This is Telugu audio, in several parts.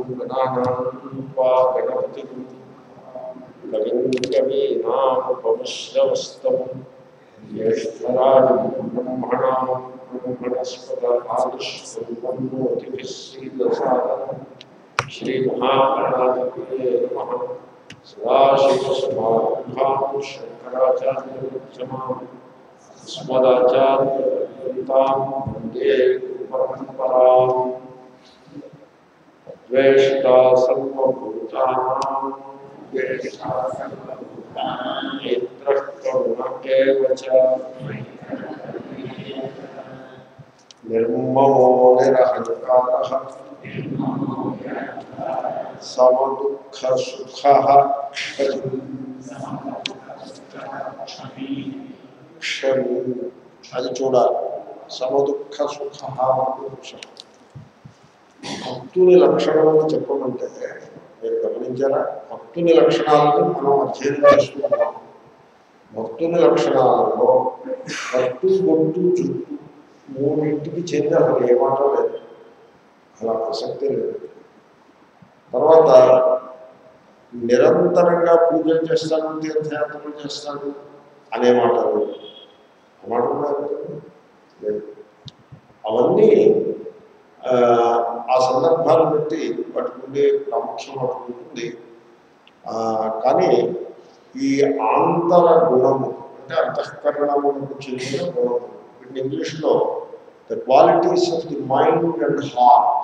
గణానాన్వా గణపతి కవింకవీనాముపమశ్రవస్తం జ్యేష్ఠరాజం బ్రహ్మణాం బ్రహ్మణస్పద ఆదిశ్రీదసాదనం శ్రీమహాగణాధిపతే నమ సదాశివసమారంభాం శంకరాచార్యమాం స్మదాచార్యపర్యంతాం వందే గురుపరంపరాం ద్వేష్టా సర్వభూతానాం ద్వేష్టా మిత్రకరుణ చ నిర్మమో నిరహంకార సమదుఃఖ సుఖ క్షమి అది చూడాలి సమదుఃఖ సుఖ పురుషం భక్తుని లక్షణాలను చెప్పమంటే మీరు గమనించారా భక్తుని లక్షణాలను మనం అధ్యయనం చేసుకుంటాం భక్తుని లక్షణాలలో కట్టు బొట్టు చుట్టూ మూడింటికి చెంది అసలు ఏ మాట లేదు అలా ప్రసక్తి లేదు తర్వాత నిరంతరంగా పూజలు చేస్తాడు తీర్థయాత్రలు చేస్తాడు అనే మాట లేదు ఆ మాట కూడా లేదు అవన్నీ ఆ, ఆ సందర్భాన్ని బట్టి వాటికి ఉండే ప్రాముఖ్యం వాటికి ఉంటుంది ఆ, కానీ ఈ ఆంతర గుణము అంటే అంతఃకరణములకు చెందిన గుణము వీటిని ఇంగ్లీష్లో the qualities of the mind and heart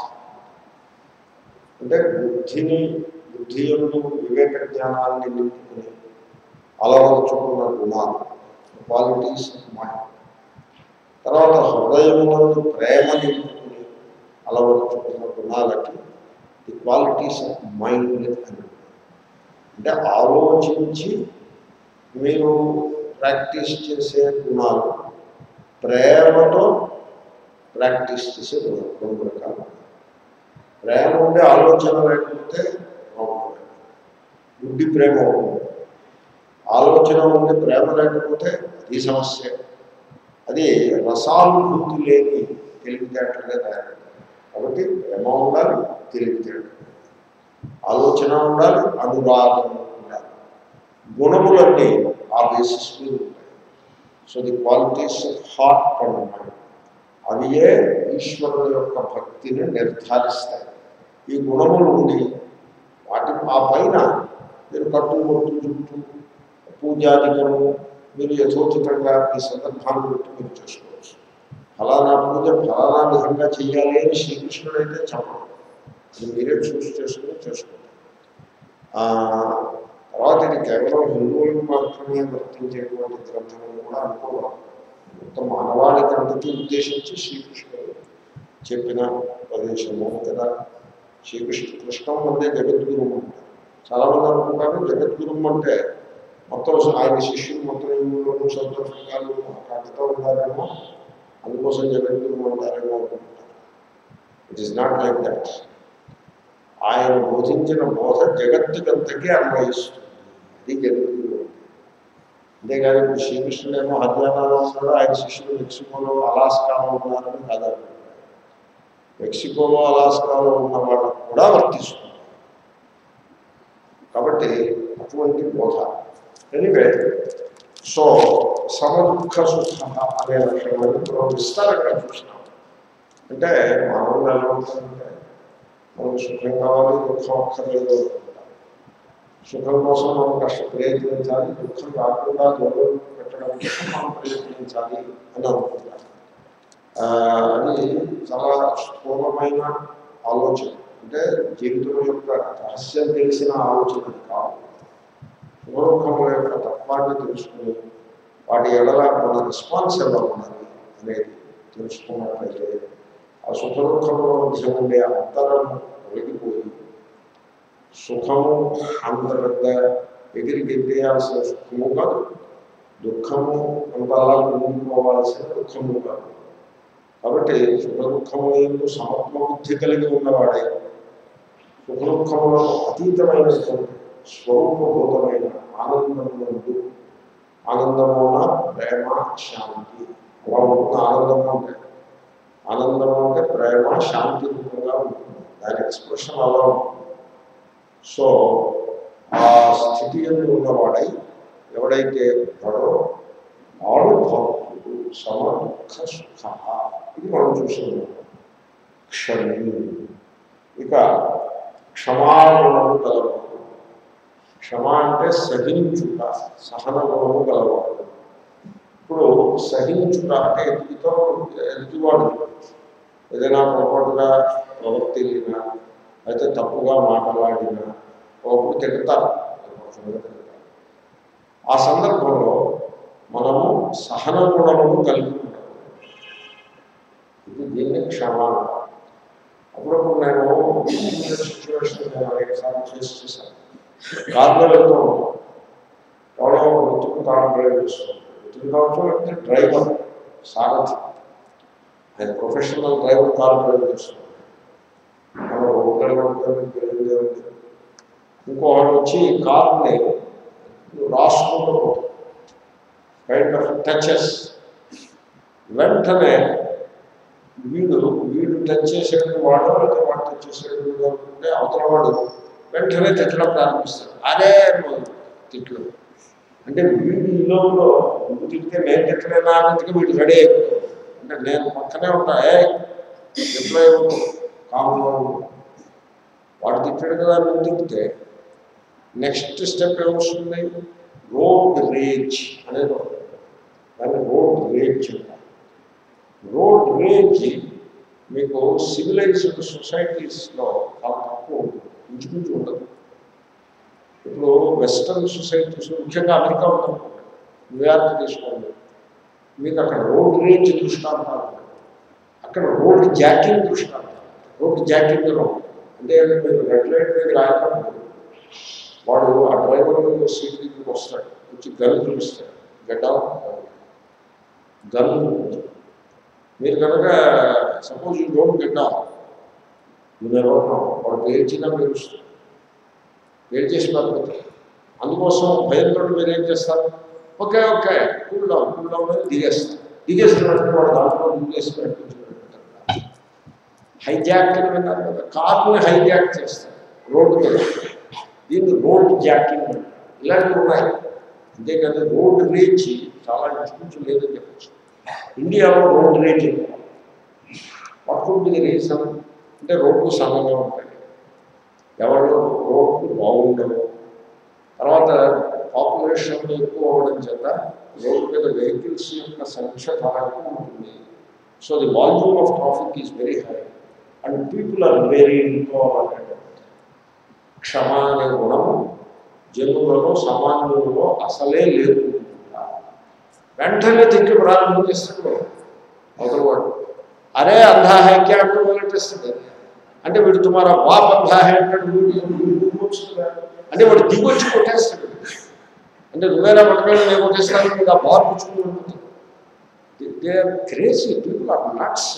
అంటే బుద్ధిని బుద్ధి యొక్క వివేక జ్ఞానాన్ని నింపుకుని అలవరుచుకున్న గుణాలు క్వాలిటీస్ ఆఫ్ మైండ్ తర్వాత హృదయమునందు ప్రేమ నింపుకుని అలవరుచుకున్న గుణాలకి ది క్వాలిటీస్ ఆఫ్ మైండ్ అని అంటే ఆలోచించి మీరు ప్రాక్టీస్ చేసే గుణాలు ప్రేమతో ప్రాక్టీస్ చేసే గుణాలు రెండు రకాలు ప్రేమ ఉండే ఆలోచన లేకపోతే ప్రాబ్లం బుద్ధి ప్రేమ ఉంటుంది ఆలోచన ఉండే ప్రేమ లేకపోతే అది సమస్య అది రసానుభూతి లేని తెలివితేటలుగా తయారు కాబట్టి ప్రేమ ఉండాలి తెలివితేటలు ఆలోచన ఉండాలి అనురాగం ఉండాలి గుణములన్నీ ఆ బేసిస్ మీద ఉంటాయి so the qualities of heart and mind అవియే ఈశ్వరుడు యొక్క భక్తిని నిర్ధారిస్తాయి ఈ గుణములు ఉండి వాటి ఆ పైన మీరు కట్టుబొట్టు చుట్టూ పూజాధికము మీరు యథోచితంగా ఈ సందర్భాన్ని బట్టి మీరు చేసుకోవచ్చు ఫలానా పూజ ఫలానా విధంగా చేయాలి అని శ్రీకృష్ణుడు అయితే చెప్పడం అది మీరే చూసి చేసుకుని చేసుకోండి ఆ, తర్వాత ఇది కేవలం హిందువులకు మాత్రమే వర్తించేటువంటి గ్రంథం కూడా అనుకోవాలి మొత్తం మానవాళికి అంతటి ఉద్దేశించి శ్రీకృష్ణుడు చెప్పిన ప్రదేశము కదా శ్రీకృష్ణ కృష్ణం అంటే జగద్గురువు అంటారు చాలామంది అనుకుంటారు జగద్గురువు అంటే మొత్తం ఆయన శిష్యులు మొత్తం హిందువులను సంతోషంగాలు కాటితో ఉంటారేమో అందుకోసం జగద్గురువు అంటారేమో అనుకుంటారు it is not like that ఆయన బోధించిన బోధ జగత్తుకంతకీ అన్వయిస్తుంది అది జగద్గురువు అంతేగాని ఇప్పుడు శ్రీకృష్ణుడు ఏమో హర్యానాలో ఉన్నాడు ఆయన శిష్యులు మెక్సికోలో అలాస్కాలో ఉన్నారని కాదు మెక్సికోలో అలాస్కాలో ఉన్న వాళ్ళకు కూడా వర్తిస్తుంది కాబట్టి అటువంటి బోధ ఎనివే సో సమదుఃఖ సుఖ అనే లక్షణాన్ని మనం విస్తారంగా చూసినాం అంటే మానవులు ఎలా ఉంటారంటే మనకు సుఖం కావాలి దుఃఖం అక్కర్లేదు అనుకుంటాం సుఖం కోసం మనం కష్ట ప్రయత్నించాలి దుఃఖం రాకుండా దూరం పెట్టడం కోసం మనం ప్రయత్నించాలి అని అనుకుంటాం ఆ, అది చాలా స్థూలమైన ఆలోచన అంటే జీవితం యొక్క రహస్యం తెలిసిన ఆలోచన అది కాదు సుఖముల యొక్క తత్వాన్ని తెలుసుకుని వాటి ఎడల మన రెస్పాన్స్ ఎలా ఉండాలి అనేది తెలుసుకున్నట్లయితే ఆ సుఖ దుఃఖముల మధ్య ఉండే అంతరం తొలగిపోయి సుఖము అంత పెద్ద ఎగిరి గెట్టేయాల్సిన సుఖము కాదు దుఃఖము అంత అలా ముందుకోవాల్సిన దుఃఖము కాదు కాబట్టి సుఖ దుఃఖము ఎందు సమత్వ బుద్ధి కలిగి ఉన్నవాడే సుఖ దుఃఖములకు అతీతమైనటువంటి స్వరూపభూతమైన ఆనందమునందు ఆనందమున ప్రేమ శాంతి అలా ఉంటుంది ఆనందము అంటే ఆనందము అంటే ప్రేమ శాంతి రూపంగా ఉంటుంది దాని ఎక్స్ప్రెషన్ అలా ఉంటుంది సో ఆ స్థితి ఎందు ఉన్నవాడై ఎవడైతే ఉంటాడో వాడు భక్తుడు సమ దుఃఖ సుఖ ఇది మనం చూస్తున్నాం క్షమి ఇక క్షమాగుణము గలవాడు క్షమ అంటే సహించుట సహన గుణము గలవాడు ఇప్పుడు సహించుట అంటే ఇతరులు ఎదుటివాడు ఏదైనా పొరపాటుగా ప్రవర్తిల్లినా అయితే తప్పుగా మాట్లాడినా ఒకప్పుడు తిడతారు ఆ సందర్భంలో మనము సహన గుణమును కలిగి ఉంటాము ఇది దీన్ని క్షమ అంటారు. అప్పుడప్పుడు నేను సిచ్యువేషన్ నేను అనేకసార్లు ఫేస్ చేశాను కార్లో వెళ్తూ ఉంటాం ఎవరో మృతుకు కారు డ్రైవ్ చేస్తుంటారు మృతుకు కావచ్చు లేకపోతే డ్రైవర్ సారథి ఆయన ప్రొఫెషనల్ డ్రైవర్ కారు డ్రైవ్ చేస్తుంటారు మనం రోడ్లలో ఇంకోటి వచ్చి కార్ని రాసుకుంటూ పోతాం కైండ్ ఆఫ్ టచెస్ వెంటనే వీడు వీడు టచ్ చేసేటువంటి వాడు లేకపోతే వాడు టచ్ చేసేటువంటి అనుకుంటే అవతల వాడు వెంటనే తిట్టడం ప్రారంభిస్తాడు అదే మొదలు తిట్లు అంటే వీడి లోపల నువ్వు తిడితే నేను తిట్టలేనా అన్నట్టుగా వీడు రెడీ అయిపోతాడు అంటే నేను పక్కనే ఉన్నా ఏ ఎట్లా కామ్గా వాడు తిట్టాడు కదా నువ్వు తిప్పితే నెక్స్ట్ స్టెప్ ఏమొస్తుంది రోడ్ రేజ్ అనేది ఒకటి. దాన్ని రోడ్ రేజ్ అంటారు రోడ్ రేజ్ మీకు సివిలైజ్డ్ సొసైటీస్లో చాలా తక్కువ ఉంటుంది ఇంచుమించు ఉండదు ఇప్పుడు వెస్ట్రన్ సొసైటీస్ ముఖ్యంగా అమెరికా ఉంటుంది న్యూయార్క్ తీసుకోండి మీకు అక్కడ రోడ్ రేంజ్ దృష్టాంతాలు ఉంటాయి. అక్కడ రోడ్ జాకింగ్ దృష్టాంతాలు రోడ్ జాకింగ్ అంటే మీరు రెడ్ లైట్ దగ్గర ఆగినప్పుడు వాడు ఆ డ్రైవర్ సీట్ దగ్గరికి వస్తాడు వచ్చి గన్ చూపిస్తాడు గడ్డ గన్ మీరు కనుక సపోజ్ యూ డోంట్ గెట్ మీరు ఎవరు వాడు పేర్చినా పేరుస్తారు పేరు చేసి పడిపోతారు అందుకోసం భయంతో మీరు ఏం చేస్తారు okay okay cool down cool down అని దిగేస్తారు దిగేసిన వెంటనే వాడు దాంట్లో దిగేసి పెట్టుకుంటారు హైజాక్ అని విన్నారు కదా కార్ని హైజాక్ చేస్తారు రోడ్డు మీద దీన్ని రోడ్ జాకింగ్ అంటారు ఇలాంటివి ఉన్నాయి అంతేకాదు రోడ్ రేంజ్ చాలా ఇంచుమించు లేదని చెప్పచ్చు ఇండియాలో road rage what could be reason అంటే రోడ్లు సమంగా ఉంటాయి ఎవరు రోడ్లు బాగుండవు తర్వాత పాపులేషన్ ఎక్కువ అవ్వడం చేత రోడ్డు మీద వెహికల్స్ యొక్క సంఖ్య చాలా ఎక్కువ ఉంటుంది so the volume of traffic is very high and people are very important క్షమ అనే గుణము జనులలో సామాన్యులలో అసలే లేదు వెంటనే తిట్టి ప్రారంభం చేస్తాడు అవతలవాడు అరే అంధా హై క్యా అంటూ మొదలెట్టేస్తుంది అంటే వీడు తుమారా బాప్ అంధా హై అంటాడు వీడు వీడు దిగొచ్చుగా అంటే వాడు దిగొచ్చి కొట్టేస్తాడు అంటే నువ్వేనా పట్టుకొని నేను కొట్టేస్తాను వీడు ఆ బాల్ పుచ్చుకుని ఉంటుంది they are crazy people are nuts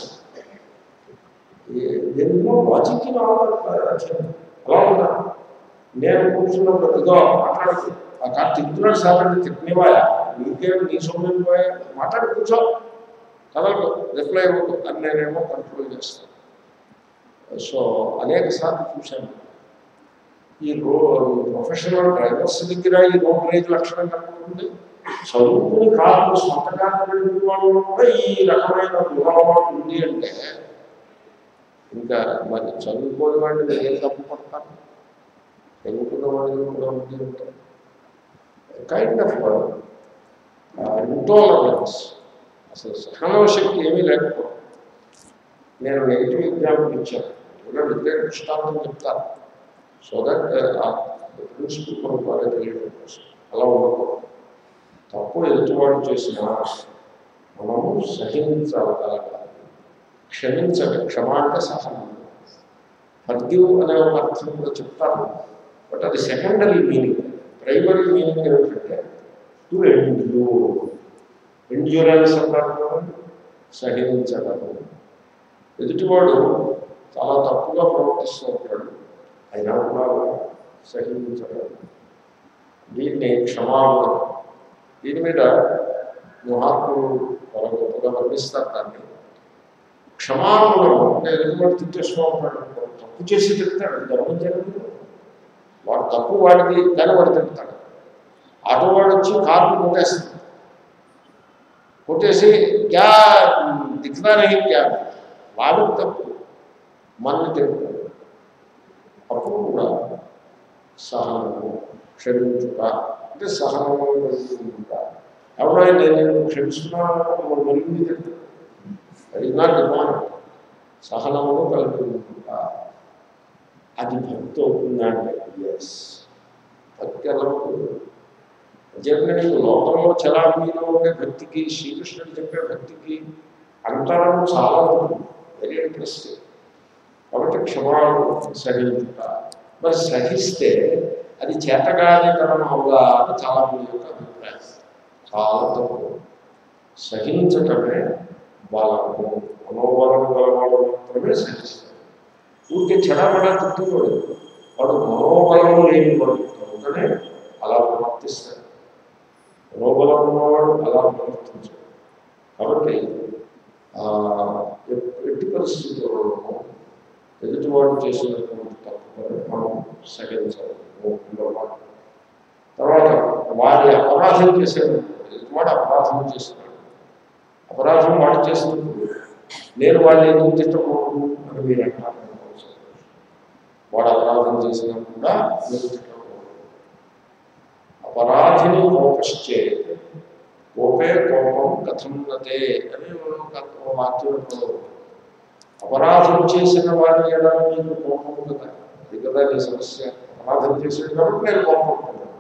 ఎన్నో లాజిక్ అలా ఉన్నా నేను కూర్చున్నప్పుడు ఇదో మాట్లాడుతూ ఆ కాదు తిరుగుతున్నాడు సార్ అంటే తిట్టనివాయా నీకేమి నీ సొమ్ము పోయా మాట్లాడి కూర్చో కదలకు రిప్లై ఇవ్వదు అని నేనేమో కంట్రోల్ చేస్తాను సో అనేక సార్లు చూశాను ఈ రో ప్రొఫెషనల్ డ్రైవర్స్ దగ్గర ఈ రోడ్ రేజ్ లక్షణం కనుకుంటుంది చదువుకుని కారు సొంత కారు వాళ్ళు కూడా ఈ రకమైన దురలవాటు ఉంది అంటే ఇంకా మరి చదువుకోని వాడిని మీరు ఏం తప్పు పడతారు చదువుకున్న వాడిని కూడా ఉంది అంటే కైండ్ ఆఫ్ ఇంటాలరెన్స్ అసలు సహనం శక్తి ఏమీ లేకపోవడం నేను నెగిటివ్ ఎగ్జాంపుల్ ఇచ్చాను కూడా విద్యార్థి దృష్టాంతం చెప్తాను సో దట్ ఆ ప్రిన్సిపల్ మనం బాగా తెలియడం కోసం అలా ఉండకూడదు తప్పు ఎదుటివాడు చేసినా మనము సహించగలగాలి క్షమించడం క్షమ అంటే సహనం ఫర్గివ్ అనే ఒక అర్థం కూడా చెప్తారు బట్ అది సెకండరీ మీనింగ్ ప్రైమరీ మీనింగ్ ఏమిటంటే టు ఎండ్యూర్ ఎండ్యూరెన్స్ అంటారు కదా, సహించగలరు ఎదుటివాడు చాలా తప్పుగా ప్రవర్తిస్తూ ఉంటాడు అయినా కూడా సహించగలరు దీన్ని క్షమాగుణం దీని మీద మహాత్ములు చాలా గొప్పగా వర్ణిస్తారు దాన్ని క్షమాగుణం అంటే ఎదుటివాడు తిట్టేస్తూ ఉంటాడు అనుకో, తప్పు చేసి తిడతాడు గమనించలేదు వాడు తప్పు వాడికి కానీ వాడు తింటాడు ఆటో వాడు వచ్చి కార్లు కొట్టేస్తాడు కొట్టేసి క్యా దిక్కుదా నహి క్యా వాడు తప్పు మనల్ని తింటాడు అప్పుడు కూడా సహనము క్షమించుట అంటే సహనము కలుగుతుంట ఎవరో నేను నిన్ను క్షమిస్తున్నాను మళ్ళీ తింటాడు అది నా డిమాండ్ సహనమును కలుగుతుంట అది భక్తి అవుతుందంటే ఎస్ భక్తి ఎలా ఉంటుంది నిజంగా నీకు లోకంలో చలామణిలో ఉండే భక్తికి శ్రీకృష్ణుడు చెప్పే భక్తికి అంతరం చాలా ఉంటుంది వెరీ ఇంట్రెస్టింగ్ కాబట్టి క్షమాలు సహించుట మరి సహిస్తే అది చేతగానితనం అవుగా అని చాలా మంది యొక్క అభిప్రాయం చాలా తప్పు సహించటమే బలము మనోబలము గలవాడు మాత్రమే సహిస్తాడు ఊరికే చెడబడా తిట్టుకోడు వాడు మనోబలము లేని వాడు కనుకనే అలా ప్రవర్తిస్తాడు మనోబలం ఉన్నవాడు అలా ప్రవర్తించాడు కాబట్టి ఆ, ఎ- ఎట్టి పరిస్థితుల్లోనూ ఎదుటివాడు చేసినటువంటి తప్పులను మనం సహించాలి ఉండవాలి. తర్వాత వారి అపరాధం చేసేటప్పుడు ఎదుటివాడు అపరాధం చేస్తున్నాడు అపరాధం వాడు చేసినప్పుడు నేను వాడిని ఎందుకు తిట్టకూడదు అని మీరు అంటారు వాడు అపరాధం చేసినా కూడా మీరు తిట్టకూడదు అపరాధిని కోపశ్చే కోపే కోపం కథం నతే అని ఒక వాక్యంలో అపరాధం చేసిన వారి ఎడల మీకు కోపం కదా అది కదా నీ సమస్య అపరాధం చేసిన కాబట్టి నేను కోపం పడుతున్నాను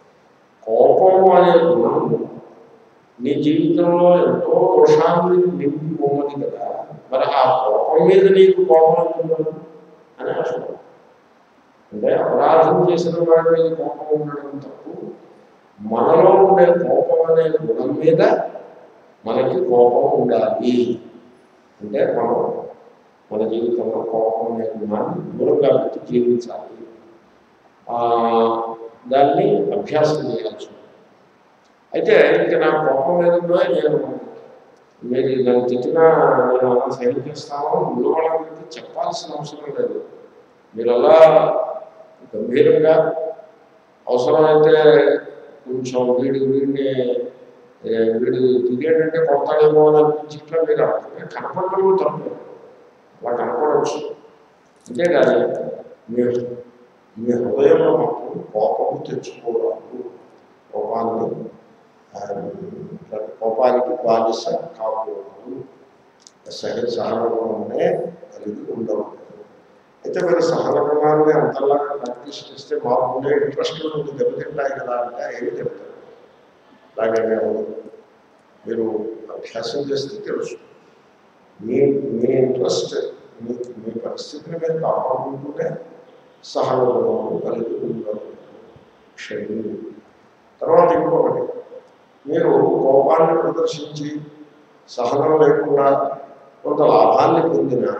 కోపం అనే గుణం నీ జీవితంలో ఎంతో దోషాన్ని నింపి ఉన్నది కదా మరి ఆ కోపం మీద నీకు కోపం ఎందుకు అని అసలు అంటే అపరాధం చేసిన వాడి మీద కోపం ఉండడం తప్పు మనలో ఉండే కోపం అనే గుణం మీద మనకి కోపం ఉండాలి అంటే మనం మన జీవితంలో కోపం అనే గుణాన్ని దూరంగా పెట్టి జీవించాలి ఆ, దాన్ని అభ్యాసం చేయాల్సి ఉంటుంది. అయితే ఇంకా నా కోపం మీద కూడా నేను మీరు నన్ను తిట్టినా నేను అలా సైన్ చేస్తాను ముందు వాళ్ళకి చెప్పాల్సిన అవసరం లేదు మీరు అలా గంభీరంగా అవసరమైతే కొంచెం వీడి వీడిని ఏ, వీడు దిగేటంటే కొడతాడేమో అని అనిపించి ఇట్లా మీరు అడగండి. కనపడడం తప్పు అలా కనపడవచ్చు అంతేగాని మీ మీ హృదయంలో మాత్రం కోపం తెచ్చుకోవడానికి కోపాన్ని ఆ, కోపానికి బానిస కాకూడదు సహజ సహనమే కలిగి ఉండవద్దు అయితే మరి సహన గుణాన్ని అంతలాగా ప్రాక్టీస్ చేస్తే మాకుండే ఇంట్రెస్ట్ నుండి దెబ్బతింటాయి కదా అంటే ఏమి చెప్తారు అలాగే ఉండదు మీరు అభ్యాసం చేస్తే తెలుసు మీ మీ ఇంట్రెస్ట్ మీ మీ పరిస్థితిని మీరు కాపాడుకుంటూనే సహన గుణము కలిగి ఉండదు క్షమి తర్వాత ఇంకొకటి మీరు కోపాన్ని ప్రదర్శించి సహనం లేకుండా కొంత లాభాన్ని పొందిన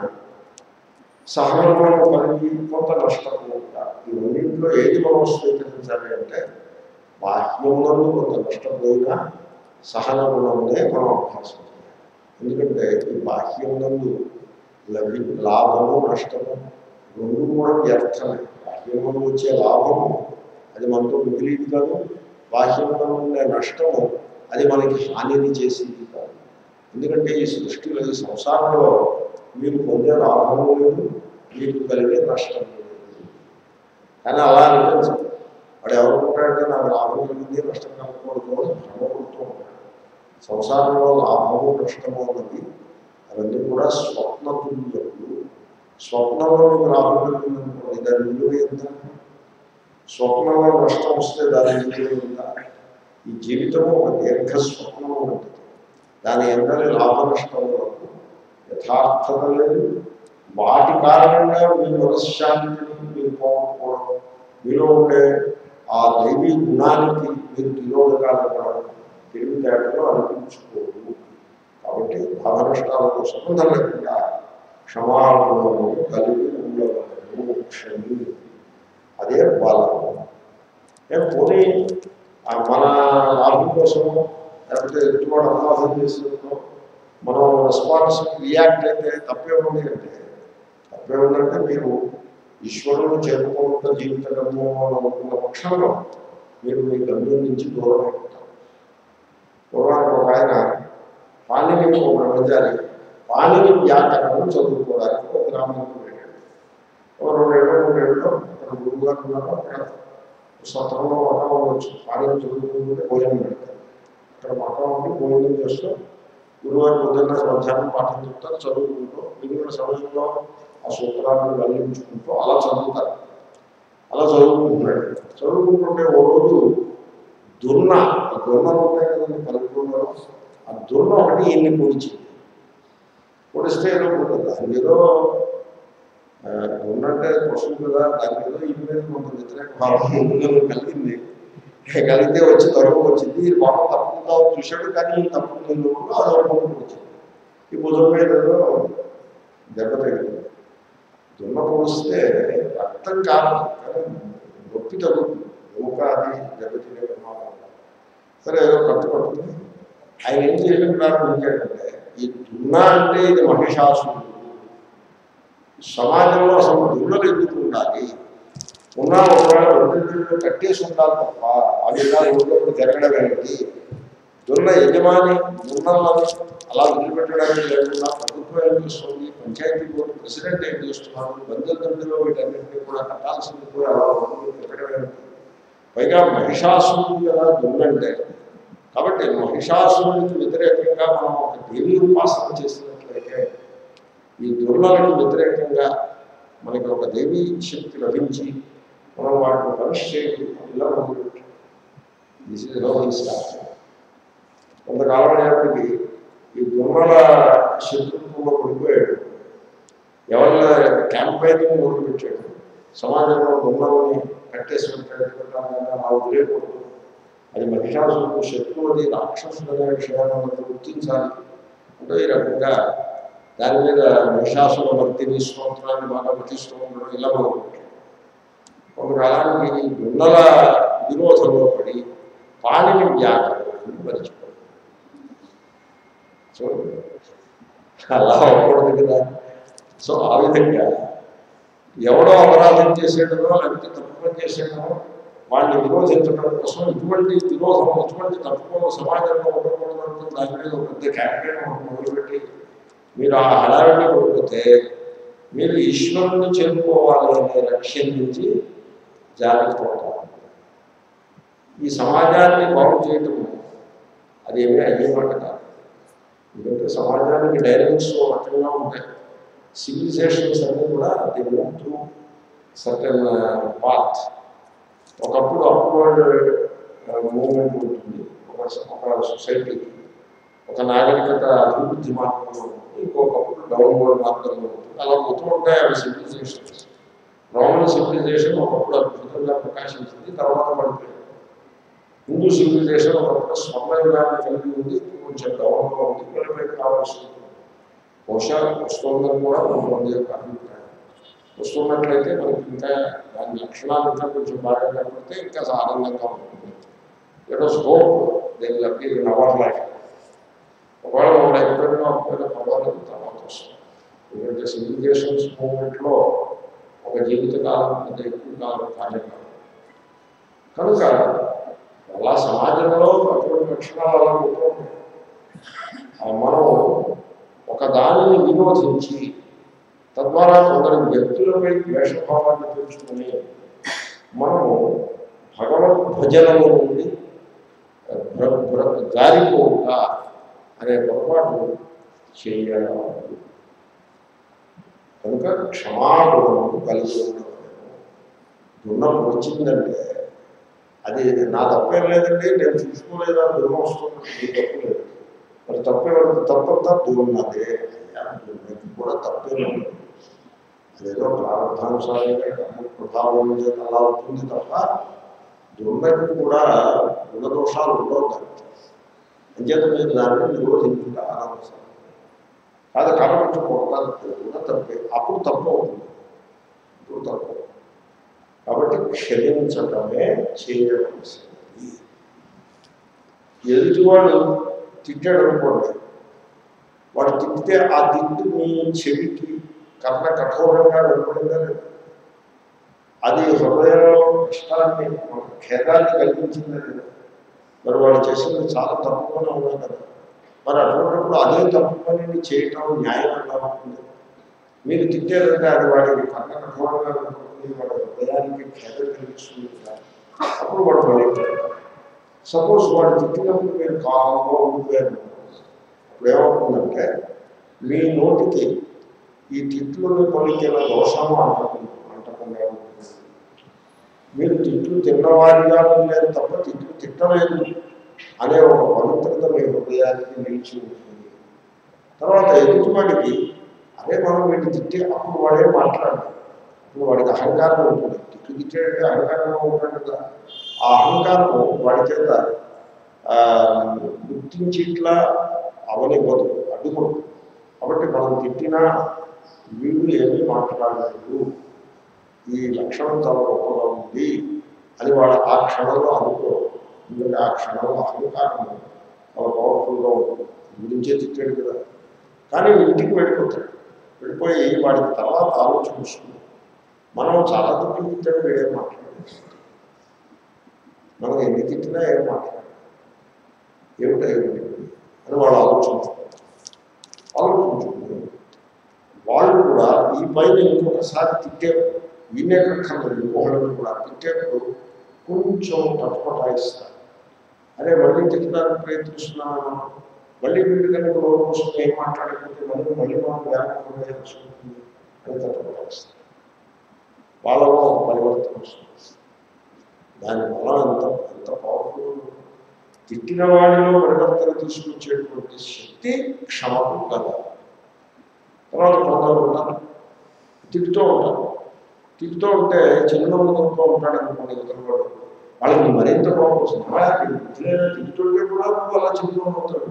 సహనంలో కలిగి కొంత నష్టపోకుండా ఈ రెండింటిలో ఏది మనం స్వీకరించాలి అంటే బాహ్యములను కొంత నష్టపోయినా సహన గుణమునే మనం అభ్యాసం చేయాలి ఎందుకంటే ఈ బాహ్యమునందు లభి లాభము నష్టము రెండు కూడా వ్యర్థమే బాహ్యములు వచ్చే లాభము అది మనతో మిగిలిది కాదు బాహ్యంలో ఉండే నష్టము అది మనకి హానిని చేసింది కాదు ఎందుకంటే ఈ సృష్టిలో ఈ సంసారంలో మీరు పొందే లాభము లేదు మీకు కలిగే నష్టం లేదు కానీ అలా అనిపించదు వాడు ఎవరుకుంటాడంటే నాకు లాభం కలిగింది నష్టం కలగకూడదు అని భ్రమపడుతూ ఉంటాడు సంసారంలో లాభము నష్టము అన్నది అవన్నీ కూడా స్వప్నతుల్యములు స్వప్నంలో మీకు లాభం కలిగిందనుకోండి దాని విలువ ఎంత స్వప్నంలో నష్టం వస్తే దాని విలువ ఎంత ఈ జీవితము ఒక దీర్ఘ స్వప్నము ఉంటుంది దాని ఎందరి లాభ నష్టములకు యథార్థత లేదు వాటి కారణంగా మీ మనశ్శాంతిని మీరు పోగొట్టుకోవడం మీలో ఉండే ఆ దైవీ గుణానికి మీరు తిరోధకాలు పడడం తెలివితేటలు అనిపించుకోరు కాబట్టి లాభ నష్టాలతో సంబంధం లేకుండా క్షమాగుణము కలిగి ఉండవలను క్షమి అదే బలము ఏ పోనీ ఆ మన లాభం కోసమో లేకపోతే ఎదుటివాడు అపరాధం చేసినప్పుడు మనం రెస్పాన్స్ రియాక్ట్ అయితే తప్పే ఉంది అంటే తప్పే ఉందంటే మీరు ఈశ్వరుడు చేరుకోకుండా జీవితము అని అనుకున్న పక్షంలో మీరు మీ గమ్యం నుంచి దూరం అయిపోతారు పూర్వానికి ఒక ఆయన పాణిని ఒక బ్రహ్మచారి పాణిని వ్యాకరణం చదువుకోవడానికి ఒక గ్రామానికి వెళ్ళాడు ఒక రెండేళ్ళు మూడేళ్ళు అక్కడ గురువు గారు ఉన్నారు అక్కడ సత్రంలో మఠం ఉండొచ్చు పాణిని చదువుకుంటే భోజనం పెడతారు అక్కడ మఠం ఉండి భోజనం చేస్తూ గురువారు పొద్దున్న మధ్యాహ్నం పాఠం చెప్తారు చదువుకుంటూ మిగిలిన సమయంలో ఆ సూత్రాలను వెల్లించుకుంటూ అలా చదువుతారు అలా చదువుకుంటున్నాడు చదువుకుంటుంటే ఓ రోజు దున్న ఆ దున్నలు ఉంటాయి కదండి పల్లెటూరులో ఆ దున్న ఒకటి ఈయన్ని పొడిచింది పొడిస్తే ఏదో ఉంటుంది దాని ఏదో ఆ, దున్న అంటే పశువు కదా దాని ఏదో ఈ మీద కొంత వ్యతిరేక భావం ముందులో కలిగింది కలిగితే వచ్చి తరువు వచ్చింది ఈ పాపం తప్పుకుందా చూశాడు కానీ ఈ తప్పుకునే లోపల అది ఒక వచ్చింది ఈ భుజం మీద ఏదో దెబ్బ తగిలింది దున్న పోస్తే రక్తం కాదు కానీ నొప్పి తగ్గుతుంది ఎముక అది దెబ్బతినే ప్రమాదం ఉంది. సరే ఏదో కట్టు పట్టుకుని ఆయన ఏం చేయడం ప్రారంభించాడంటే ఈ దున్న అంటే ఇది మహిషాసురుడు సమాజంలో అసలు దున్నలు ఎందుకు ఉండాలి ఉన్నా ఒకవేళ రెండు కట్టేసి ఉండాలి తప్ప అవి ఇలా ఊళ్ళో తిరగడం ఏంటి దున్న యజమాని దున్నలను అలా వదిలిపెట్టడానికి లేకుండా ప్రభుత్వం ఏం చేస్తుంది పంచాయతీ బోర్డు ప్రెసిడెంట్ ఏం చేస్తున్నారు బంధువులందరిలో వీటన్నింటినీ కూడా కట్టాల్సింది కూడా అలా ఊళ్ళో తిరగడం ఏంటి పైగా మహిషాసురుడు కదా దున్నంటే కాబట్టి మహిషాసురుడికి వ్యతిరేకంగా మనం ఒక దేవి ఉపాసన చేసినట్లయితే ఈ దుర్లలకు వ్యతిరేకంగా మనకి ఒక దేవీ శక్తి లభించి మనం వాటిని పనిష్ చేయడం ఇలా మొదలుపెట్టాం this is how he start కొంతకాలం అయ్యేప్పటికీ ఈ దుర్మల శత్రుత్వంలో పడిపోయాడు ఎవరి క్యాంపైనింగ్ మొదలుపెట్టాడు సమాజంలో దుర్మలని కట్టేసి పెట్టాడు అలా వదిలేకూడదు అది మహిషాసులకు శత్రువు అది రాక్షసుడు అనే విషయాన్ని మనం గుర్తించాలి అంటే ఈ రకంగా దాని మీద మహిషాసుల వర్తిని స్తోత్రాన్ని బాగా పఠిస్తూ ఉండడం ఇలా మొదలుపెట్టాడు కొంతకాలానికి ఈ దున్నల విరోధంలో పడి పాణిని వ్యాకరణాన్ని మరిచిపోయాడు సో అలా అవ్వకూడదు కదా సో ఆ విధంగా ఎవడో అపరాధం చేసేటనో లేకపోతే తప్పు పని చేసేటనో వాడిని విరోధించడం కోసం ఇటువంటి విరోధం ఇటువంటి తప్పుకోవడం సమాజంలో ఉండకూడదు దాని మీద ఒక పెద్ద క్యాంపెయిన్ ఒకటి మొదలుపెట్టి మీరు ఆ హడావిడి పడిపోతే మీరు ఈశ్వరుని చేరుకోవాలి అనే లక్ష్యం నుంచి జారిపోతారు ఈ సమాజాన్ని బాగు చేయటం అదేమీ అయ్యే మాట కాదు ఎందుకంటే సమాజానికి డైనమిక్స్ రకంగా ఉంటాయి సివిలైజేషన్స్ అన్నీ కూడా they move through certain path ఒకప్పుడు అప్వర్డ్ మూమెంట్ ఉంటుంది ఒక ఒక సొసైటీకి ఒక నాగరికత అభివృద్ధి మార్గంలో ఉంటుంది ఇంకొకప్పుడు డౌన్వర్డ్ మార్గంలో ఉంటుంది అలా పోతూ ఉంటాయి అవి సివిలైజేషన్స్ రోమన్ సివిలైజేషన్ ఒకప్పుడు అద్భుతంగా ప్రకాశించింది తర్వాత పడిపోయింది హిందూ సివిలైజేషన్ ఒకప్పుడు స్వర్ణయుగాన్ని కలిగి ఉంది కొంచెం డౌన్లో ఉంది పడిపోయి కావాల్సి ఉంటుంది బహుశా వస్తుందని కూడా కొంతమంది యొక్క అభిప్రాయం వస్తున్నట్లయితే మనకి ఇంకా దాని లక్షణాలు ఇంకా కొంచెం బాగా కనపడితే ఇంకా ఆనందంగా ఉంటుంది ఏదో స్కోప్ దేని లక్కీ అవర్ లైఫ్ ఒకవేళ మన ఎప్పుడైనా అప్పుడైనా పర్వాలేదు తర్వాత వస్తుంది ఎందుకంటే సివిలైజేషన్స్ మూమెంట్లో ఒక జీవిత కాలం అంత ఎక్కువ కాలం కార్యం కాదు కనుక అలా సమాజంలో అటువంటి లక్షణాలు అలా ఉంటూ ఉంటాయి. ఆ మనం ఒక దానిని విరోధించి తద్వారా కొందరు వ్యక్తులపై ద్వేషభావాన్ని పెంచుకుని మనము భగవద్ భజనల నుండి భ్ర- భ్ర- జారిపోవుట అనే పొరపాటు చేయడం కనుక క్షమాగుణము కలిగి ఉండడం గుణం వచ్చిందంటే అది నా తప్పేం లేదండి నేను చూసుకోలేదా దుర్గం వస్తుంది నీ తప్పు లేదు మరి తప్పే తప్పంతా దుర్న్నదే అయ్యా దుర్నకి కూడా తప్పే లేదు అదేదో ప్రారంభానుసారంగా కర్మ ప్రభావం చేత అలా అవుతుంది తప్ప దుర్నకి కూడా గుణదోషాలు ఉండవు దానికి అంచేత మీరు దాన్ని నిరోధించుట అనవసరం కాదు కాబట్టి కొడతాను కూడా తప్పే అప్పుడు తప్పు అవుతుంది ఇప్పుడు తప్పు కాబట్టి క్షమించటమే చేయవలసింది ఎదుటివాడు తిట్టాడు అనుకోండి వాడు తిట్టితే ఆ తిట్టు మీ చెవికి కర్ణ కఠోరంగా వినపడిందా లేదా అది హృదయంలో కష్టాన్ని ఒక ఖేదాన్ని కలిగించింది కదా మరి వాడు చేసింది చాలా తప్పుగానే ఉన్నాయి కదా మరి అటువంటిప్పుడు అదే తప్పు పనిని చేయటం న్యాయం ఎలా ఉంటుంది మీరు తిట్టారంటే అది వాడి కన్న కఠోరంగా ఉంటుంది వాడి హృదయానికి ఖేదం కలిగిస్తుంది కదా అప్పుడు వాడు మళ్ళీ సపోజ్ వాడు తిట్టినప్పుడు మీరు కాలంలో ఉండిపోయారు ఇప్పుడు ఏమవుతుందంటే మీ నోటికి ఈ తిట్లుని పలికిన దోషము అంటకుండా అంటకుండా ఉంటుంది మీరు తిట్లు తిన్నవాడిగా లేదు తప్ప తిట్లు తిట్టలేదు అనే ఒక పవిత్రత మీ హృదయానికి నిలిచి ఉంటుంది తర్వాత ఎదుటివాడికి అదే మనం వీటిని తిట్టి అప్పుడు వాడే మాట్లాడాలి ఇప్పుడు వాడికి అహంకారం ఉంటుంది తిట్లు తిట్టాడంటే అహంకారంగా ఉంటాడు కదా ఆ అహంకారం వాడి చేత ఆ, గుర్తించి ఇట్లా అవనివ్వదు అడ్డుకోదు కాబట్టి మనం తిట్టినా వీళ్ళు ఏమీ మాట్లాడలేదు ఈ లక్షణం చాలా గొప్పగా ఉంది అని వాడు ఆ క్షణంలో అనుకో ఎందుకంటే ఆ క్షణంలో అహంకారం చాలా పవర్ఫుల్గా ఉంటుంది గురించే తిట్టాడు కదా కానీ ఇంటికి వెళ్ళిపోతాడు వెళ్ళిపోయి వాడికి తర్వాత ఆలోచన వస్తుంది మనం చాలా తిట్టి తిట్టాడు వీడేం మాట్లాడలేదు మనం ఎన్ని తిట్టినా ఏం మాట్లాడాలి ఏమిటో ఏమిటి అని వాళ్ళు ఆలోచించుకుంటారు ఆలోచించుకుని వాళ్ళు కూడా ఈ పైన ఇంకొకసారి తిట్టేప్పుడు వినేకక్కర్లేదు ఇంకొకళ్ళు కూడా తిట్టేప్పుడు కొంచెం తత్పటాయిస్తారు అదే మళ్ళీ తిట్టడానికి ప్రయత్నిస్తున్నాను మనం మళ్ళీ వీళ్ళు కనుక రోజు కోసం ఏం మాట్లాడకపోతే మళ్ళీ మళ్ళీ మనం వ్యాపకంగా వేయాల్సి ఉంటుంది అని తత్పటాయిస్తారు వాళ్ళలో ఒక పరివర్తన వస్తుంది దాని బలం ఎంత ఎంత పవర్ఫుల్ తిట్టిన వాడిలో పరివర్తన తీసుకొచ్చేటువంటి శక్తి క్షమకు కదా తర్వాత కొందరు ఉంటారు తిట్టుతూ ఉంటారు తిట్టుతూ ఉంటే చిరునవ్వుతో ఉంటాడు అనుకోండి ఎదురువాడు వాళ్ళకి మరింత కోపం వస్తుంది "ఆ, తిట్టుతుంటే కూడా నువ్వు అలా చిరునవ్వు అవుతాడు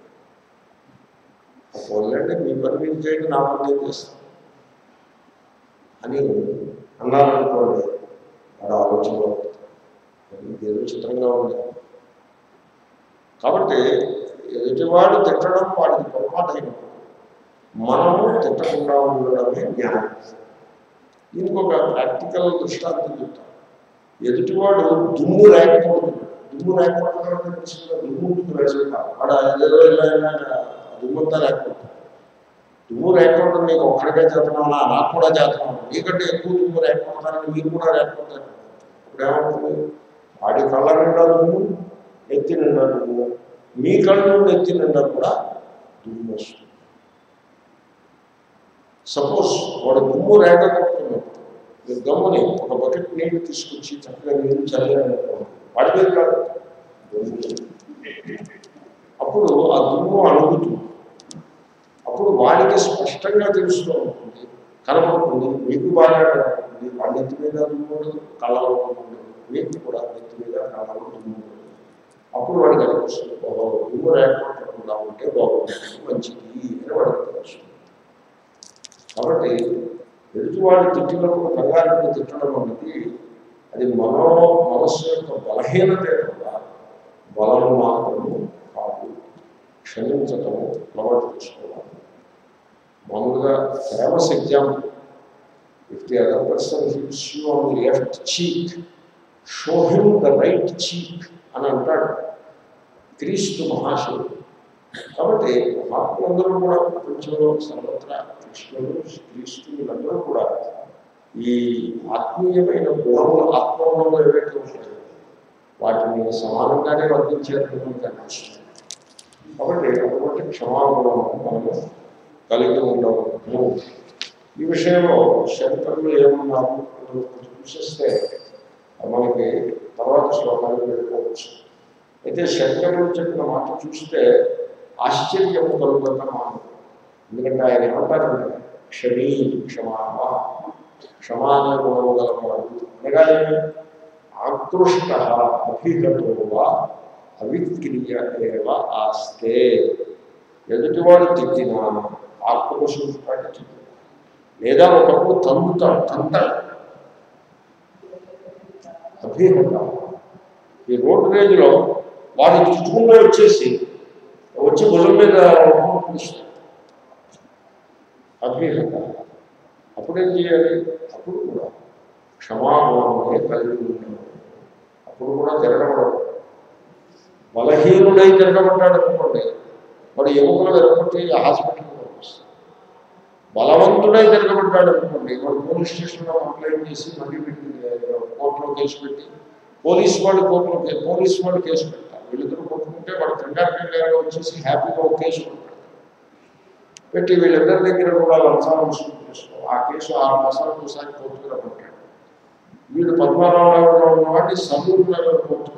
పోలంటే మీ పని మీరు చేయండి నా పని నేను చేస్తాను అని అన్నారనుకోండి వాడు ఆలోచనలో పడతాడు. ఇదేదో చిత్రంగా ఉంది కాబట్టి ఎదుటివాడు తిట్టడం వాడికి పొరపాటు అయినప్పుడు మనము తిట్టకుండా ఉండడమే జ్ఞానం దీనికి ఒక ప్రాక్టికల్ దృష్టాంతం చెప్తాను ఎదుటివాడు దుమ్ము రేకపోతుంది దుమ్ము రేకపోవడం అంటే తెలిసిందా దుమ్ము ఉంటుంది వేసుకుంటారు వాడు ఏదో ఇలా ఇలా దుమ్మంతా రేకపోతాడు దుమ్ము రేకపోవడం నీకు ఒక్కడికే చేతనా నాకు కూడా చేతనం నీకంటే ఎక్కువ దుమ్ము రేకపోతారని మీరు కూడా రేకపోతారు ఇప్పుడు ఏమవుతుంది వాడి కళ్ళ నిండా దుమ్ము నెత్తి నిండా దుమ్ము మీ కళ్ళు నెత్తి నిండా కూడా దుమ్ము వస్తుంది సపోజ్ వాడు దుమ్ము రేగ కొడుతున్నప్పుడు మీరు గమ్ముని ఒక బకెట్ నీళ్లు తీసుకొచ్చి చక్కగా నీళ్ళు చల్లారనుకోండి వాడి మీద కాదు దుమ్ము మీద. అప్పుడు ఆ దుమ్ము అణుగుతుంది అప్పుడు వాడికి స్పష్టంగా తెలుస్తూ ఉంటుంది కనపడుతుంది మీకు బాగా కనపడుతుంది వాడి నెత్తి మీద దుమ్ము ఉండదు కళ్ళలో ఉంటుంది మీకు కూడా నెత్తి మీద కళ్ళలో దుమ్ము ఉండదు అప్పుడు వాడికి అనిపిస్తుంది ఓహో దుమ్ము రేకపోకుండా ఉంటే బాగుంటుంది మంచిది అని వాడికి తెలుస్తుంది కాబట్టి ఎదుటివాడు తిట్టినప్పుడు కంగారుని తిట్టడం అన్నది అది మనో మనస్సు యొక్క బలహీనతే తప్ప బలము మాత్రము కాదు క్షమించటము అలవాటు చేసుకోవాలి మామూలుగా famous example if the other person hits you on the left cheek show him the right cheek అని అంటాడు క్రీస్తు మహాశివుడు కాబట్టి మహాత్ములందరూ కూడా ప్రపంచంలో సర్వత్రా కృష్ణుడు క్రీస్తు వీళ్ళందరూ కూడా ఈ ఆత్మీయమైన గుణములు ఆత్మగుణములు ఏవైతే ఉంటాయో వాటిని సమానంగానే వర్తించేందుకు మనకు అనిపిస్తుంది కాబట్టి అటువంటి క్షమాగుణము మనము కలిగి ఉండవలను ఈ విషయంలో శంకరులు ఏమన్నారు కొంచెం చూసేస్తే మనకి తర్వాత శ్లోకానికి వెళ్ళిపోవచ్చు అయితే శంకరులు చెప్పిన మాట చూస్తే ఆశ్చర్యము కలుగుతున్న మాట ఎందుకంటే ఆయన ఏమంటారంటే క్షమీ క్షమావ క్షమాన గుణము గలవాడు అనగా ఏమి ఆకృష్ట అభిగతోవా అవిక్రియ ఏవ ఆస్తే ఎదుటివాడు తిట్టిన ఆక్రోషించుతాడు తిట్టిన లేదా ఒకప్పుడు తందుతాడు తంతాడు అభిహత ఈ రోడ్డు రేంజ్లో వాడి చుట్టుకుంటూ వచ్చేసి వచ్చి భుజం మీద పిలుస్తాడు అభిహత అప్పుడేం చేయాలి అప్పుడు కూడా క్షమాగుణమే కలిగి ఉంటాడు అప్పుడు కూడా తిరగబడదు బలహీనుడై తిరగబడ్డాడు అనుకోండి వాడు ఎముకలు వెరగొట్టి హాస్పిటల్కి పంపిస్తాడు బలవంతుడై తిరగబడ్డాడు అనుకోండి వాడు పోలీస్ స్టేషన్లో కంప్లైంట్ చేసి మళ్ళీ వీటికి కోర్టులో కేసు పెట్టి పోలీస్ వాడు కోర్టులో కే- పోలీస్ వాడు కేసు పెట్టాలి వీళ్ళిద్దరూ కొట్టుకుంటే వాడు తండ్రి గారు వచ్చేసి హ్యాపీగా ఒక కేసు పెడతాడు పెట్టి వీళ్ళిద్దరి దగ్గర కూడా లంచాలు వసూలు చేసుకో ఆ కేసు ఆరు మాసాలకు ఒకసారి కోర్టుకు రమ్మంటాడు వీడు పద్మారావు నగర్లో ఉన్నవాడిని సమూర్ నగర్ కోర్టుకు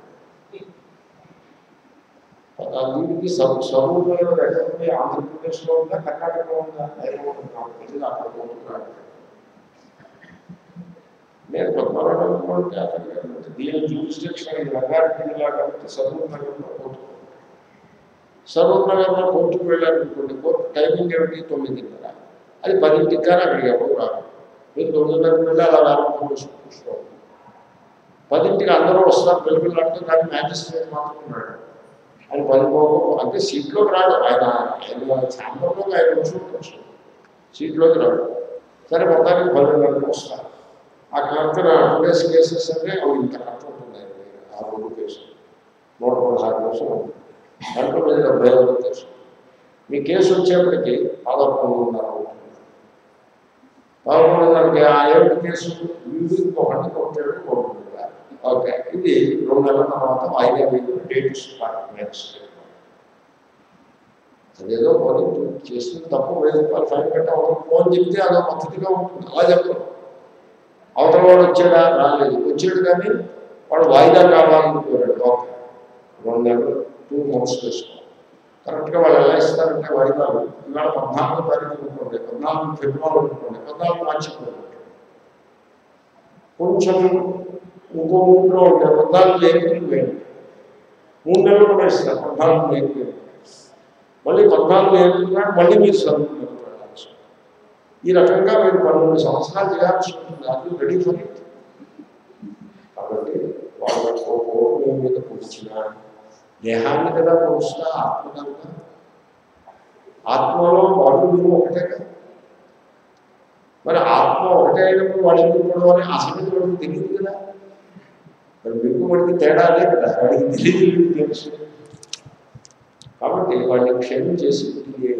ఆ వీడికి సబ్ సమూర్ నగర్ ఎక్కడ ఉంది ఆంధ్రప్రదేశ్లో ఉందా కర్ణాటకలో ఉందా ఏమో నాకు తెలియదు అక్కడ కోర్టుకు నేను పద్మారావు నగర్లో ఉంటే అక్కడ దీని జూరిస్టిక్షన్ ఇది రంగారెడ్డి జిల్లా కాబట్టి సమూర్ నగర్లో కోర్టుకు సరూర్ నగర్లో కోర్టుకు వెళ్ళారనుకోండి కోర్టు టైమింగ్ ఏమిటి తొమ్మిదిన్నర అది పదింటికి కానీ అక్కడికి ఎవరు రారు మీరు తొమ్మిదిన్నరకు వెళ్ళి అలా వ్యాపారం చేసుకుని కూర్చోవాలి పదింటికి అందరూ వస్తారు వెలుగులాంటే కానీ మ్యాజిస్ట్రేట్ మాత్రం ఉన్నాడు ఆయన పది పోకు అంటే సీట్లోకి రాడు ఆయన ఆయన ఛాంబర్లోకి ఆయన కూర్చుంటచ్చు సీట్లోకి రాడు సరే మొత్తానికి పదిన్నరకు వస్తారు ఆ కనుక టూడేస్ కేసెస్ అంటే అవి ఇంత కట్ట ఉంటుంది ఆయన దగ్గర. ఆ రెండు కేసులు నూట పదహారు కేసులు ఉంటాయి దాంట్లో మీద డెబ్బై ఐదు కేసు మీ కేసు వచ్చేప్పటికి పదకొండున్నర అవుతుంది పదకొండున్నరకి ఆ ఏడు కేసు వీడు ఇంకొకటి కొట్టాడు కొట్టుకుంటా ఓకే ఇది రెండు నెలల తర్వాత వాయిదా వేయడం డేట్ స్టార్ట్ నెక్స్ట్ అదేదో కొని చేసిన తప్పు వెయ్యి రూపాయలు ఫైన్ పెట్టి అవతల ఫోన్ చెప్తే అదో పద్ధతిగా ఉంటుంది అలా చెప్పరు అవతల వాడు వచ్చాడా రాలేదు వచ్చాడు కానీ వాడు వాయిదా కావాలనుకోరాడు ఓకే రెండు నెలలు టూ మంత్స్ వేసుకోవాలి కరెక్ట్గా వాళ్ళు ఎలా ఇస్తారంటే వాయిదాలు ఇవాళ పద్నాలుగో తారీఖు అనుకోండి పద్నాలుగు ఫిబ్రవరి అనుకోండి పద్నాలుగు మార్చి అనుకోండి కొంచెం ఇంకో మూడులో ఉంటాయి పద్నాలుగు ఏప్రిల్ వేయండి మూడు నెలలు కూడా ఇస్తారు పద్నాలుగు ఏప్రిల్ మళ్ళీ పద్నాలుగు ఏప్రిల్ నాడు మళ్ళీ మీరు సరుకులు వెళ్ళాల్సి ఉంటుంది. ఈ రకంగా మీరు పన్నెండు సంవత్సరాలు చేయాల్సి ఉంటుంది అది రెడీ ఫర్ ఇట్ కాబట్టి వాళ్ళ కోపం మీద పొడిచిన దేహాన్ని కదా పొడుస్తా ఆత్మ కనుక ఆత్మలో వాడు మీరు ఒకటే కదా మరి ఆత్మ ఒకటే అయినప్పుడు వాడు ఎందుకు పొడవని ఆ సంగతి వాడికి తెలియదు కదా మరి మీకు వాడికి తేడా అదే కదా వాడికి తెలియదు వీడికి తెలుసు కాబట్టి వాడిని క్షమించేసి తిరిగి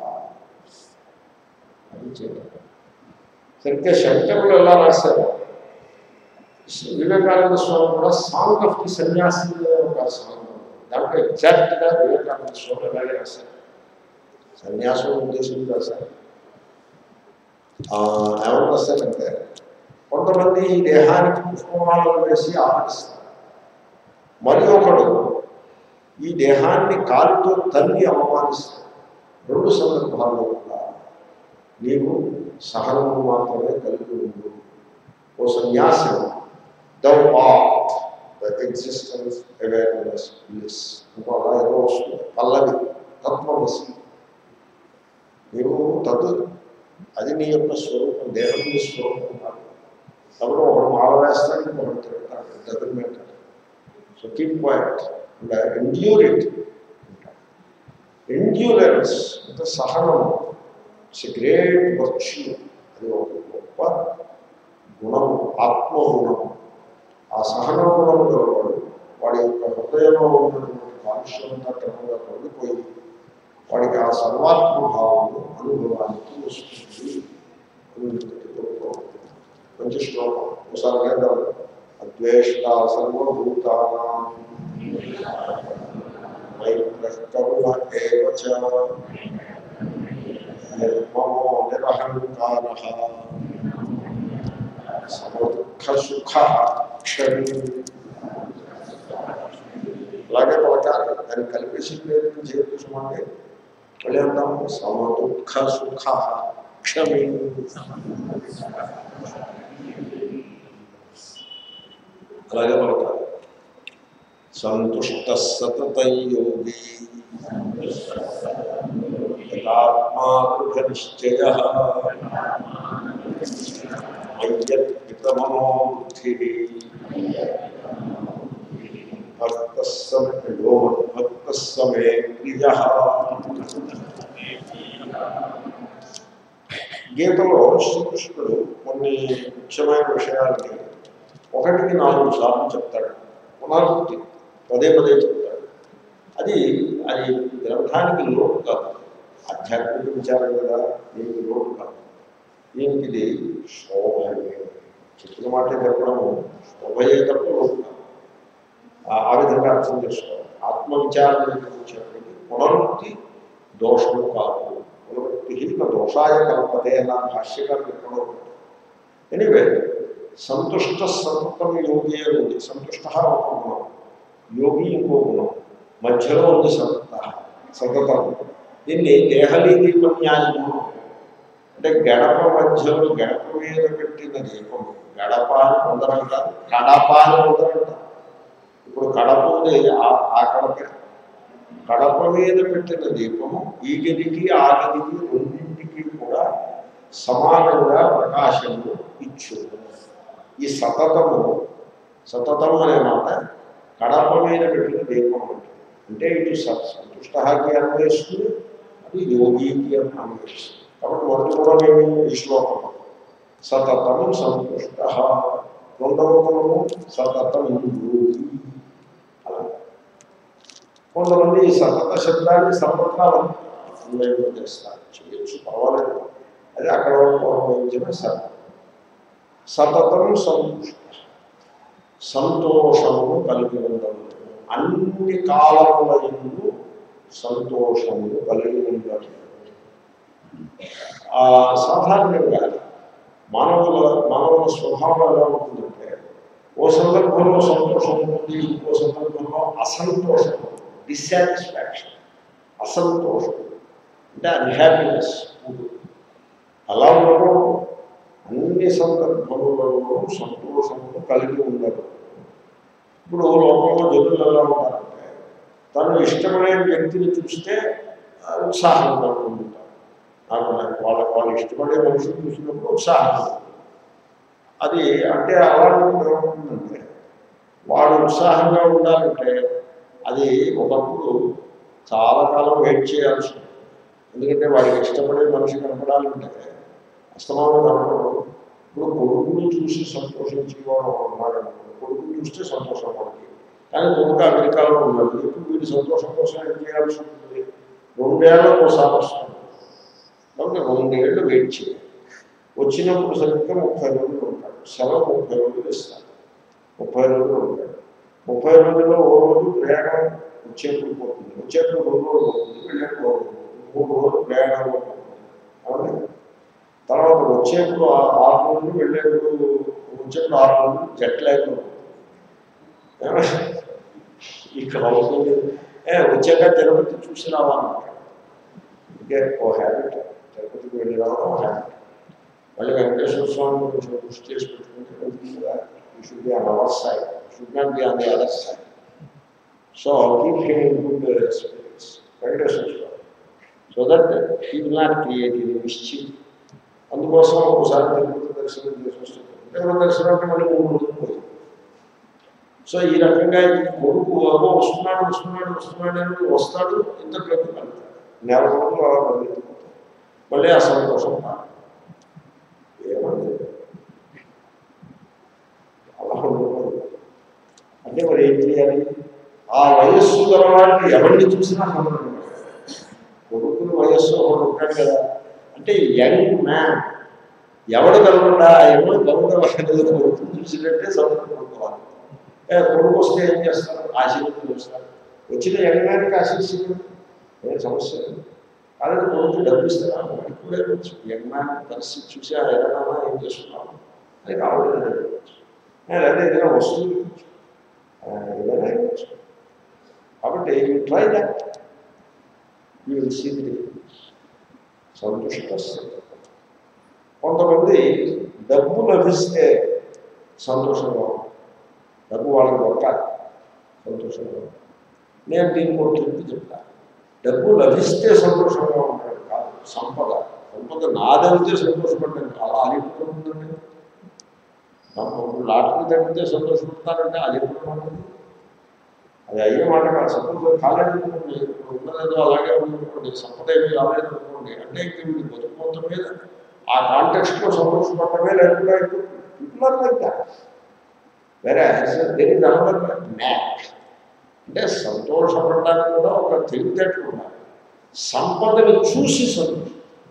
అది చేయాలి సరిగ్గా శంకరులు ఎలా రాశారు వివేకానంద స్వామి కూడా సాంగ్ ఆఫ్ ది సన్యాసి ఒక సాంగ్ దాంట్లో ఎగ్జాక్ట్గా వివేకానంద స్వామి అలాగే రాశారు సన్యాసం ఉద్దేశం రాశారు ఆ, ఏమని రాశారంటే కొంతమంది ఈ దేహానికి పుష్పమాలను వేసి ఆదరిస్తారు మరి ఒకడు ఈ దేహాన్ని కాలుతో తల్లి అవమానిస్తాడు రెండు సందర్భాల్లో కూడా నీవు సహనము మాత్రమే కలిగి ఉండు ఓ సన్యాసం thou art the existence awareness bliss ఇంకో అలా ఏదో వస్తుంది పల్లవి తత్వమసి నీవు తత్ అది నీ యొక్క స్వరూపం దేహం నీ స్వరూపం కాదు కాబట్టి ఒకడు మాల వేస్తాడు ఇంకొకటి తిరుగుతాడు doesn't matter so keep quiet and endure it endurance అంటే సహనం ఇట్స్ గ్రేట్ వర్చ్యూ అది ఒక గొప్ప గుణం ఆత్మగుణం ఆ సహన గుణం గలవాడు వాడి యొక్క హృదయంలో ఉన్నటువంటి కాలుష్యంతా క్రమంగా తొలగిపోయి వాడికి ఆ సర్వాత్మ భావము అనుభవానికి వస్తుంది అనుభూతితో మంచి శ్లోకం ఒకసారి వేద్దాం అద్వేష్ట సర్వభూతానాం మైత్రకరుణ ఏవ చ నిర్మమో నిరహంకార సమదుఃఖ సుఖ క్షమి అలాగే పలకాలి దాన్ని కలిపేసి ప్రయత్నం చేయించమంటే మళ్ళీ అంటాం సమదుఃఖ సుఖ క్షమి అలాగే పలకాలి సంతుష్ట సతతం యోగి యథాత్మా దృఢ నిశ్చయ మయ్యత్పితమనోబుద్ధి భక్తస్సమో భక్తస్సమే ప్రియ గీతలో శ్రీకృష్ణుడు కొన్ని కొన్ని ముఖ్యమైన విషయాల్ని ఒకటికి నాలుగు సార్లు చెప్తాడు పునరుక్తి పదే పదే చెప్తాడు అది అది గ్రంథానికి లోటు కాదు ఆధ్యాత్మిక విచారం కదా దీనికి లోటు కాదు దీనికి ఇది శోభయే చెప్పిన మాట చెప్పడము శోభయే తప్ప లోటు కాదు ఆ ఆ విధంగా అర్థం చేసుకోవాలి ఆత్మవిచారం దగ్గరికి వచ్చేప్పటికి పునరుక్తి దోషము కాదు పునరుక్తి నా దోషాయ కల్పతే నా భాష్యకారం ఎక్కడో ఎనివే సంతుష్ట సతతం యోగి అని ఉంది సంతుష్ట ఒక గుణం యోగి ఇంకో గుణం మధ్యలో ఉంది సతత సతతం దీన్ని దేహలీది న్యాయము అంటే గడప మధ్యలో గడప మీద పెట్టిన దీపం గడప అని కొందరంటారు కడప అని కొందరంటారు ఇప్పుడు కడప ఉంది ఆ- ఆ కడప కడప మీద పెట్టిన దీపము ఈ గదికి ఆ గదికి రెండింటికి కూడా సమానంగా ప్రకాశము ఇచ్చు ఈ సతతము సతతం అనే మాట కడప మీద పెట్టిన దీపం అంటే అంటే ఇటు స- సంతుష్టకి అన్వయిస్తుంది అది యోగికి అని అన్వయిస్తుంది కాబట్టి మొదటి గుణం ఏమి ఈ శ్లోకం సతతం సంతుష్ట రెండవ గుణము సతతం యోగి అలా కొంతమంది ఈ సతత శబ్దాన్ని సర్వత్రా అన్వయం చేస్తారు చేయొచ్చు పర్వాలేదు అది అక్కడ ఉపయోగించిన సతతం సతతం సంతుష్ట సంతోషము కలిగి ఉండదు అన్ని కాలముల ఎందు సంతోషము కలిగి ఉండదు ఆ సాధారణంగా మానవుల మానవుల స్వభావం ఎలా ఉంటుందంటే ఓ సందర్భంలో సంతోషం ఉంటుంది ఇంకో సందర్భంలో అసంతోషం డిస్సాటిస్ఫాక్షన్ అసంతోషం అంటే అన్హ్యాపీనెస్ ఉంటుంది అలా ఉండకూడదు అన్ని సందర్భములలో సంతోషము కలిగి ఉండదు ఇప్పుడు లోకంలో జనులు ఎలా ఉంటారంటే తను ఇష్టమైన వ్యక్తిని చూస్తే ఆ, ఉత్సాహంగా ఉంటారు నాకు నాకు వాళ్ళ వాళ్ళు ఇష్టపడే మనుషులు చూసినప్పుడు ఉత్సాహం అది అంటే అలాంటి ఏమవుతుందంటే వాడు ఉత్సాహంగా ఉండాలంటే అది ఒకప్పుడు చాలా కాలం వెయిట్ చేయాల్సి ఉంటుంది ఎందుకంటే వాడికి ఇష్టపడే మనిషి కనపడాలంటే అస్తమానం కనపడదు ఇప్పుడు కొడుకుని చూసి సంతోషించేవాడు ఉన్నాడు అనుకో. కొడుకుని చూస్తే సంతోషం వాడికి కానీ కొడుకు అమెరికాలో ఉన్నాడు ఇప్పుడు వీడి సంతోషం కోసం ఏం చేయాల్సి ఉంటుంది రెండేళ్లకు ఒకసారి వస్తుంది కాబట్టి రెండేళ్ళు వెయిట్ చేయాలి వచ్చినప్పుడు సరిగ్గా ముప్పై రోజులు ఉంటాడు సెలవు ముప్పై రోజులు ఇస్తాడు ముప్పై రోజులు ఉంటాడు ముప్పై రోజుల్లో ఓ రోజు ప్రయాణం వచ్చేప్పుడు పోతుంది వచ్చేప్పుడు రెండు రోజులు పోతుంది వెళ్ళేప్పుడు ఒక రోజు పోతుంది. మూడు రోజులు ప్రయాణం పోతుంది అవునా తర్వాత వచ్చేప్పుడు ఆ- ఆరు రోజులు వెళ్ళేప్పుడు వచ్చేప్పుడు ఆరు రోజులు జట్ లేకుండా ఇక్కడ అవుతుంది ఏ వచ్చాక తిరుపతి చూసి రావాలంటాడు ఇదే ఓ హ్యాబిట్ తిరుపతికి వెళ్ళి రావడం ఓ హ్యాబిట్ మళ్ళీ వెంకటేశ్వర స్వామి కొంచెం కృషి చేసి పెట్టుకుంటే కొంచెం should be on our side should not be on the other side so keep him in good spirits Venkateswara Swami so that he will not create ఇది మిస్చీఫ్ అందుకోసం ఒకసారి తిరుపతి దర్శనం చేసి వస్తుంది తిరుపతి దర్శనం అంటే మళ్ళీ మూడు రోజులు పోయింది సో ఈ రకంగా ఈ కొడుకు ఏమో వస్తున్నాడు వస్తున్నాడు వస్తున్నాడు అని వస్తాడు ఇంతట్లోకి వెళ్తాడు నెల రోజులు అలా మళ్ళీ మళ్ళీ అసంతోషం ఏమండి అలా ఉండకూడదు అంటే మరి ఏం చేయాలి ఆ వయస్సు గలవాడిని ఎవరిని చూసినా సంతోషం కొడుకుని వయస్సు ఒకడు ఉంటాడు కదా అంటే యంగ్ మ్యాన్ ఎవడు కలగకుండా ఎవరు కలగడం కొడుకుని చూసినట్టే సంతోషం పడుకోవాలి ఏ కొడుకు వస్తే ఏం చేస్తారు ఆశీర్వదం చూస్తారు వచ్చిన యంగ్ మ్యాన్కి ఆశీర్వదించడం ఏం సమస్య లేదు కానీ కొడుకు డబ్బు ఇస్తారా వాడికి కూడా ఇవ్వచ్చు యంగ్ మ్యాన్ పరిస్థితి చూసి ఆ ఏదైనా ఏం చేస్తున్నాము అది కావాలి ఇవ్వచ్చు లేదా ఏదైనా వస్తువులు ఇవ్వచ్చు ఆ, ఏదైనా ఇవ్వచ్చు కాబట్టి you try that you will see the సంతుష్ట కొంతమంది డబ్బు లభిస్తే సంతోషంగా ఉంటారు. డబ్బు వాళ్ళకి దొరకాలి సంతోషంగా ఉంటారు. నేను దీనికి ఒక ట్రిప్ చెప్తా డబ్బు లభిస్తే సంతోషంగా ఉంటాడు కాదు సంపద సంపద నాదైతే సంతోషపడ్డాను అలా అది ఎప్పుడు ఉంటుందండి లాటరీ తగ్గితే సంతోషపడతారంటే అది ఎప్పుడు ఉంటుంది అది అయ్యే మాట కాదు సపోజ్ కాలేదనుకోండి ఇప్పుడు ఉన్నదేదో అలాగే ఉందనుకోండి సంపద ఏమీ రాలేదనుకోండి అంటే ఇంక వీడి బతుకు మొత్తం మీద ఆ కాంటెక్స్ట్లో సంతోషపడమే లేకుండా పీపుల్ ఆర్ లైక్ దాట్ వేరే దేని అనదర్ మ్యాచ్ అంటే సంతోషపడడానికి కూడా ఒక తెలివితేటలు ఉండాలి సంపదను చూసి సంతోషం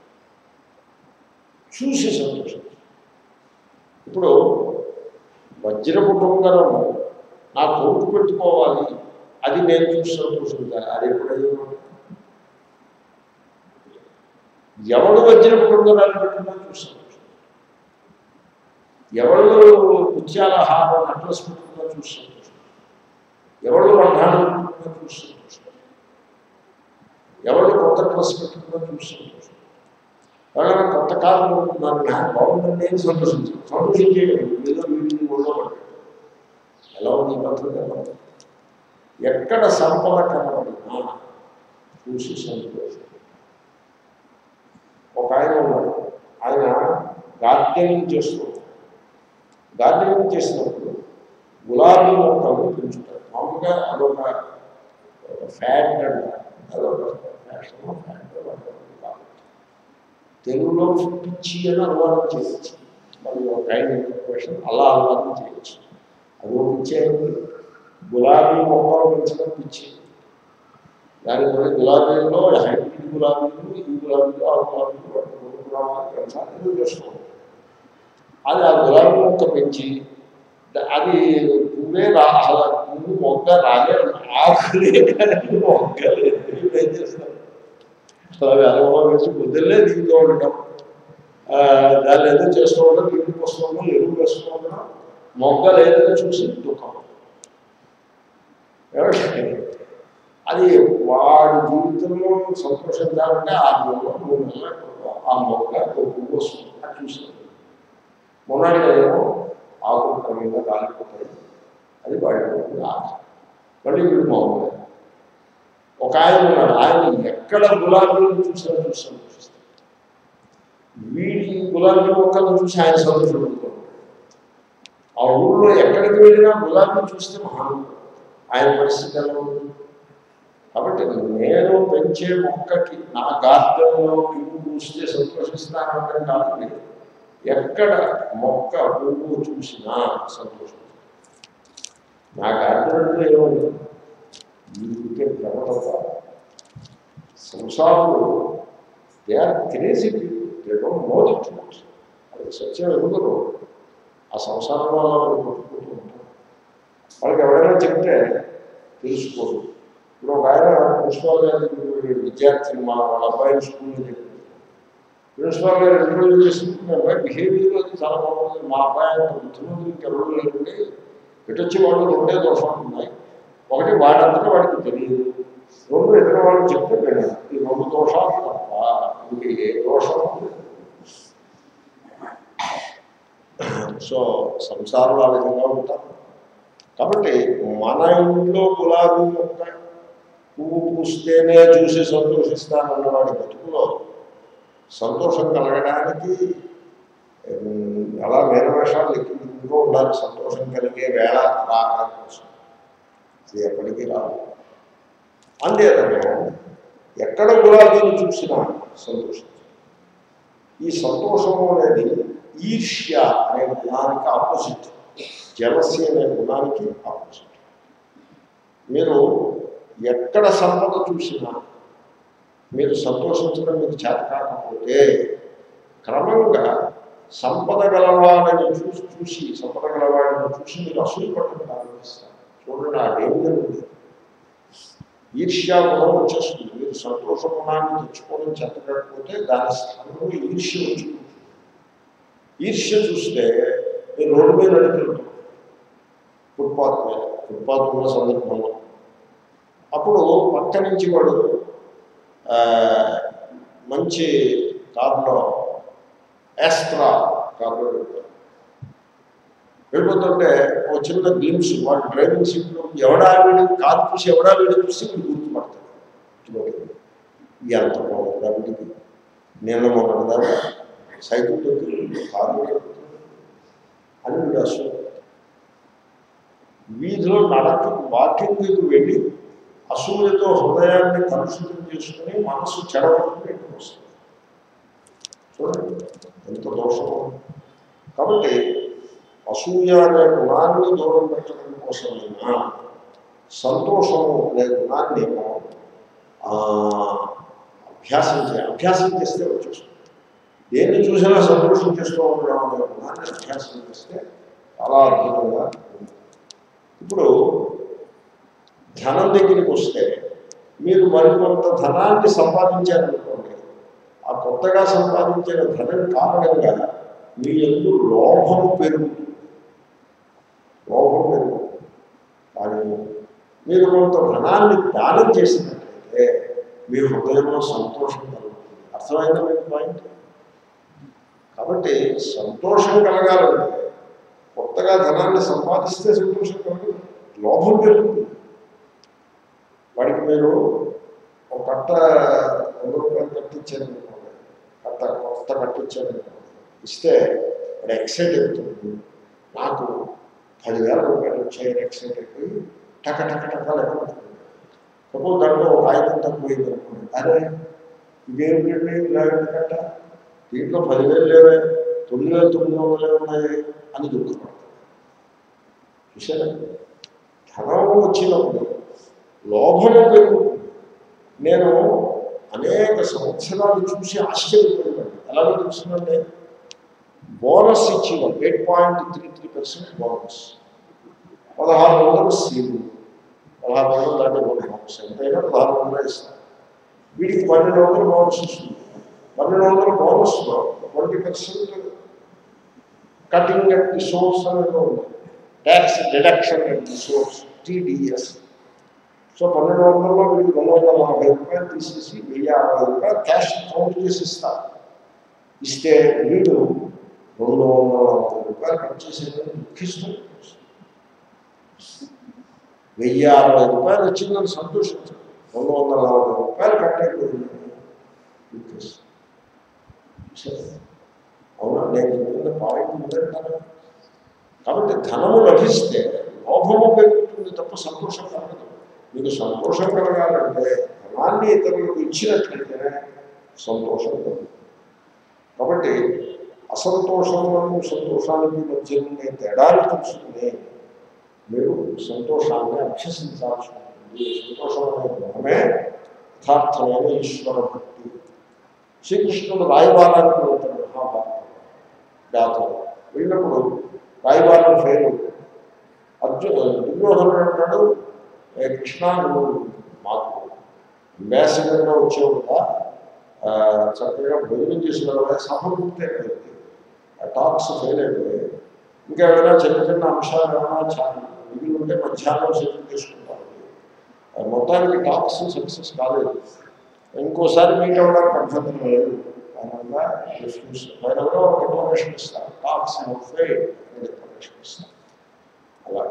చూసి సంతోషం ఇప్పుడు వజ్రపు ఉంగరము నా కొడుకు పెట్టుకోవాలి అది నేను చూసి సంతోషించాలి అది ఎప్పుడయ్యో ఎవడు వజ్రపు ఉంగరాలు పెట్టుకున్నా చూసి సంతోషం ఎవడు ముత్యాల హారం అడ్రస్ పెట్టుకున్నా చూసి సంతోషం ఎవడు వర్ణాలు పెట్టుకున్నా చూసి సంతోషం ఎవరు కొత్త డ్రెస్ పెట్టుకున్నా చూసి సంతోషం ఎవరైనా కొత్త కారు కొనుక్కున్నారు నాకు బాగుందండి అని సంతోషించారు సంతోషించేయడం ఏదో వీటిని ఒళ్ళో పడ్డాడు ఎలా ఉంది ఈ పద్ధతి ఎలా ఉంది ఎక్కడ సంపద కనబడినా చూసి సంతోషం ఒక ఆయన ఉన్నాడు ఆయన గార్డెనింగ్ చేస్తూ ఉంటాడు. గార్డెనింగ్ చేసినప్పుడు గులాబీ మొక్కలను పెంచుతారు మామూలుగా అదొక ఫ్యాట్ అంట అదొక ఫ్యాషన్ ఫ్యాట్ తెలుగులో పిచ్చి అని అనువాదం చేయవచ్చు మరి ఒక కైండ్ ఇన్ఫర్మేషన్ అలా అనువాదం చేయవచ్చు అది ఒక పిచ్చి అయింది గులాబీ మొక్కలు పెంచడం పిచ్చి దాని కూడా గులాబీల్లో హైబ్రిడ్ గులాబీలు ఈ గులాబీలు ఆ గులాబీలు వాటి గులాబీ పెంచాలి ఏదో చేసుకోవాలి అది ఆ గులాబీ మొక్క పెంచి ద- అది పువ్వే రా అసలు పువ్వు మొగ్గ రాలే ఆకులే కానీ మొగ్గ లేదు వీళ్ళు ఏం చేస్తారు అలా వేలమో వేసి పొద్దున్నే దిగుతూ ఉండటం ఆ, దాన్ని ఏదో చేస్తూ ఉండడం నీళ్ళు పోస్తూ ఉండడం ఎరువు వేస్తూ ఉండడం మొగ్గ లేదని చూసి దుఃఖం ఏమంటే అది వాడి జీవితంలో సంతోషించాలంటే ఆ నెలలో మూడు నెలల ఆ మొగ్గ ఒక పువ్వు వస్తుంది అది చూసి మొన్నటి ఏమో ఆకులు క్రమంగా రాలిపోతాయి అది వాడిపోతుంది ఆశ మళ్ళీ వీడు మామూలు ఒక ఆయన ఉన్నాడు ఆయన ఎక్కడ గులాబీలను చూసినా చూసి సంతోషిస్తాడు వీడి గులాబీ మొక్కలను చూసి ఆయన సంతోషపడుతూ ఉంటాడు ఆ ఊళ్ళో ఎక్కడికి వెళ్ళినా గులాబీ చూస్తే మహానుభావుడు ఆయన పరిస్థితి ఎలా ఉంటుంది కాబట్టి నేను పెంచే మొక్కకి నా గార్డెన్లో పువ్వు పూస్తే సంతోషిస్తానంటే కాదు లేదు ఎక్కడ మొక్క పువ్వు చూసినా సంతోషం నా గార్డెన్లో ఏముంది వీరికే భ్రమత సంసారులు they are crazy people they don't know the truth అది సత్యం ఎదుగురు ఆ సంసారంలో అలా వాళ్ళు కొట్టుకుంటూ ఉంటారు వాళ్ళకి ఎవరైనా చెప్తే తెలుసుకోరు ఇప్పుడు ఒక ఆయన ప్రిన్సిపాల్ గారి విద్యార్థిని మా వాళ్ళ అబ్బాయిని స్కూల్లో చెప్పింది ప్రిన్సిపాల్ గారు ఇంటర్వ్యూ చేసినప్పుడు మీ అబ్బాయి బిహేవియర్ అది చాలా బాగుంది మా అబ్బాయి అంత బుద్ధిమంతులు ఇంకెవరు లేదండి ఇటొచ్చి వాళ్ళు రెండే దోషాలు ఉన్నాయి ఒకటి వాడంతటా వాడికి తెలియదు రెండు ఇతర వాళ్ళు చెప్తే వినడు ఈ రెండు దోషాలు తప్ప ఇంక ఏ దోషం లేదు. సో సంసారంలో ఆ విధంగా ఉంటారు కాబట్టి మన ఇంట్లో గులాబీ మొక్క పువ్వు పూస్తేనే చూసి సంతోషిస్తానన్న వాడి బతుకులో సంతోషం కలగడానికి ఉమ్, అలా వేషాలు లెక్కించుకుంటూ ఉండాలి సంతోషం కలిగే వేళ రావడం కోసం అది ఎప్పటికీ రాదు అంతేకాదు ఎక్కడ గులాబీని చూసినా సంతోషం ఈ సంతోషము అనేది ఈర్ష్య అనే గుణానికి ఆపోజిట్ జలసి అనే గుణానికి ఆపోజిట్ మీరు ఎక్కడ సంపద చూసినా మీరు సంతోషించడం మీకు చేత కాకపోతే క్రమంగా సంపద గలవాడిని చూసి చూసి సంపద గలవాడిని చూసి మీరు అసూయ పట్టడం ప్రారంభిస్తారు చూడండి ఆ డేంజర్ ఉంది ఈర్ష్యా గుణం వచ్చేస్తుంది మీరు సంతోష గుణాన్ని తెచ్చుకోవడం చెప్పకపోతే దాని స్థానంలో ఈర్ష్య వచ్చుకుంటుంది ఈర్ష్య చూస్తే మీరు రోడ్డు మీద నడుపుతుంటాం ఫుట్పాత్ మీద ఫుట్పాత్ ఉన్న సందర్భంలో అప్పుడు పక్క నుంచి వాడు ఆ, మంచి కారులో ఎస్ట్రా కారులో వెళ్తాడు వెళ్ళిపోతుంటే ఒక చిన్న గ్లిమ్స్ వాడు డ్రైవింగ్ సీట్లో ఎవడా వీడు కారు చూసి ఎవడా వీడు చూసి వీడు గుర్తుపడతాడు ఇదిగోటి. ఎంత బాగుందా వీడికి నిన్న మొన్నటిదాకా సైకిల్ తొక్కి కారు తొక్కుతుంది అని వీడు అసలు వీధిలో నడక వాకింగ్కి వెళ్ళి అసూయతో హృదయాన్ని కలుషితం చేసుకుని మనసు చెడగొట్టుకుని ఇంటికి వస్తుంది చూడండి ఎంత దోషము కాబట్టి అసూయ అనే గుణాన్ని దూరం పెట్టడం కోసమైనా సంతోషము అనే గుణాన్ని ఏమో ఆ, అభ్యాసం చేయాలి అభ్యాసం చేస్తే వచ్చేస్తుంది దేన్ని చూసినా సంతోషం చేస్తూ ఉండడం అనే గుణాన్ని అభ్యాసం చేస్తే చాలా అద్భుతంగా ఉంటుంది ఇప్పుడు ధనం దగ్గరికి వస్తే మీరు మరికొంత ధనాన్ని సంపాదించారనుకోండి ఆ కొత్తగా సంపాదించిన ధనం కారణంగా మీ ఎందు లోభము పెరుగుతుంది లోభం పెరుగుతుంది కానీ మీరు కొంత ధనాన్ని దానం చేసినట్లయితే మీ హృదయంలో సంతోషం కలుగుతుంది అర్థమైందా మీకు పాయింట్ కాబట్టి సంతోషం కలగాలంటే కొత్తగా ధనాన్ని సంపాదిస్తే సంతోషం కలుగుతుంది లోభం పెరుగుతుంది వాడికి మీరు ఒక కట్ట వంద రూపాయలు కట్టించారు అనుకోండి కట్ట కొత్త కట్టించారు అనుకోండి ఇస్తే వాడు ఎక్సైట్ అవుతుంది నాకు పదివేల రూపాయలు వచ్చాయని ఎక్సైట్ అయిపోయి టక టక టక లెక్క పెట్టుకుంటాడు సపోజ్ దాంట్లో ఒక ఆయుధం తక్కువైంది అనుకోండి అరే ఇదేమిటండి ఇలా ఎందుకంట దీంట్లో పదివేలు లేవే తొమ్మిది వేల తొమ్మిది వందలే ఉన్నాయి అని దుఃఖపడతాడు చూసారా ధనం వచ్చినప్పుడు లోభము పెరుగుతుంది నేను అనేక సంవత్సరాలు చూసి ఆశ్చర్యపోయాను ఎలా తెలుస్తుందంటే బోనస్ ఇచ్చేవాళ్ళు eight point three three percent bonus పదహారు వందలు సీలు పదహారు వందలు దాటి బోనస్ ఎంతైనా పదహారు వందలు ఇస్తారు వీడికి పన్నెండు వందలు బోనస్ వస్తుంది పన్నెండు వందల బోనస్లో twenty percent cutting at the source అనేది ఉంది tax deduction at the source TDS so పన్నెండు వందలలో వీడికి రెండు వందల నలభై రూపాయలు తీసేసి వెయ్యి అరవై రూపాయలు క్యాష్ కౌంట్ చేసి ఇస్తారు ఇస్తే వీడు రెండు వందల నలభై రూపాయలు కట్ చేసేదని దుఃఖిస్తూ వెయ్యి అరవై రూపాయలు వచ్చిందని సంతోషించాడు రెండు వందల నలభై రూపాయలు కట్ అయిపోయిందని దుఃఖిస్తాడు చూశారా? అవునా నేను చెప్తున్న పాయింట్ ఉందంటారా కాబట్టి ధనము లభిస్తే లోభము పెరుగుతుంది తప్ప సంతోషం కలగదు మీకు సంతోషం కలగాలంటే ధనాన్ని ఇతరులకు ఇచ్చినట్లయితేనే సంతోషం కలుగుతుంది కాబట్టి అసంతోషములను సంతోషానికి మధ్య ఉండే తేడాలు తెలుసుకుని మీరు సంతోషాన్ని అభ్యసించాల్సి ఉంటుంది సంతోషం అనే గుణమే యథార్థమైన ఈశ్వర భక్తి శ్రీకృష్ణుడు రాయబారానికి వెళ్తాడు మహాభారతం గాథలో వెళ్ళినప్పుడు రాయబారం ఫెయిల్ అవుతుంది అర్జున్ దుర్యోధనుడు అంటాడు ఏ కృష్ణ నువ్వు మాకు అంబాసిడర్గా వచ్చావు కదా ఆ, చక్కగా భోజనం చేసిన వాళ్ళ సభ పూర్తయిపోయింది ఆ టాక్స్ ఫెయిల్ అయిపోయాయి ఇంకా ఏమైనా చిన్న చిన్న అంశాలు ఏమైనా చాలా మిగిలి ఉంటే మధ్యాహ్నం సెటిల్ చేసుకుంటారు ఆ, మొత్తానికి టాక్స్ సక్సెస్ కాలేదు ఇంకోసారి మీట్ అవ్వడానికి అభ్యంతరం లేదు ఫైనల్గా రిఫ్యూజ్ ఫైనల్గా ఒక డిక్లరేషన్ ఇస్తారు టాక్స్ ఫెయిల్ డిక్లరేషన్ ఇస్తారు అలా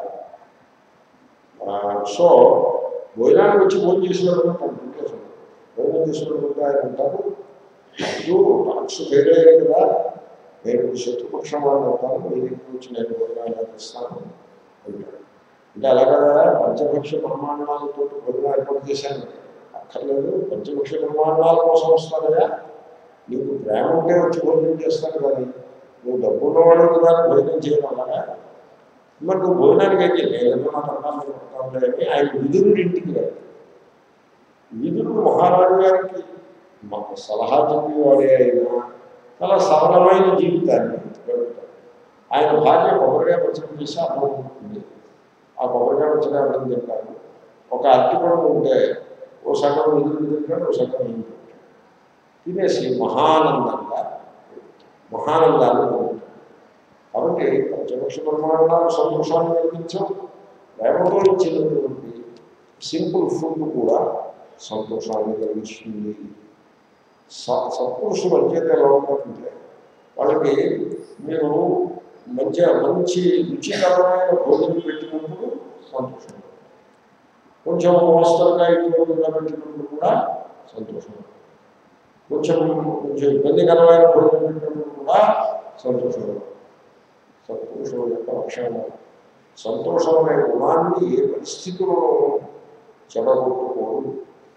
సో భోజనానికి వచ్చి భోజనం చేసినప్పుడు పంపించేసాడు భోజనం చేసినప్పుడు ఆయన అంటారు ఇప్పుడు టాక్స్ ఫెయిల్ అయ్యాయి కదా నేను ఇప్పుడు శత్రుపక్షం వాళ్ళు అవుతాను మీ దగ్గర వచ్చి నేను భోజనాలు ఇస్తాను అంటాడు అంటే అలా కదా పంచభక్ష ప్రమాణాలతో భోజనం ఏర్పాటు చేశాను అక్కర్లేదు పంచభక్ష ప్రమాణాల కోసం వస్తానయా నీకు ప్రేమ ఉంటే వచ్చి భోజనం చేస్తాను కానీ నువ్వు డబ్బు ఉన్నవాడు కదా భోజనం చేయడం అలాగా మరి నువ్వు భోజనానికి అయితే లేదంటే నా తరకాలు కొడతానులే అని ఆయన విధుడు ఇంటికి వెళ్ళాడు విధుడు మహారాజు గారికి మాకు సలహా చెప్పేవాడే అయినా చాలా సరళమైన జీవితాన్ని గడుపుతాడు ఆయన భార్య కొబ్బరిగా పచ్చడి చేసి అన్నం ఉంటుంది ఆ కొబ్బరిగా పచ్చడి అన్నం తింటాడు ఒక అరటిపండు ఉంటే ఓ సగం విధుడు తింటాడు ఓ సగం ఈయన తింటాడు తినేసి మహానందంగా మహానందాన్ని పొందుతాడు కాబట్టి పంచపక్ష ప్రమాణాలు సంతోషాన్ని కలిగించవు ప్రేమతో ఇచ్చినటువంటి సింపుల్ ఫుడ్ కూడా సంతోషాన్ని కలిగిస్తుంది స- సత్పురుషులు అంచేత ఎలా ఉంటారంటే వాళ్ళకి మీరు మంచి మంచి రుచికరమైన భోజనం పెట్టినప్పుడు సంతోషం కొంచెం మోస్తరుగా ఇటువంటిగా పెట్టినప్పుడు కూడా సంతోషం కొంచెం కొంచెం ఇబ్బందికరమైన భోజనం పెట్టినప్పుడు కూడా సంతోషం సత్పురుషుల యొక్క లక్షణం సంతోషం అనే గుణాన్ని ఏ పరిస్థితుల్లో చెడగొట్టుకోడు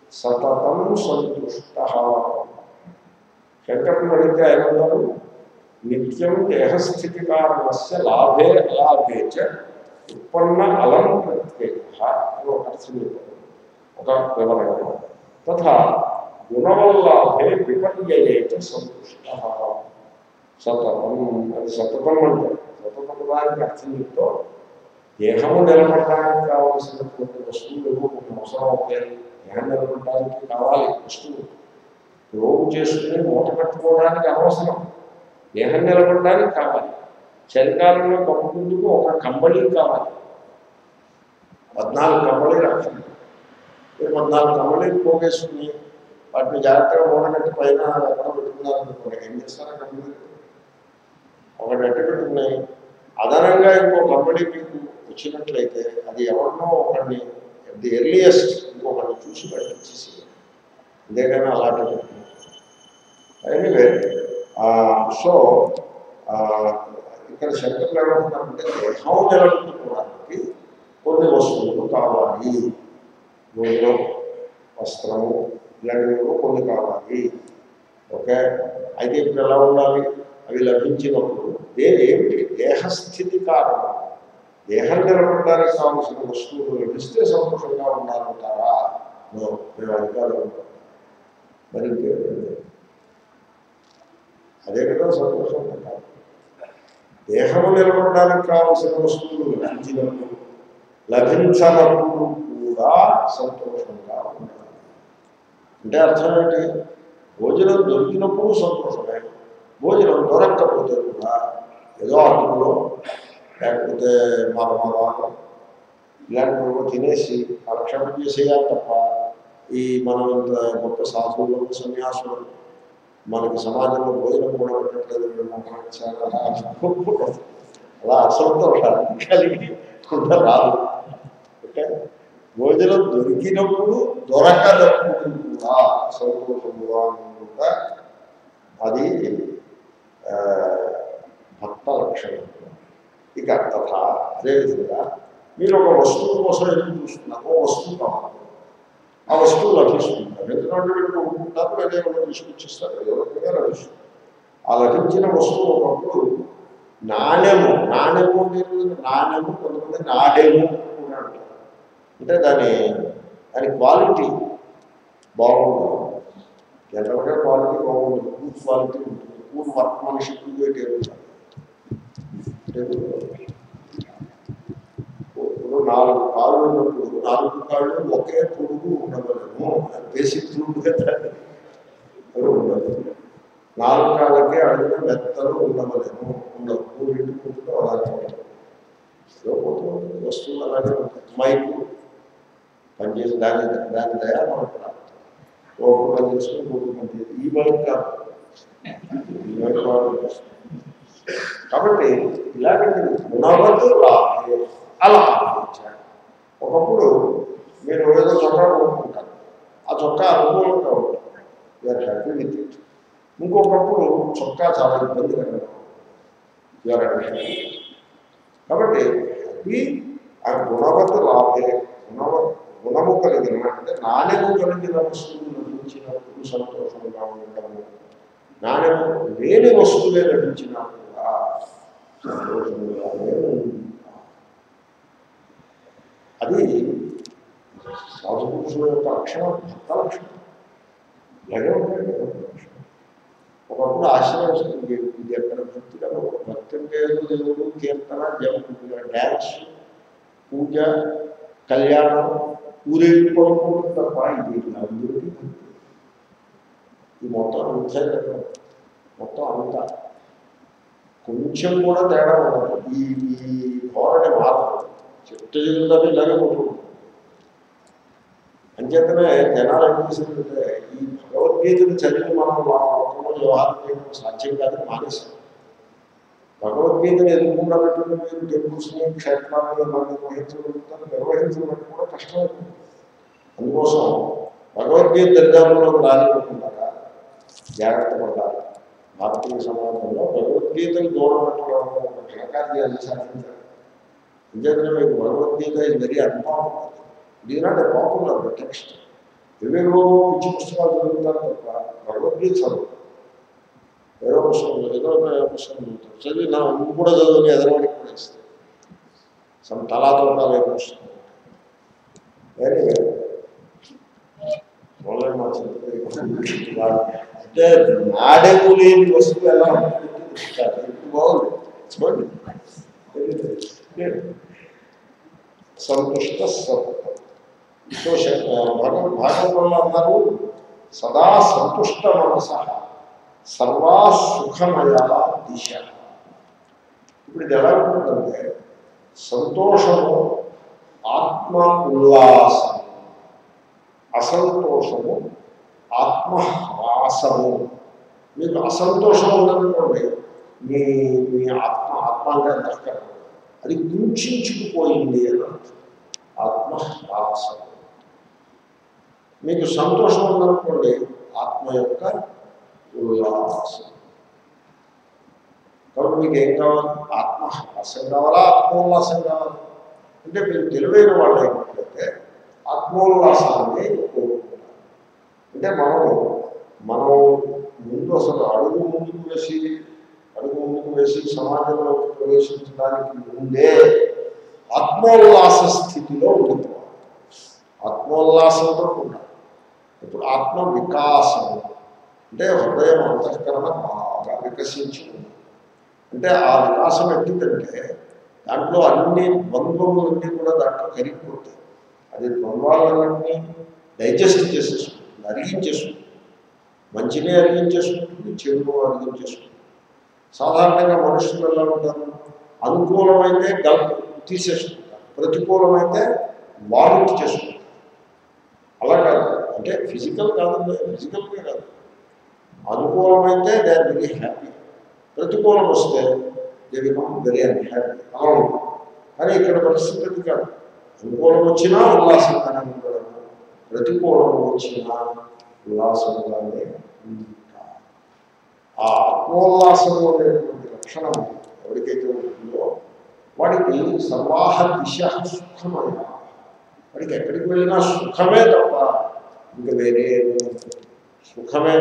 సతతం సంతుష్ట శంకరుడు అడిగితే ఆయన అంటారు నిత్యం దేహస్థితి కారణస్య లాభే అలాభే చ ఉత్పన్న అలం ప్రత్యేక అని ఒక అర్థం చెప్పారు ఒక వివరణ తథా గుణవల్లాభే విపర్యయే చ సంతుష్ట సతతం అది సతతం అంటే సతతం దానికి అర్థం చెప్తూ దేహము నిలబడడానికి కావలసినటువంటి వస్తువులు ఏవో కొన్ని అవసరం అవుతాయి దేహం నిలబడడానికి కావాలి వస్తువు రోగు చేసుకుని మూట కట్టుకోవడానికి అనవసరం దేహం నిలబడడానికి కావాలి చలికాలంలో కప్పుకుందుకు ఒక కంబళి కావాలి పద్నాలుగు కంబళి రావాలి మీరు పద్నాలుగు కంబళీలు పోగేసుకుని వాటిని జాగ్రత్తగా మూట కట్టి పైన ఎక్కడ పెట్టుకున్నారనుకోండి ఏం చేస్తారా కంబళి ఒకటి అట్టి పెట్టుకున్నాయి అదనంగా ఇంకో కంపెనీ మీకు వచ్చినట్లయితే అది ఎవరినో ఒకరిని ది ఎర్లియస్ట్ ఇంకొకరిని చూసి పెట్టించేసి అంతేగాని అలాంటి ఎనీవే సో ఇక్కడ శంకర్లు ఏమంటున్నారంటే దేహం నిలబెట్టుకోవడానికి కొన్ని వస్తువులు కావాలి భోజనం వస్త్రము ఇలాంటివి కొన్ని కావాలి ఓకే అయితే ఇప్పుడు ఎలా ఉండాలి అవి లభించినప్పుడు దే ఏమిటి దేహస్థితి కారణం దేహం నిలబడడానికి కావాల్సిన వస్తువులు లభిస్తే సంతోషంగా ఉండాలంటారా నో, మేము అధికారులు ఉంటాం మరి ఇంకేంటండి అదే కదా సంతోషం అంటారు దేహము నిలబడడానికి కావలసిన వస్తువులు లభించినప్పుడు లభించనప్పుడు కూడా సంతోషంగా ఉండాలి అంటే అర్థం ఏంటి భోజనం దొరికినప్పుడు సంతోషమే భోజనం దొరక్కపోతే కూడా ఏదో అటుకులో లేకపోతే మరమరాలు ఇలాంటివి తినేసి కాలక్షేపం చేసేయాలి తప్ప ఈ మనం ఇంత గొప్ప సాధువులు సన్యాసులు మనకి సమాజంలో భోజనం కూడా పెట్టట్లేదు వీళ్ళు మొహం చాలా అలా అనుకోకూడదు. అలా అసంతోషాలు కలిగి కూడా రాదు ఓకే భోజనం దొరికినప్పుడు దొరకనప్పుడు కూడా సంతోషముగా కూడా అది ఆ, భక్త లక్షణం ఇక తథా అదేవిధంగా మీరు ఒక వస్తువు కోసం ఎదురు చూస్తున్నారు ఓ వస్తువు కావాలి ఆ వస్తువు లభిస్తుంటారు ఎందుకంటే వీళ్ళు కొనుక్కుంటారు లేదా ఎవరు తీసుకొచ్చిస్తారు ఏదో రకంగా లభిస్తుంది ఆ లభించిన వస్తువు ఒకప్పుడు నాణ్యము నాణ్యము అనేది నాణ్యము కొంతమంది నాడేము కూడా అంటారు అంటే దాని దాని క్వాలిటీ బాగుంటుంది జనరల్గా క్వాలిటీ బాగుంటుంది పూర్ క్వాలిటీ ఉంటుంది పూర్ వర్క్ మనిషి టేబుల్ టేబుల్ ఇప్పుడు నాలుగు కాళ్ళు ఉన్నప్పుడు నాలుగు కాళ్ళు ఒకే పురుగు ఉండవలేము బేసిక్ రూల్ కదా అది ఉండదు నాలుగు కాళ్ళకే అడుగున మెత్తలు ఉండవలేము ఉండవు మూడింటి ముందులో అలాగే ఉంటాయి ఏదో పోతూ ఉంటుంది వస్తువులు అలాగే ఉంటాయి మైకు పనిచేసి దాని దాని దయా మనకు రాదు ఒక పని చేసుకుని మూడు పని చేసి ఈ మైక్ కాదు ఈ మైక్ వాడు కాబట్టి ఇలాంటి గుణవద్దు లాభే అలా ఆలోచించాడు ఒకప్పుడు మీరు ఏదో చొక్కా కొనుక్కుంటారు ఆ చొక్కా అనుకూలంగా ఉంటుంది యూఆర్ హ్యాపీ విత్ ఇట్ ఇంకొకప్పుడు చొక్కా చాలా ఇబ్బందికరంగా యూఆర్ హ్యాపీ కాబట్టి ఈ ఆ గుణవద్దు లాభే గుణవ గుణము కలిగిన అంటే నాణ్యము కలిగిన వస్తువులు లభించినప్పుడు సంతోషంగా ఉండటము నాణ్యము లేని వస్తువులే లభించినా కూడా సంతోషంగానే ఉంటాం. అది సాధుపురుషుల యొక్క లక్షణం భక్త లక్షణం ఇలాగే ఉంటాయండి భక్త లక్షణం ఒకప్పుడు ఆశ్రయం ఇది ఇది ఎక్కడ భక్తి కదా భక్తి అంటే ఏదో దేవుడు కీర్తన జప డ్యాన్స్ పూజ కళ్యాణం ఊరేగి పడుకోవడం తప్ప ఇది అందరికీ భక్తి ఈ మొత్తం అంతే కదా మొత్తం అంతా కొంచెం కూడా తేడా ఉండదు ఈ ఈ ధోరణి మార్పు చెట్టు జీవితాన్ని ఇలాగే ఉంటుంది అంచేతనే జనాలు ఏం చేసిందంటే ఈ భగవద్గీతను చదివి మనం మా లోకంలో వ్యవహారం చేయడం సాధ్యం కాదని మానేశాం భగవద్గీతను ఎదుర్కొండా పెట్టుకుని మీరు టెంపుల్స్ని క్షేత్రాలను ఎలా నిర్వహించగలుగుతారు నిర్వహించడం కూడా కష్టమైంది అందుకోసం భగవద్గీత దరిదాపుల్లోకి రానివ్వకుండా జాగ్రత్త పడాలి భారతీయ సమాజంలో భగవద్గీతను దూరం పెట్టడం ఒక ఘనకార్యాన్ని సాధించాలి అంచేతనే మీకు భగవద్గీత ఇది వెరీ అన్పాపులర్ ఇది నాట్ ఎ పాపులర్ టెక్స్ట్ ఇవేవో పిచ్చి పుస్తకాలు చదువుతారు తప్ప భగవద్గీత చదువు ఏదో పుస్తకం ఏదో ఒక పుస్తకం చదువుతాడు చదివి నా నువ్వు కూడా చదువుని ఎదరవాడికి కూడా ఇస్తాను సమ్ తలాతో కాలే పుస్తకం వెరీ వెరీ చూడలేదు మా చింత అంటే నాడెము లేని వస్తువు ఎలా ఉంటుంది ఇప్పుడు బాగుంది చూడండి సంతుష్ట సత్వం సో భగవ భాగవతంలో అన్నారు సదా సంతుష్ట మనస సర్వా సుఖమయ దిశ ఇప్పుడు ఇది ఎలా ఉంటుందంటే సంతోషము ఆత్మ ఉల్లాసము అసంతోషము ఆత్మహాసము మీకు అసంతోషం ఉందనుకోండి మీ మీ ఆత్మ ఆత్మ అంటే అంతఃకరణ అది కుంచుకుపోయింది అని అర్థం. ఆత్మహాసము మీకు సంతోషం ఉందనుకోండి ఆత్మ యొక్క ఉల్లాసం కాబట్టి మీకు ఏం కావాలి ఆత్మహాసం కావాలా ఆత్మోల్లాసం కావాలి అంటే మీరు తెలివైన వాళ్ళు అయినట్లయితే ఆత్మోల్లాసాన్ని కోరుకుంటారు అంటే మనం మనం ముందు అసలు అడుగు ముందుకు వేసి అడుగు ముందుకు వేసి సమాజంలో ప్రవేశించడానికి ముందే ఆత్మోల్లాస స్థితిలో ఉండిపోవాలి ఆత్మోల్లాసంతో ఉండాలి ఇప్పుడు ఆత్మ వికాసం అంటే హృదయం అంతఃకరణ బాగా వికసించి ఉంది అంటే ఆ వికాసం ఎట్టిందంటే దాంట్లో అన్ని ద్వంద్వములన్నీ కూడా దాంట్లో కరిగిపోతాయి అది ద్వంద్వాలన్నింటినీ డైజెస్ట్ చేసేసుకుంటుంది అరిగించేసుకుంటుంది మంచినే అరిగించేసుకుంటుంది చెడును అరిగించేసుకుంటుంది సాధారణంగా మనుషులు ఎలా ఉంటారు అనుకూలమైతే గల్ప్ తీసేసుకుంటారు ప్రతికూలమైతే వామిట్ చేసుకుంటారు అలా కాదు అంటే ఫిజికల్ కాదు ఫిజికల్గా కాదు అనుకూలమైతే దే ఆర్ వెరీ హ్యాపీ ప్రతికూలం వస్తే దే బికమ్ వెరీ అన్హ్యాపీ అలా ఉంటుంది కానీ ఇక్కడ పరిస్థితి అది కాదు అనుకూలం వచ్చినా ఉల్లాసంగానే ఉండడం ప్రతికూలం వచ్చినా ఉల్లాసంగానే ఉంటారు ఆ ఆత్మోల్లాసంలో ఉండేటువంటి లక్షణం ఎవరికైతే ఉంటుందో వాడికి సర్వాహ దిశ సుఖమయ వాడికి ఎక్కడికి వెళ్ళినా సుఖమే తప్ప ఇంకా వేరే ఏమీ ఉండదు. సుఖమే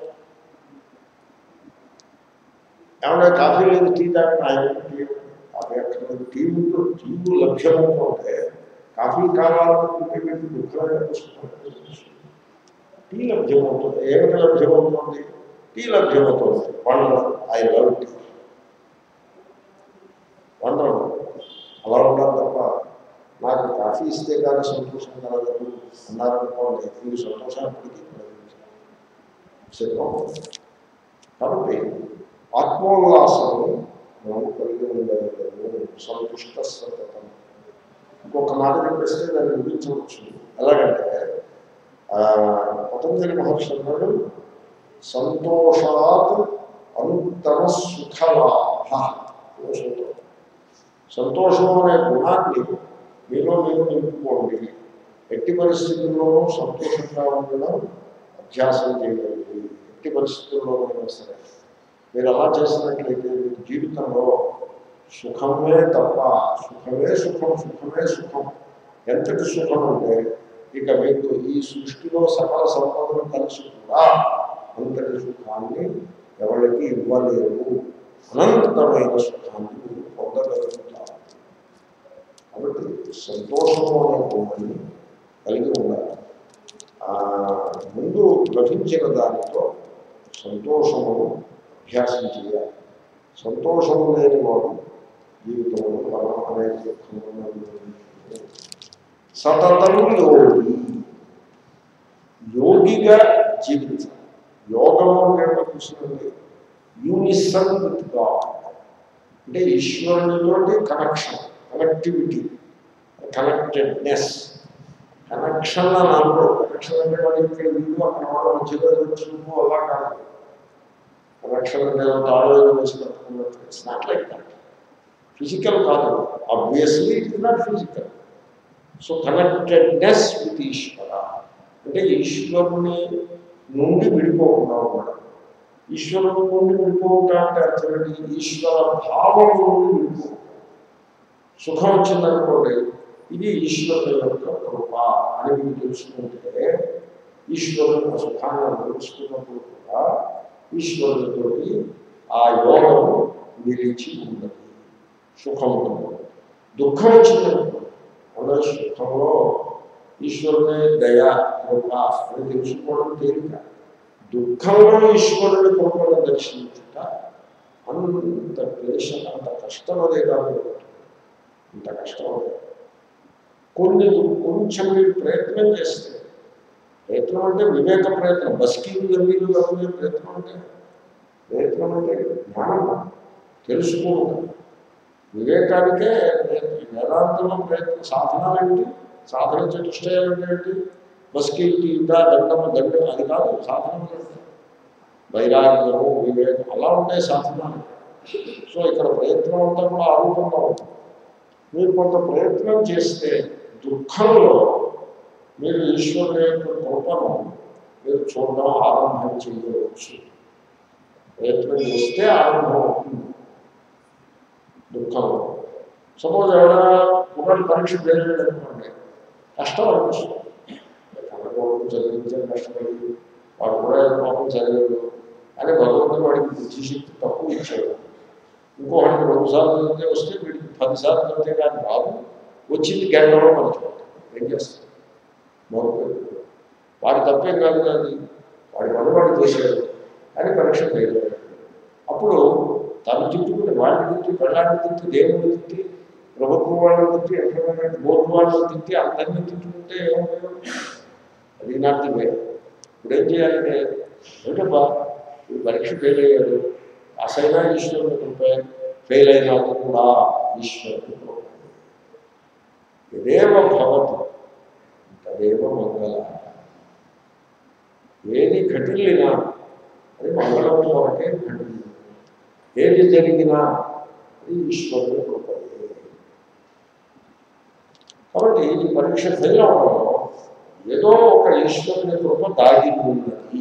ఏమన్నా కాఫీ లేదు టీ తాగిన ఆయన టీ కాఫీ అక్కర్లేదు టీ ఉంటూ టీ లభ్యమవుతుంటే కాఫీ కావాలనుకుంటే మీకు దుఃఖమే వస్తుంది. టీ లభ్యమవుతుంది ఏమిటి లభ్యమవుతుంది టీ లభ్యమవుతుంది wonderful I love tea wonderful అలా ఉండాలి తప్ప నాకు కాఫీ ఇస్తే కానీ సంతోషం కలగదు అన్నారనుకోండి మీకు సంతోషానికి సిద్ధం కాబట్టి ఆత్మోల్లాసము మనం కలిగి ఉండగలము సంతుష్ట సతతం ఇంకొక మాట చెప్పేస్తే దాన్ని ముగించవచ్చు ఎలాగంటే ఆ, పతంజలి మహర్షి అన్నాడు సంతోషాత్ అనుత్తమ సుఖలాభ సంతోషం సంతోషం అనే గుణాన్ని మీలో మీరు నింపుకోండి ఎట్టి పరిస్థితుల్లోనూ సంతోషంగా ఉండడం అభ్యాసం చేయండి ఎట్టి పరిస్థితుల్లోనైనా సరే మీరు అలా చేసినట్లయితే మీకు జీవితంలో సుఖమే తప్ప సుఖమే సుఖం సుఖమే సుఖం ఎంతటి సుఖం అంటే ఇక మీకు ఈ సృష్టిలో సకల సంపదలు కలిసి కూడా అంతటి సుఖాన్ని ఎవరికి ఇవ్వలేరు అనంతమైన సుఖాన్ని మీరు పొందగలుగుతారు కాబట్టి సంతోషము అనే గుణాన్ని కలిగి ఉండాలి ఆ, ముందు లభించిన దానితో సంతోషమును అభ్యాసం చేయాలి సంతోషము లేని వాడు జీవితంలో మనం అనేక దుఃఖములను అనుభవించుకుంటూ సతతం యోగి యోగిగా జీవించాలి యోగం అంటే చూసినది యూనిసన్ విత్ గాడ్ అంటే ఈశ్వరునితోటి కనెక్షన్ కనెక్టివిటీ కనెక్టెడ్నెస్ కనెక్షన్ అని అనుకో కనెక్షన్ అంటే వాడు ఇక్కడ వీడు అక్కడ వాడు మధ్యలో చూపు అలా కాదు కనెక్షన్ అంటే తాడు ఏదో వేసి కట్టుకున్నట్టు it's not like that physical కాదు obviously it is not physical so connectedness with Ishwara అంటే ఈశ్వరుని నుండి విడిపోకుండా ఉండడం ఈశ్వరుని నుండి విడిపోకుండా అంటే అర్థం ఏంటి ఈశ్వర భావం నుండి విడిపోకుండా సుఖం వచ్చిందనుకోండి ఇది ఈశ్వరుని యొక్క కృప అని మీకు తెలుసుకుంటే ఈశ్వరుని సుఖాన్ని అనుభవిస్తున్నప్పుడు కూడా ఈశ్వరుడితోటి ఆ యోగము నిలిచి ఉన్నది సుఖము దుఃఖం వచ్చిందనుకో అందులో సుఖంలో ఈశ్వరుని దయ కృప అని తెలుసుకోవడం తేలిక దుఃఖంలో ఈశ్వరుని కృపను దర్శించుట అంత క్లేశం అంత కష్టం అదే కాదు అంత కష్టం అదే కొన్ని కొంచెం మీరు ప్రయత్నం చేస్తే ప్రయత్నం అంటే వివేక ప్రయత్నం బస్కింగ్ గల్లీలు అనే ప్రయత్నం అంటే ప్రయత్నం అంటే జ్ఞానం తెలుసుకోవడం వివేకానికే వేదాంతంలో ప్రయత్నం సాధన ఏంటి సాధన చతుష్టయాలు ఏంటి బస్కిల్ తీట దండము దండం అది కాదు సాధన వైరాగ్యము వివేకం అలా ఉంటాయి సాధనాలు సో ఇక్కడ ప్రయత్నం అంతా కూడా ఆరూపంగా ఉంటుంది మీరు కొంత ప్రయత్నం చేస్తే దుఃఖంలో మీరు ఈశ్వరుని యొక్క కృపను మీరు చూడడం ఆరంభం చేయవచ్చు ప్రయత్నం చేస్తే ఆరంభం అవుతుంది దుఃఖంలో సపోజ్ ఎవరైనా కుమారు పరీక్ష పేరు అనుకోండి కష్టం అనిపిస్తుంది కన్నకోవడం చదివించడం కష్టపడి వాడు కూడా పాపం చదివాడు అని భగవంతుడు వాడికి బుద్ధిశక్తి తక్కువ ఇచ్చాడు ఇంకొకటి రెండు సార్లు చదివితే వస్తే వీడికి పది సార్లు చదివితే కానీ రాదు వచ్చింది గంటలో మర్చిపోతాం ఏం చేస్తాం మోకపోయి వాడి తప్పేం కాదు అది వాడి పని వాడు చేశాడు అని పరీక్ష ఫెయిల్ అయ్యాడు అప్పుడు తను తిట్టుకుని వాడిని తిట్టి పెళ్ళాన్ని తిట్టి దేవుడిని తిట్టి ప్రభుత్వం వాళ్ళని తిట్టి ఎంప్లాయ్మెంట్ బోర్డు వాళ్ళని తిట్టి అందరినీ తిట్టుకుంటే ఏమవుతుంది అది నాటి వే ఇప్పుడు ఏం చేయాలంటే ఏంటబ్బా ఈ పరీక్ష ఫెయిల్ అయ్యాడు అసైనా ఈశ్వరుని కృప ఫెయిల్ అయినా కూడా ఈశ్వరుని కృప ఇదేవ భవతి తదేవ మంగళ ఏది ఘటిల్లినా అది మంగళం కొరకే ఘటిల్లి ఏది జరిగినా అది ఈశ్వరుని కృప కాబట్టి ఈ పరీక్ష ఫెయిల్ అవడంలో ఏదో ఒక ఈశ్వరుని కృప దాగి ఉన్నది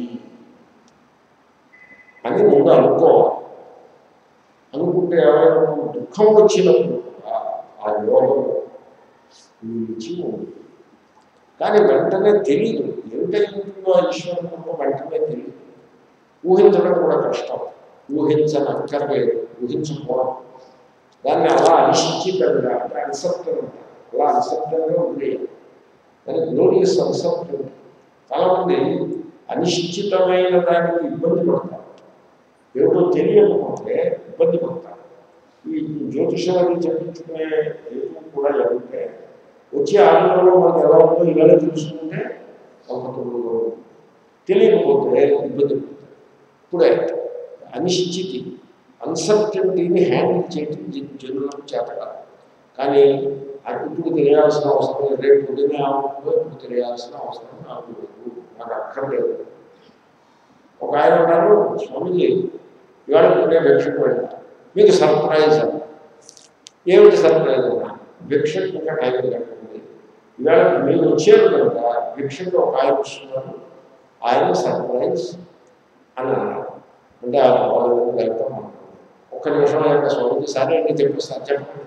అని ముందు అనుకోవాలి అనుకుంటే ఏమైనా దుఃఖం వచ్చినప్పుడు కూడా ఆ యోగం నిలిచి ఉంది కానీ వెంటనే తెలియదు ఏమిటై ఉంటుందో ఆ ఈశ్వరుని కృప వెంటనే తెలియదు ఊహించడం కూడా కష్టం ఊహించనక్కర్లేదు ఊహించకపోవడం దాన్ని అలా అనిశ్చితంగా అంటే అన్సర్టన్ అలా అన్సర్టన్గా ఉంది దాని గ్లోరియస్ అన్సర్టన్ చాలామంది అనిశ్చితమైన దానికి ఇబ్బంది పడతారు ఏమిటో తెలియకపోతే ఇబ్బంది పడతారు ఈ జ్యోతిషం అది చెప్పించుకునే హేతు కూడా ఏమంటే వచ్చే ఆనందంలో మనకు ఎలా ఉందో ఇవాళ తెలుసుకుంటే కంఫర్టబుల్గా ఉంటుంది తెలియకపోతే ఇబ్బంది పడతారు ఇప్పుడే అనిశ్చితి అన్సర్టనిటీని హ్యాండిల్ చేయడం జన్- జనులకు చేత కాదు కానీ అది ఇప్పుడు తెలియాల్సిన అవసరం లేదు రేపు పొద్దున్నే ఏమవుతుందో ఇప్పుడు తెలియాల్సిన అవసరం నాకు లేదు నాకు అక్కర్లేదు ఒక ఆయన అన్నారు స్వామిజీ ఇవాళ నేను భిక్షకు వెళ్ళా మీకు సర్ప్రైజ్ అన్న ఏమిటి సర్ప్రైజ్ అన్న భిక్షకు ఇంకా టైం కట్టండి ఇవాళ మీరు వచ్చారు కనుక భిక్షకు ఒక ఆయన వస్తున్నారు ఆయన సర్ప్రైజ్ అని అన్నారు అంటే ఆ కావాలని వెళ్తాం అనుకున్నాను. ఒక్క నిమిషం యొక్క స్వామిజీ సరే అండి చెప్పిస్తాను చెప్పండి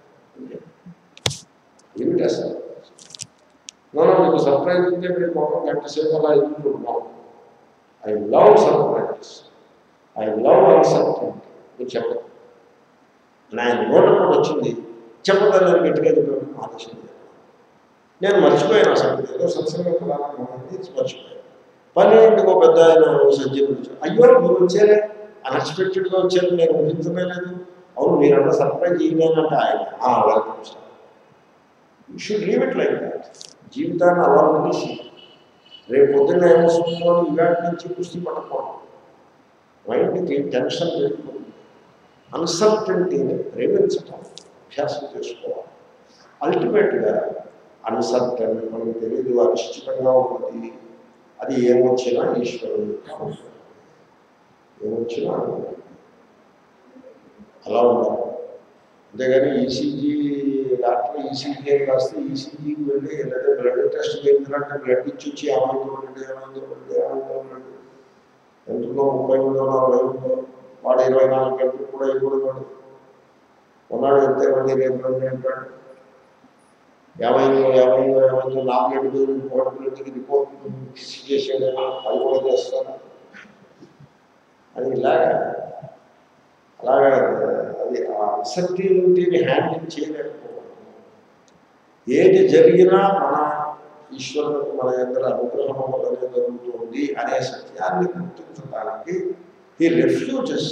ఏమిటి అసలు మనం మీకు సర్ప్రైజ్ ఉంటే మీరు మొత్తం గంట సేపు అలా ఎదుర్కొంటున్నాం I love surprise I love uncertainty మీరు చెప్పదు నా నోట కూడా వచ్చింది చెప్పదని గట్టిగా చెప్పడం ఆలోచన నేను మర్చిపోయాను అసలు ఏదో సత్సంగం ప్రారంభమైంది మర్చిపోయాను పన్నెండింటికి ఒక పెద్ద ఆయన సజ్జలు వచ్చారు అయ్యో మీరు వచ్చారే అన్ఎక్స్పెక్టెడ్గా వచ్చారు నేను ఊహించనే లేదు అవును మీరంతా సర్ప్రైజ్ చేయలేనంటే ఆయన "ఆ, welcome sir you should leave it like that జీవితాన్ని అలా వదిలేసి రేపు పొద్దున్న ఏమొస్తుందో ఇవాటి నుంచి కుస్తీ పట్టకపోవడం మైండ్కి టెన్షన్ పెట్టుకుంటుంది అన్సర్టనిటీని ప్రేమించటం అభ్యాసం చేసుకోవాలి అల్టిమేట్గా అన్సర్టన్ మనకు తెలియదు అనిశ్చితంగా ఉన్నది అది ఏమొచ్చినా ఈశ్వరుడు యొక్క అవసరం. ఏమొచ్చినా అలా ఉండాలి అంతేగాని ఈసీజీ డాక్టర్ ఈసీజీ అని రాస్తే ఈసీజీకి వెళ్ళి లేదా బ్లడ్ టెస్ట్ చేయించాలంటే బ్లడ్ ఇచ్చి వచ్చి ఏమైందో ఉండండి ఏమైందో ఉండండి ఏమైందో ఉండండి ఎంతుందో ముప్పై ఉందో నలభై ఉందో వాడు ఇరవై నాలుగు గంటలు కూడా ఇవ్వడు ఉన్నాడు ఎంత మంది రేపు రండి అంటాడు ఏమైందో ఏమైందో ఏమైందో నా బ్లడ్ ఇంకోటి బ్లడ్కి రిపోర్ట్ చేసేది అది కూడా చేస్తాను అది ఇలాగా అలాగా అది ఆ అన్సర్టీనిటీని హ్యాండిల్ చేయలేకపోవడం ఏది జరిగినా మన ఈశ్వరునికి మన దగ్గర అనుగ్రహం వల్లనే జరుగుతుంది అనే సత్యాన్ని గుర్తించడానికి ఈ రెఫ్యూజెస్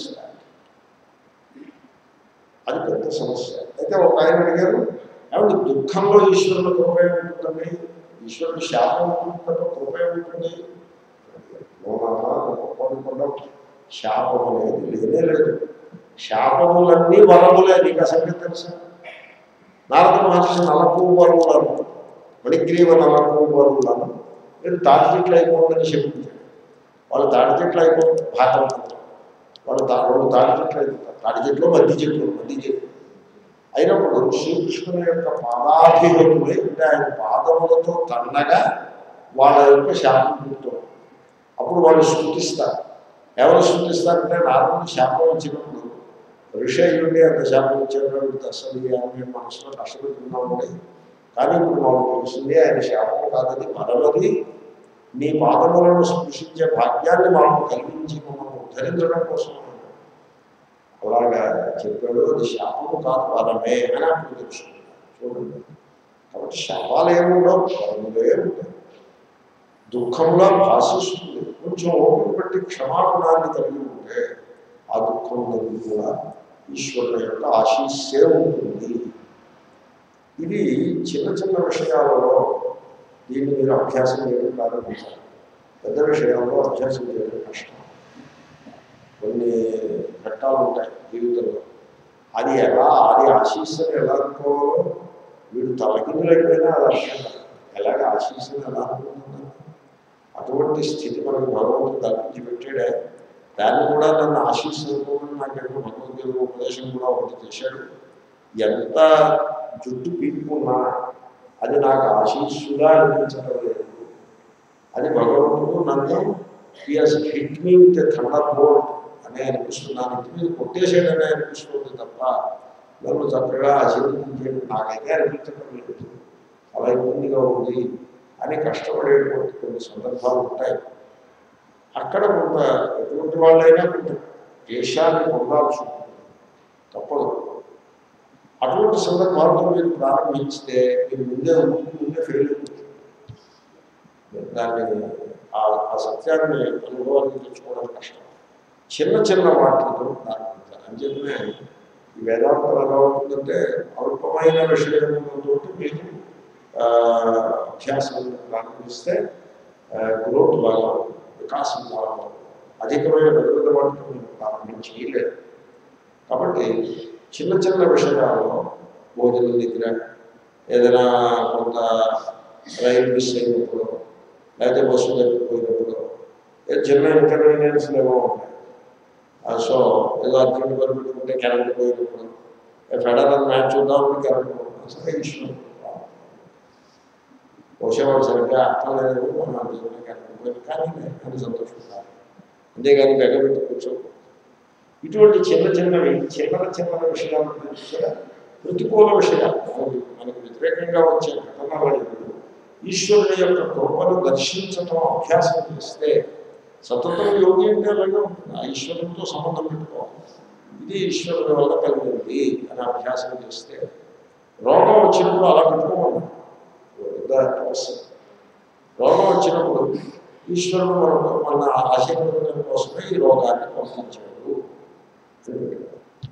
అది పెద్ద సమస్య అయితే ఒక ఆయన అడిగారు ఏమంటే దుఃఖంలో ఈశ్వరుడు కృప ఉంటుందండి ఈశ్వరుడు శాపం ఉంటుంది తప్ప కృప ఉంటుంది కోరుకుండా శాపం అనేది లేనే లేదు శాపములన్నీ వరములే నీకు ఆ సంగతి తెలుసా నారద మహర్షి నలకు వరువులను మణిగ్రీవ నలకు వరువులను మీరు తాటి చెట్లు అయిపోతుందని చెప్పించాడు వాళ్ళు తాటి చెట్లు అయిపోతుంది భాగవతం వాళ్ళు తా రెండు తాటి చెట్లు అయిపోతారు తాటి చెట్లు మధ్య చెట్లు మధ్య చెట్లు అయినప్పుడు శ్రీకృష్ణుని యొక్క పాదాభిహతులై అంటే ఆయన పాదములతో తన్నగా వాళ్ళ యొక్క శాపం పుడుతుంది అప్పుడు వాళ్ళు స్థుతిస్తారు ఎవరు స్థుతిస్తారంటే నారదుడు శాపం ఇచ్చినప్పుడు ఋషయుడి అంత శాపం ఇచ్చేటప్పుడు అసలు మేము మనసులో కష్టపెట్టుకున్నామండి కానీ ఇప్పుడు మాకు తెలిసింది ఆయన శాపం కాదని మరవది నీ పాదములను స్పృశించే భాగ్యాన్ని మాకు కలిగించి మమ్మల్ని ఉద్ధరించడం కోసం అలాగా చెప్పాడు అది శాపము కాదు వరమే అని అప్పుడు తెలుసుకున్నాడు చూడండి కాబట్టి శాపాలు ఏముండవు వరములే ఉంటాయి దుఃఖంలా భాషిస్తుంది కొంచెం ఓపిక పెట్టి క్షమాపణాన్ని కలిగి ఉంటే ఆ దుఃఖం అనేది కూడా ఈశ్వరుల యొక్క ఆశీస్సే ఉంటుంది ఇది చిన్న చిన్న విషయాలలో దీన్ని మీరు అభ్యాసం చేయడం ప్రారంభించాలి పెద్ద విషయాల్లో అభ్యాసం చేయడం కష్టం కొన్ని ఘట్టాలు ఉంటాయి జీవితంలో అది ఎలా అది ఆశీస్సుని ఎలా అనుకోవాలో వీడు తలకిందులైపోయినా అది అర్థం కాదు. ఎలాగ ఆశీస్సుని ఎలా అనుకుంటున్నాను అటువంటి స్థితి మనకు భగవంతుడు కల్పించి పెట్టాడే దాన్ని కూడా నన్ను ఆశీస్సుకోమని నాకేమో భగవద్గీత ఉపదేశం కూడా ఒకటి చేశాడు ఎంత జుట్టు పీక్కున్నా అది నాకు ఆశీస్సుగా అనిపించడం లేదు అది భగవంతుడు నన్ను he's hit me with thunderbolt అనే అనిపిస్తున్నాను ఇంటి మీద కొట్టేసాడనే అనిపిస్తుంది తప్ప నన్ను చక్కగా ఆశీర్వదించేది నాకైతే అనిపించడం లేదు అలా ఇబ్బందిగా ఉంది అని కష్టపడేటువంటి కొన్ని సందర్భాలు ఉంటాయి అక్కడ కొంత ఎటువంటి వాళ్ళైనా కొంత దేశాన్ని పొందాల్సి ఉంటుంది తప్పదు అటువంటి సందర్భాలతో మీరు ప్రారంభించితే మీరు ముందే ముందు ముందే ఫెయిల్ అవుతుంది దాన్ని ఆ ఆ సత్యాన్ని అనుభవానికి తెచ్చుకోవడం కష్టం చిన్న చిన్న వాటితో ప్రారంభించాలి అంచేతనే ఈ వేదాంతం ఎలా ఉంటుందంటే అల్పమైన విషయములతో మీరు ఆ, అభ్యాసం ప్రారంభిస్తే గ్రోత్ బాగా ఉంటుంది, వికాసం బాగా ఉంటుంది. అధికమైన పెద్ద పెద్ద వాటితో మీరు ప్రారంభం చేయలేదు కాబట్టి చిన్న చిన్న విషయాల్లో భోజనం దగ్గర ఏదైనా కొంత రైలు మిస్ అయినప్పుడు లేకపోతే బస్సు తప్పిపోయినప్పుడు ఏదో చిన్న ఇన్కన్వీనియన్స్లు ఏమో ఉంటాయి ఆ, సో ఏదో అర్జెంట్ పని పెట్టుకుంటే కరెంట్ పోయినప్పుడు ఫెడరల్ మ్యాచ్ చూద్దామని కరెంట్ పోయినా సరే ఇష్టం బహుశా వాడు సరిగ్గా అర్థం లేదు మనం అర్జెంట్ కరెంట్ పోయింది కానీ అని సంతోషపడాలి అంతేగాని బెగబెట్టి కూర్చోకూడదు ఇటువంటి చిన్న చిన్నవి చిన్న చిన్న విషయాలు ఉన్నాయి చూసారా? ప్రతికూల విషయాలు మనకి మనకు వ్యతిరేకంగా వచ్చే ఘటనల ఎందు ఈశ్వరుని యొక్క కృపను దర్శించటం అభ్యాసం చేస్తే సతతం యోగి అంటే అలాగే ఉంటుంది ఆ ఈశ్వరునితో సంబంధం పెట్టుకోవాలి ఇది ఈశ్వరుని వల్ల కలిగింది అని అభ్యాసం చేస్తే రోగం వచ్చినప్పుడు అలా పెట్టుకోమన్నాడు పెద్ద తపస్సు రోగం వచ్చినప్పుడు ఈశ్వరుడు మనకు మన ఆశీర్వదం కోసమే ఈ రోగాన్ని పంపించాడు అని పెట్టుకోవాలి.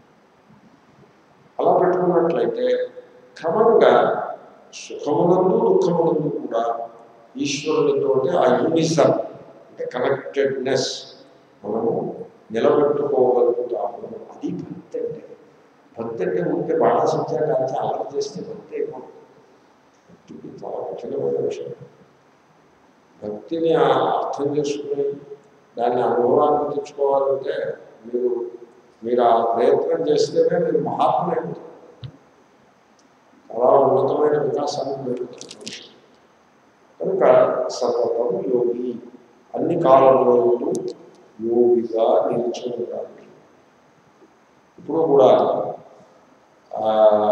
అలా పెట్టుకున్నట్లయితే క్రమంగా సుఖమునందు దుఃఖమునందు కూడా ఈశ్వరునితోటి ఆ యూనిజం అంటే కనెక్టెడ్నెస్ మనము నిలబెట్టుకోగలుగుతాము అది భక్తి అంటే భక్తి అంటే ఉంటే బాణాసంచా కాల్చి అలర్ చేస్తే భక్తి అయిపోతుంది భక్తికి చాలా కఠినమైన విషయం భక్తిని ఆ అర్థం చేసుకుని దాన్ని అనుభవానికి తెచ్చుకోవాలంటే మీరు మీరు ఆ ప్రయత్నం చేస్తేనే మీరు మహాత్మ అయిపోతారు చాలా ఉన్నతమైన వికాసాన్ని పెరుగుతుంది మనిషి కనుక సతతం యోగి అన్ని కాలంలో యోగిగా నిలిచి ఉండాలి ఇప్పుడు కూడా ఆ,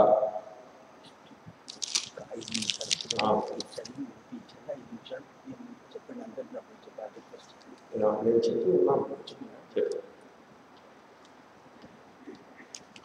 ఐదు నిమిషాలు ఆ. చదివి ముగించాలి ఐదు నిమిషాలు నేను చెప్పండి అందరికీ అప్పుడు చెప్పాలి ఫస్ట్ నేను నేను చెప్పి ఉన్నాను చెప్పాను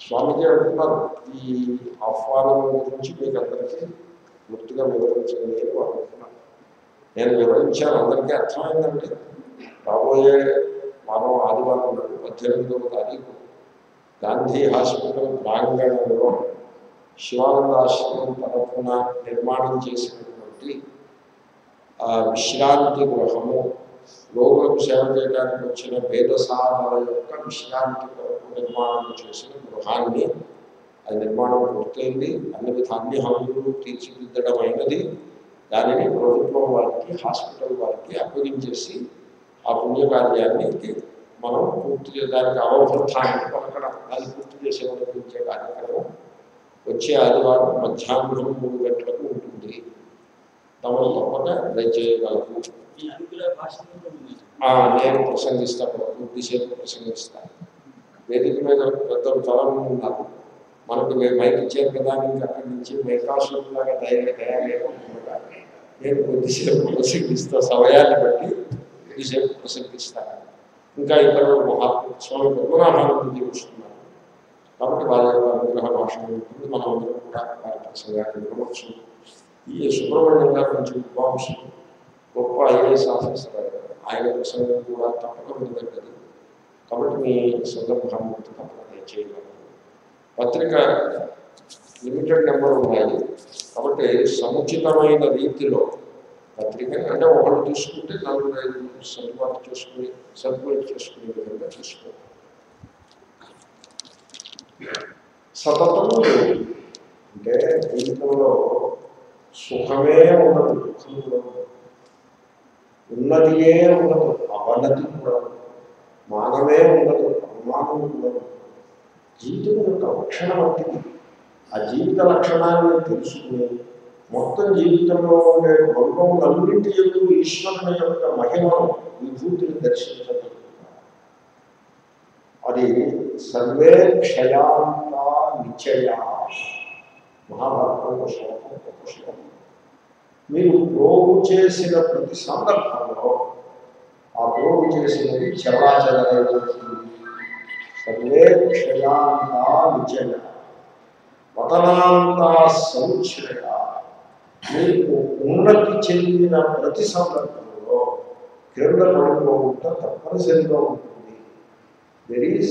స్వామిజీ అంటున్నారు ఈ ఆహ్వానం గురించి మీకు అందరికీ పూర్తిగా వివరించండి అని వారు అంటున్నారు నేను వివరించాను అందరికీ అర్థమైందండి రాబోయే వారం ఆదివారం నాడు పద్దెనిమిదవ తారీఖు గాంధీ హాస్పిటల్ ప్రాంగణంలో శివానంద ఆశ్రమం తరఫున నిర్మాణం చేసినటువంటి ఆ విశ్రాంతి గృహము రోగులకు సేవ చేయడానికి వచ్చిన భేదసారాల యొక్క విశ్రాంతి కొరకు నిర్మాణం చేసిన గృహాన్ని అది నిర్మాణం పూర్తయింది అన్ని విధ అన్ని హంగులు తీర్చిదిద్దడం అయినది దానిని ప్రభుత్వం వారికి హాస్పిటల్ వారికి అప్పగించేసి ఆ పుణ్యకార్యానికి మనం పూర్తి చేయడానికి అవభృతాన్ని పలకడం దాన్ని పూర్తి చేసే వరకించే కార్యక్రమం వచ్చే ఆదివారం మధ్యాహ్నం మూడు గంటలకు ఉంటుంది తమను తప్పక దయచేయగలరు ఈ అనుగ్రహ భాషలో ఉంది ఆ, నేను ప్రసంగిస్తాను కొద్దిసేపు ప్రసంగిస్తాను వేదిక మీద పెద్దలు చాలా మంది ఉన్నారు మనకు మే- మైక్ ఇచ్చారు కదా అని ఇంకా అక్కడి నుంచి మైకాసులాగా తయారు తయారయ్యకుండా నేను కొద్దిసేపు ప్రసంగిస్తా సమయాన్ని బట్టి కొద్దిసేపు ప్రసంగిస్తాను ఇంకా ఇక్కడ మహా స్వామి పద్మనాభానందజీ వస్తున్నారు కాబట్టి వారి యొక్క అనుగ్రహ భాష ఉంటుంది మనం అందరం కూడా వారి ప్రసంగాన్ని వినవచ్చు ఈ సుబ్రహ్మణ్యం గారు కొంచెం విద్వాంసులు గొప్ప ఐఏఎస్ ఆఫీసర్ ఆయన ప్రసంగం కూడా తప్పక వినదగ్గది కాబట్టి మీ సందర్భాన్ని బట్టి తప్పక చేయగలరు పత్రిక లిమిటెడ్ నెంబర్ ఉన్నాయి కాబట్టి సముచితమైన రీతిలో పత్రిక అంటే ఒకళ్ళు తీసుకుంటే నలుగురు ఐదు సర్దుబాటు చేసుకుని సర్క్యులేట్ చేసుకునే విధంగా తీసుకోవాలి సతతం అంటే జీవితంలో సుఖమే ఉండదు దుఃఖం కూడా ఉండదు ఉన్నదియే ఉండదు అవనతి కూడా ఉండదు మానమే ఉండదు అవమానం కూడా ఉండదు జీవితం యొక్క లక్షణం వంటిది ఆ జీవిత లక్షణాన్ని తెలుసుకుని మొత్తం జీవితంలో ఉండే వర్గములన్నింటి యొక్క ఈశ్వరుని యొక్క మహిమను విభూతిని దర్శించగలుగుతారు అది సర్వే క్షయాంత నిశ్చయ మహాభారతంలో శ్లోకం గొప్ప శ్లోకం మీరు ప్రోగు చేసిన ప్రతి సందర్భంలో ఆ ప్రోగు చేసినది చరాచరమైనటువంటి సర్వే క్షయాంత నిశ్చయ పతనాంత సముచ్చయ మీకు ఉన్నతి చెందిన ప్రతి సందర్భంలో క్రింద పడిపోకుండా తప్పనిసరిగా ఉంటుంది there is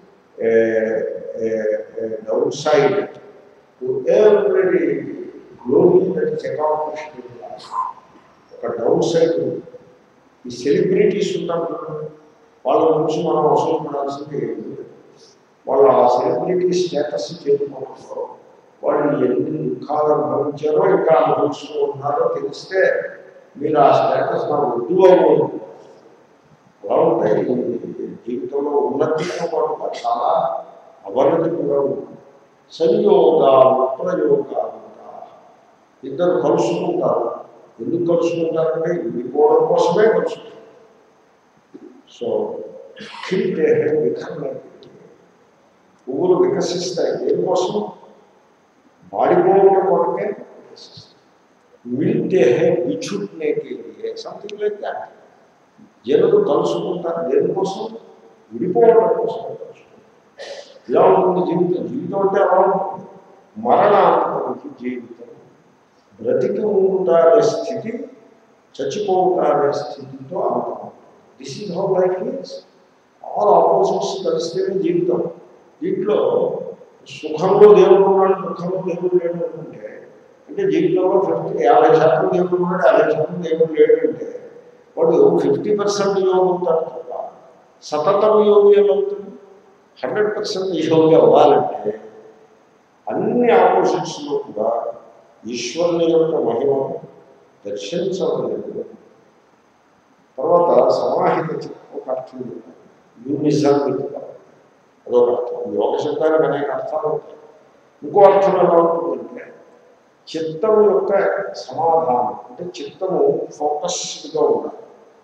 downside to every glory that is accomplished ఒక డౌన్ సైడ్ ఉంది. ఈ సెలబ్రిటీస్ ఉంటారు కదా, వాళ్ళ గురించి మనం అవసరం పడాల్సింది ఏమి లేదు. వాళ్ళ ఆ సెలబ్రిటీ స్టేటస్ చేరుకోవడంలో వాళ్ళు ఎన్ని దుఃఖాలు అనుభవించారో ఇంకా అనుభవిస్తూ ఉన్నారో తెలిస్తే మీరు ఆ స్టేటస్ నాకు వద్దు అవ్వదు అలా ఉంటాయి జీవితంలో ఉన్నతితో పాటుగా చాలా అవనతి కూడా ఉంటుంది సంయోగ ప్రయోగాలు ఇద్దరు కలుసుకుంటారు ఎందుకు కలుసుకుంటారంటే విడిపోవడం కోసమే కలుసుకుంటారు సో ఖిల్తే విఖండే పువ్వులు వికసిస్తాయి దేనికోసం వాడిపోవడం కొరకే వికసిస్తాయి మిల్తే హే బిచుట్నే సంథింగ్ లైక్ దాట్ జనులు కలుసుకుంటారు దేనికోసం విడిపోవడం కోసం కలుసుకుంటారు ఇలా ఉంటుంది జీవితం జీవితం అంటే అలా ఉంటుంది మరణాంతరికి జీవితం బ్రతికి ఉంటారే స్థితి చచ్చిపోతారే స్థితితో అంతం this is how life is all opposites కలిస్తేనే జీవితం దీంట్లో సుఖంలో దేవుడు ఉన్నాడు దుఃఖంలో దేవుడు లేడు అనుకుంటే అంటే జీవితంలో ఫిఫ్టీ యాభై శాతం దేవుడు ఉన్నాడు యాభై శాతం దేవుడు లేడు అంటే వాడు ఫిఫ్టీ పర్సెంట్ యోగి అవుతాడు తప్ప సతతం యోగి ఏమవుతుంది హండ్రెడ్ పర్సెంట్ యోగి అవ్వాలంటే అన్ని ఆపోజిట్స్లో కూడా ఈశ్వరుని యొక్క మహిమను దర్శించలేదు తర్వాత సమాహిత చిత్తం ఒక అర్థం చెప్పారు యూనిజం చెప్తారు అదొక అర్థం యోగ శబ్దానికి అనేక అర్థాలు ఉంటాయి ఇంకో అర్థం ఎలా ఉంటుందంటే చిత్తం యొక్క సమాధానం అంటే చిత్తము ఫోకస్డ్గా ఉండాలి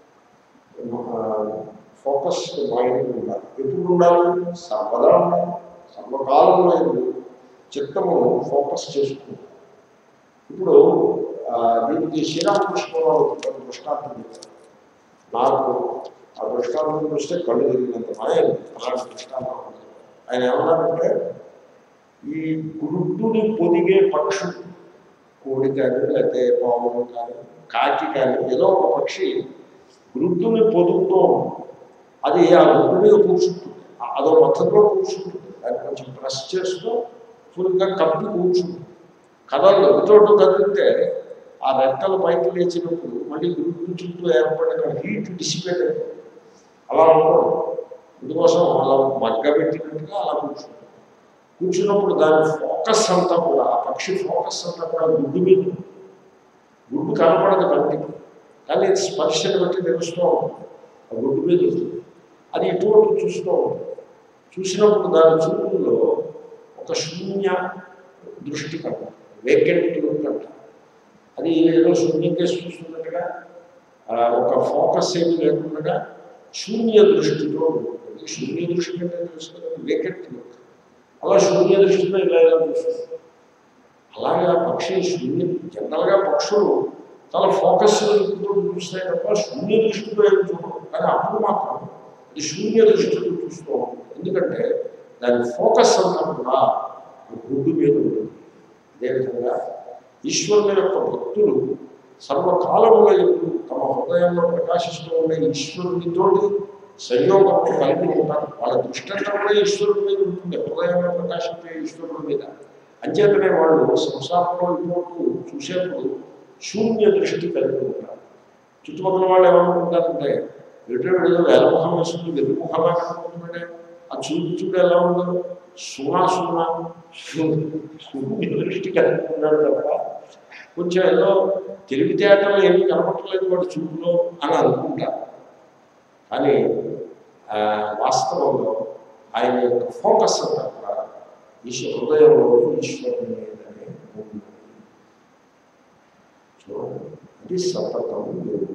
ఫోకస్డ్ మైండ్ ఉండాలి ఎప్పుడు ఉండాలి సర్వదా ఉండాలి సర్వకాలంలో చిత్తము ఫోకస్ చేసుకుంటాం ఇప్పుడు ఆ, దీనికి శ్రీరామకృష్ణరావు ఒక దృష్టాంతం చెప్పారు నాకు ఆ దృష్టాంతం చూస్తే కళ్ళు తిరిగినంత మాయ అలాంటి దృష్టాంతం ఉంది. ఆయన ఏమన్నారంటే ఈ గుడ్డుని పొదిగే పక్షులు కోడి కానీ లేకపోతే పావులు కానీ కాకి కానీ ఏదో ఒక పక్షి గుడ్డుని పొదుగుతూ ఉంటుంది. అది ఆ గుడ్డు మీద కూర్చుంటుంది ఆ- అదో పద్ధతిలో కూర్చుంటుంది దాన్ని కొంచెం ప్రెస్ చేస్తూ ఫుల్గా కప్పి కూర్చుంటుంది కథలు ఎటోటు కదిలితే ఆ రెక్కలు పైకి లేచినప్పుడు మళ్ళీ గుడ్డు చుట్టూ ఏర్పడిన హీట్ డిసిపేట్ అయిపోతుంది అలా ఉండదు ఇందుకోసం అలా మగ్గబెట్టినట్టుగా అలా కూర్చుంటుంది కూర్చున్నప్పుడు దాని ఫోకస్ అంతా కూడా ఆ పక్షి ఫోకస్ అంతా కూడా గుడ్డు మీద ఉంటుంది. గుడ్డు కనపడదు కంటికి కానీ ఇది స్పర్శను బట్టి తెలుస్తూ ఉంటుంది ఆ గుడ్డు మీద ఉంటుంది అది ఇటువంటి చూస్తూ ఉంటుంది చూసినప్పుడు దాని చూపుల్లో ఒక శూన్య దృష్టి కంట వేకెంట్ లుక్ అంట అది ఏదో శూన్యం కేసు చూస్తున్నట్టుగా ఆ, ఒక ఫోకస్ ఏమి లేకుండా శూన్య దృష్టితో ఉంటుంది ఈ శూన్య దృష్టి అంటే తెలుసుకున్నది వేకెంట్ లుక్ అలా శూన్య దృష్టితో ఇలా ఇలా చూస్తుంది అలాగే ఆ పక్షి శూన్య జనరల్గా పక్షులు చాలా ఫోకస్ దృష్టితో చూస్తాయి తప్ప శూన్య దృష్టితో ఏమి చూడవు కానీ అప్పుడు మాత్రం అది శూన్య దృష్టితో చూస్తూ ఉంటుంది ఎందుకంటే దాని ఫోకస్ అంతా కూడా ఆ గుడ్డు మీద ఉంటుంది అదేవిధంగా ఈశ్వరుని యొక్క భక్తులు సర్వకాలముల ఎందు తమ హృదయంలో ప్రకాశిస్తూ ఉండే ఈశ్వరునితోటి సంయోగం కలిగి ఉంటారు వాళ్ళ దృష్టి అంతా కూడా ఈశ్వరుడి మీద ఉంటుంది హృదయంలో ప్రకాశించే ఈశ్వరుడి మీద అంచేతనే వాళ్ళు సంసారంలో ఇటువంటి చూసేప్పుడు శూన్య దృష్టి కలిగి ఉంటారు చుట్టుపక్కల వాళ్ళు ఏమనుకుంటారంటే ఎటు ఏదో వేలముఖం వేసుకుని వెలుముఖంగా కనుకుంటున్నాడే ఆ చూపు చూడు ఎలా ఉందో సున్నా సున్నా శూ- శూన్య దృష్టి కలిగి ఉన్నాడు తప్ప కొంచెం ఏదో తెలివితేటలు ఏమీ కనపడలేదు వాడు చూపులో అని అనుకుంటారు కానీ ఆ, వాస్తవంలో ఆయన యొక్క ఫోకస్ అంతా కూడా ఈశ్వర హృదయంలో ఈశ్వరుని మీదనే ఉంది చూడండి ఇది సతతం యోగి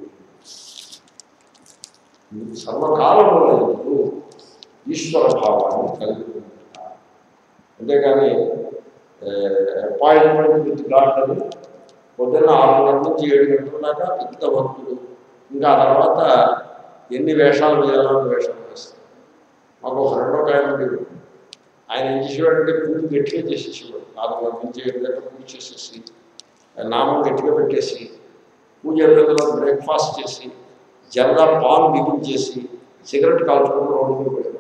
సర్వకాలంలో ఎందు ఈశ్వర భావాన్ని కలిగి ఉంటారు అంతేగాని అపాయింట్మెంట్ విత్ గాడ్ అని పొద్దున్న ఆరున్నర నుంచి ఏడు గంటల దాకా పెద్ద భక్తుడు ఇంకా ఆ తర్వాత ఎన్ని వేషాలు వేయాలో అన్ని వేషాలు వేస్తారు మాకు ఒక రెండో ఆయన ఉండేది ఆయన ఏం చేసేవాడంటే పూజ గట్టిగా చేసేసేవాడు ఆరున్నర నుంచి ఏడు గంటల పూజ చేసేసి నామం గట్టిగా పెట్టేసి పూజ అయిపోయిన బ్రేక్ఫాస్ట్ చేసి జల్దా పాన్ బిగించేసి సిగరెట్ కాల్చుకుంటూ రోడ్డు మీద పడేవాడు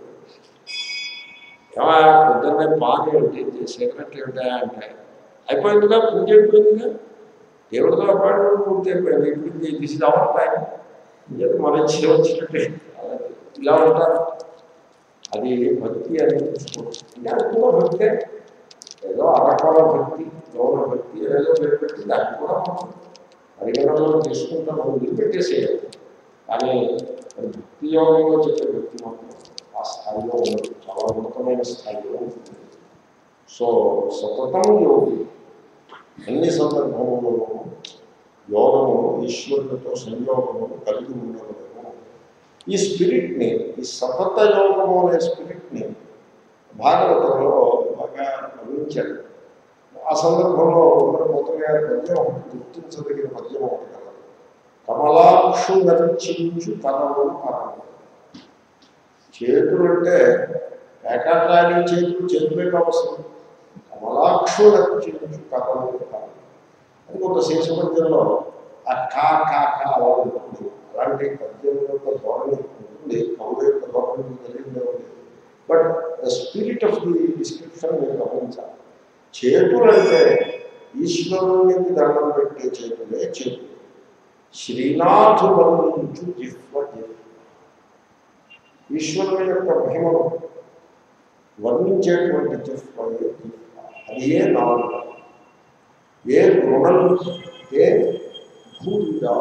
ఏమా పొద్దున్నే పాన్ ఏమిటి సిగరెట్ ఏమిటా అంటే అయిపోయిందిగా పూజ అయిపోయిందిగా దేవుడితో అపాయింట్మెంట్ పూర్తి అయిపోయింది ఇప్పుడు దిస్ ఇస్ అవర్ టైం ఏదో మన ఇచ్చి వచ్చినట్టే అలాగే ఇలా ఉంటారు అది భక్తి అని చూసుకోవచ్చు అంటే అది కూడా భక్తే ఏదో అరకాల భక్తి గౌరవ భక్తి ఏదో పేరు పెట్టి దాన్ని కూడా మనం పరిగణనలో తీసుకుంటాం వదిలిపెట్టేసేయాలి కానీ మరి భక్తి యోగంలో చెప్పే భక్తి మాత్రం ఆ స్థాయిలో ఉండదు చాలా ఉన్నతమైన స్థాయిలో ఉంటుంది సో సతతం యోగి అన్ని సందర్భములలో యోగము ఈశ్వరునితో సంయోగము కలిగి ఉండవలేము ఈ స్పిరిట్ని ఈ సతత యోగము అనే స్పిరిట్ని భాగవతంలో బాగా గమనించాడు ఆ సందర్భంలో ఉత్తరపోతున్న గారి పద్యం ఒకటి గుర్తించదగిన పద్యం ఒకటి కలదు కమలాక్షు నర్చించు కరము కరము చేతులంటే ఏకాట్లాడి చేతులు చేతులే అవసరం కమలాక్షు నర్చించు కరము కరము అది కొంత శేషపద్యంలో ఆ కా కా కా అలా ఉంటుంది అలాంటి పద్యం యొక్క ధోరణి ఉంటుంది కవుల యొక్క ధోరణి మీకు తెలియదే ఉంది but the spirit of the description మీరు గమనించాలి చేతులంటే ఈశ్వరునికి దండం పెట్టే చేతులే చేతులు శ్రీనాథు వర్ణించు జిహ్వ జిహ్వ ఈశ్వరుని యొక్క మహిమను వర్ణించేటువంటి జిహ్వయే జిహ్వ అది ఏ నాలుగు ఏ గుణం ఏ భూమిగా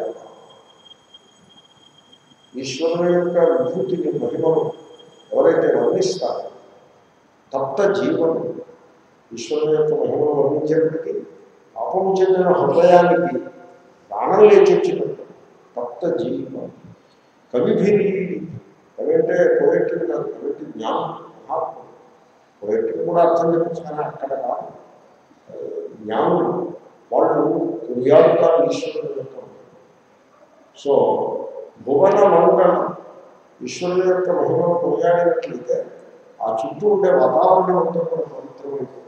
ఈశ్వరుని యొక్క విభూతిని మహిమను ఎవరైతే వర్ణిస్తారో తప్త జీవనం ఈశ్వరుని యొక్క మహిమను వర్ణించేప్పటికీ పాపము చెందిన హృదయానికి ప్రాణం లేచి వచ్చినట్టు తప్త జీవం కవిభిరి కవి అంటే పోయిట్రీ కాదు కవిటి జ్ఞానం మహాత్ముడు పోయిట్రీ కూడా అర్థం చెప్పచ్చు కానీ అక్కడ కాదు ఆ, జ్ఞానులు వాళ్ళు కొనియాడుతారు ఈశ్వరుని యొక్క మహిమ. సో భువన మంగళం ఈశ్వరుని యొక్క మహిమను కొనియాడినట్లయితే ఆ చుట్టూ ఉండే వాతావరణం అంతా కూడా పవిత్రమైపోతుంది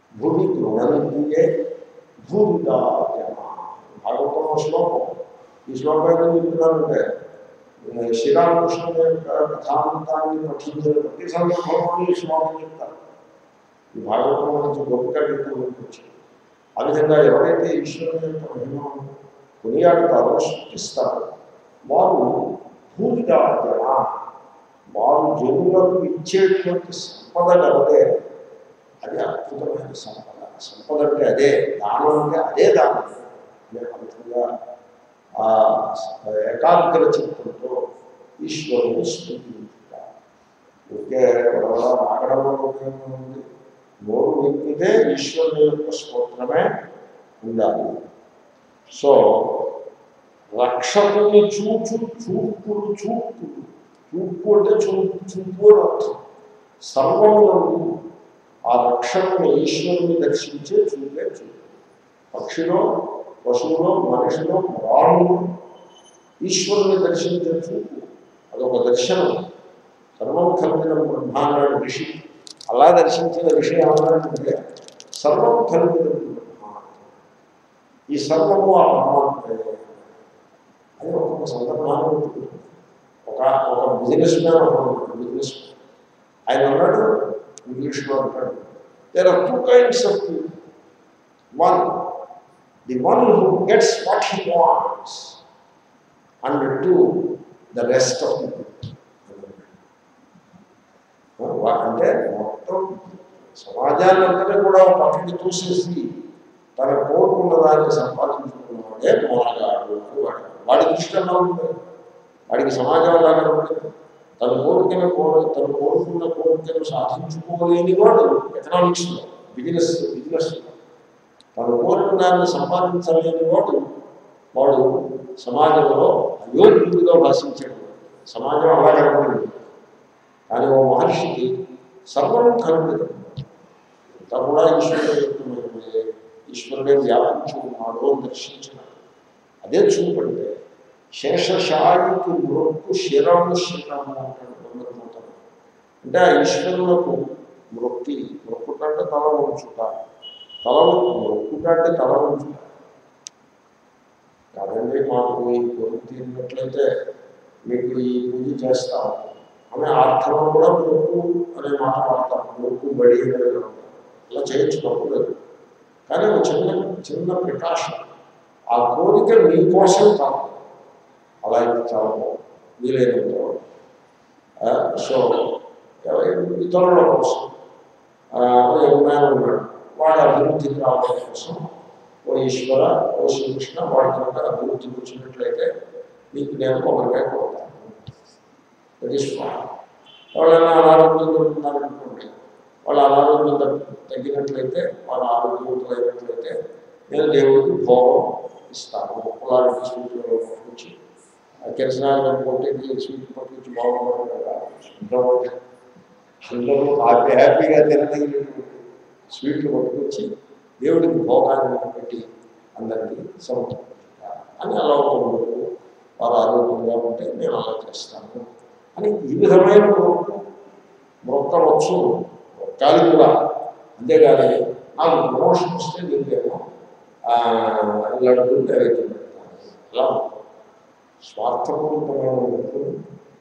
భూమి గృహంతియే భూమిగా జన భాగవతం శ్లోకం ఈ శ్లోకం ఎందుకు చెప్తున్నానంటే ఏ, శ్రీరామకృష్ణుని యొక్క కథాంతాన్ని పఠించిన ప్రతి సందర్భంలో ఈ శ్లోకం చెప్తారు ఈ భాగవతం నుంచి గొప్పగా వచ్చింది ఆ విధంగా ఎవరైతే ఈశ్వరుని యొక్క మహిమను కొనియాడుతారో సృష్టిస్తారో వారు భూమిగా జన వారు జనులకు ఇచ్చేటువంటి సంపద గలదే అది అద్భుతమైన సంపద సంపద అంటే అదే దానం అంటే అదే దానం అనే ఆ విధంగా ఆ ఏకాగ్ర చిత్తంతో ఈశ్వరుని స్థుతించుతారు ఓకే మాగడంలో ఉపయోగం ఉంది నోరు విప్పితే ఈశ్వరుని యొక్క స్తోత్రమే ఉండాలి సో రక్షకుని చూచు చూపుడు చూపుడు చూపు అంటే చూపు చూపు అని అర్థం సర్వములను ఆ రక్షకుని ఈశ్వరుని దర్శించే చూపే చూపు పక్షిలో పశువులో మనిషిలో ప్రాణులు ఈశ్వరుని దర్శించే చూపు అదొక దర్శనం సర్వం కల్పిన బ్రహ్మాండ ఋషి అలా దర్శించిన ఋషి ఏమన్నాడంటే సర్వం కల్పిన బ్రహ్మ ఈ సర్వము ఆ పరమాత్మే అని ఒక్కొక్క సందర్భాన్ని పెట్టుకుంటుంది ఒక ఒక బిజినెస్ మ్యాన్ ఒక బిజినెస్ ఆయన అన్నాడు ఇంగ్లీష్లో అంటాడు there are two kinds of people one the one who gets what he wants and to the rest of people అంటే మొత్తం సమాజాన్ని అంతటా కూడా ఒక పక్కకి తోసేసి తన కోరుకున్న దాన్ని సంపాదించుకున్నవాడే మోనగాడు అని వాడు వాడి దృష్టి ఎలా ఉంది వాడికి సమాజం ఎలా కనబడింది తన కోరికను కోరి తన కోరుకున్న కోరికను సాధించుకోలేని వాడు ఎకనామిక్స్లో బిజినెస్ బిజినెస్లో తను కోరిన దాన్ని సంపాదించలేని వాడు వాడు సమాజంలో అయోగ్యుడిగా భాషించాడు సమాజం అలా కనబడింది కానీ ఓ మహర్షికి సర్వం కల్పితం అంతా కూడా ఈశ్వరుడు యొక్క మహిమే ఈశ్వరుడే వ్యాపించి ఉన్నాడు అని దర్శించినాడు అదే చూపంటే శేషశాయికి మృక్కు శిరము శిరము అంటాడు బ్రహ్మపోతాడు అంటే ఆ ఈశ్వరులకు మృక్కి మృక్కుట అంటే తల ఉంచుట తల మృక్కుట అంటే తల ఉంచుట కాదండి మాకు ఈ కోరిక తీరినట్లయితే మీకు ఈ పూజ చేస్తాము అనే అర్థంలో కూడా మొక్కు అనే మాట వాడతాం మొక్కు బడి అనేది ఉంటాం. అలా చేయొచ్చు తప్పలేదు కానీ ఒక చిన్న చిన్న ప్రికాషన్ ఆ కోరిక మీకోసం కాదు అలా అయితే చాలా బాగుంది వీలైనంత వరకు. ఆ, సో ఎవ- ఇతరుల కోసం ఆ, ఓ యమునాయన ఉన్నాడు వాడు అభివృద్ధికి రావడం కోసం ఓ ఈశ్వర ఓ శ్రీకృష్ణ వాడి కనుక అభివృద్ధికి వచ్చినట్లయితే నీకు నేను కొబ్బరికాయ కొడతాను దట్ ఈస్ ఫైన్ ఎవరైనా అనారోగ్యం దొరుకుతున్నారనుకోండి వాళ్ళ అనారోగ్యం తగ్గి- తగ్గినట్లయితే వాళ్ళ ఆరోగ్యవంతులైనట్లయితే నేను దేవుడికి భోగం ఇస్తాను కులానికి స్వీట్లు పట్టుకొచ్చి కిరసనాలు కొట్టేది స్వీట్ పట్టుకొచ్చి బాగుపడడం కదా అందరూ అందరూ హ్యాపీ హ్యాపీగా తినదగినటువంటి స్వీట్లు పట్టుకొచ్చి దేవుడికి భోగాన్ని పెట్టి అందరికీ సమర్పించాలి అని అలా ఒక మొక్కు వారు ఆరోగ్యంగా ఉంటే నేను అలా చేస్తాను అని ఈ విధమైన మొక్కు మొక్కవచ్చు మొక్కాలి కూడా అంతేగాని నాకు ప్రమోషన్ వస్తే నీకేమో ఆ, లడ్డూలు తయారు పెడతాను అలా స్వార్థపూరితమైన మొక్కులు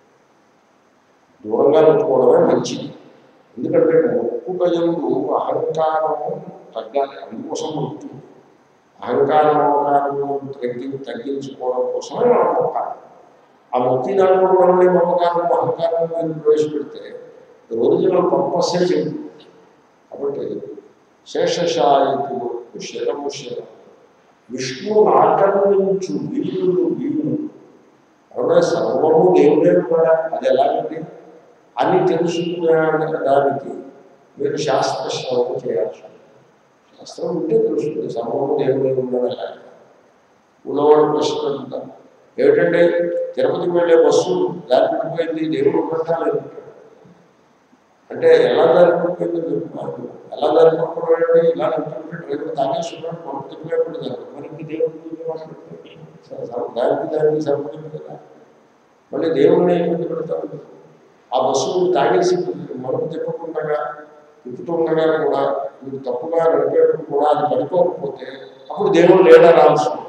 దూరంగా పెట్టుకోవడమే మంచిది ఎందుకంటే మొక్కుక ఎందు అహంకారము తగ్గాలి అందుకోసం మొక్కు అహంకారం అహంకారము తగ్గి తగ్గించుకోవడం కోసమే మనం మొక్కాలి ఆ మొక్కి దాంట్లో వల్లే మమకారం అహంకారం మీద ప్రవేశపెడితే ఒరిజినల్ పర్పస్సే చెంది కాబట్టి శేషశాయికి మొక్కు శరము శరం విష్ణువుని ఆకర్ణించు వీరులు వీరులు ఎవరైనా సర్వము దేవుడే కూడా అది ఎలాగంటే అన్ని తెలుసుకునే దానికి మీరు శాస్త్ర శ్రవణం చేయాల్సి ఉంటుంది. శాస్త్రం ఉంటే తెలుస్తుంది సర్వము దేవుడే ఉండడం ఎలాగ ఉన్నవాడు ప్రశ్న అడుగుతారు ఏమిటంటే తిరుపతికి వెళ్ళే బస్సు దారి పడిపోయింది దేవుడు పెట్టాలి అంటే ఎలా దారి పడిపోయిందో చెప్తున్నారు ఎలా దారి పడిపోయాడంటే ఇలా వెళ్తుంటే డ్రైవర్ తాగేస్తున్నాడు మనం తిప్పలేకుండా జరగదు మనకి దేవుడి గురించి మాట్లాడుతుంది దానికి దానికి సరిపడింది కదా మళ్ళీ దేవుడిని ఇబ్బంది పెడతారు ఆ బస్సు తాగేసి మనకు తిప్పకుండా తిప్పుతుండగా కూడా మీరు తప్పుగా నడిపేటప్పుడు కూడా అది పడిపోకపోతే అప్పుడు దేవుడు లేడని అవసరం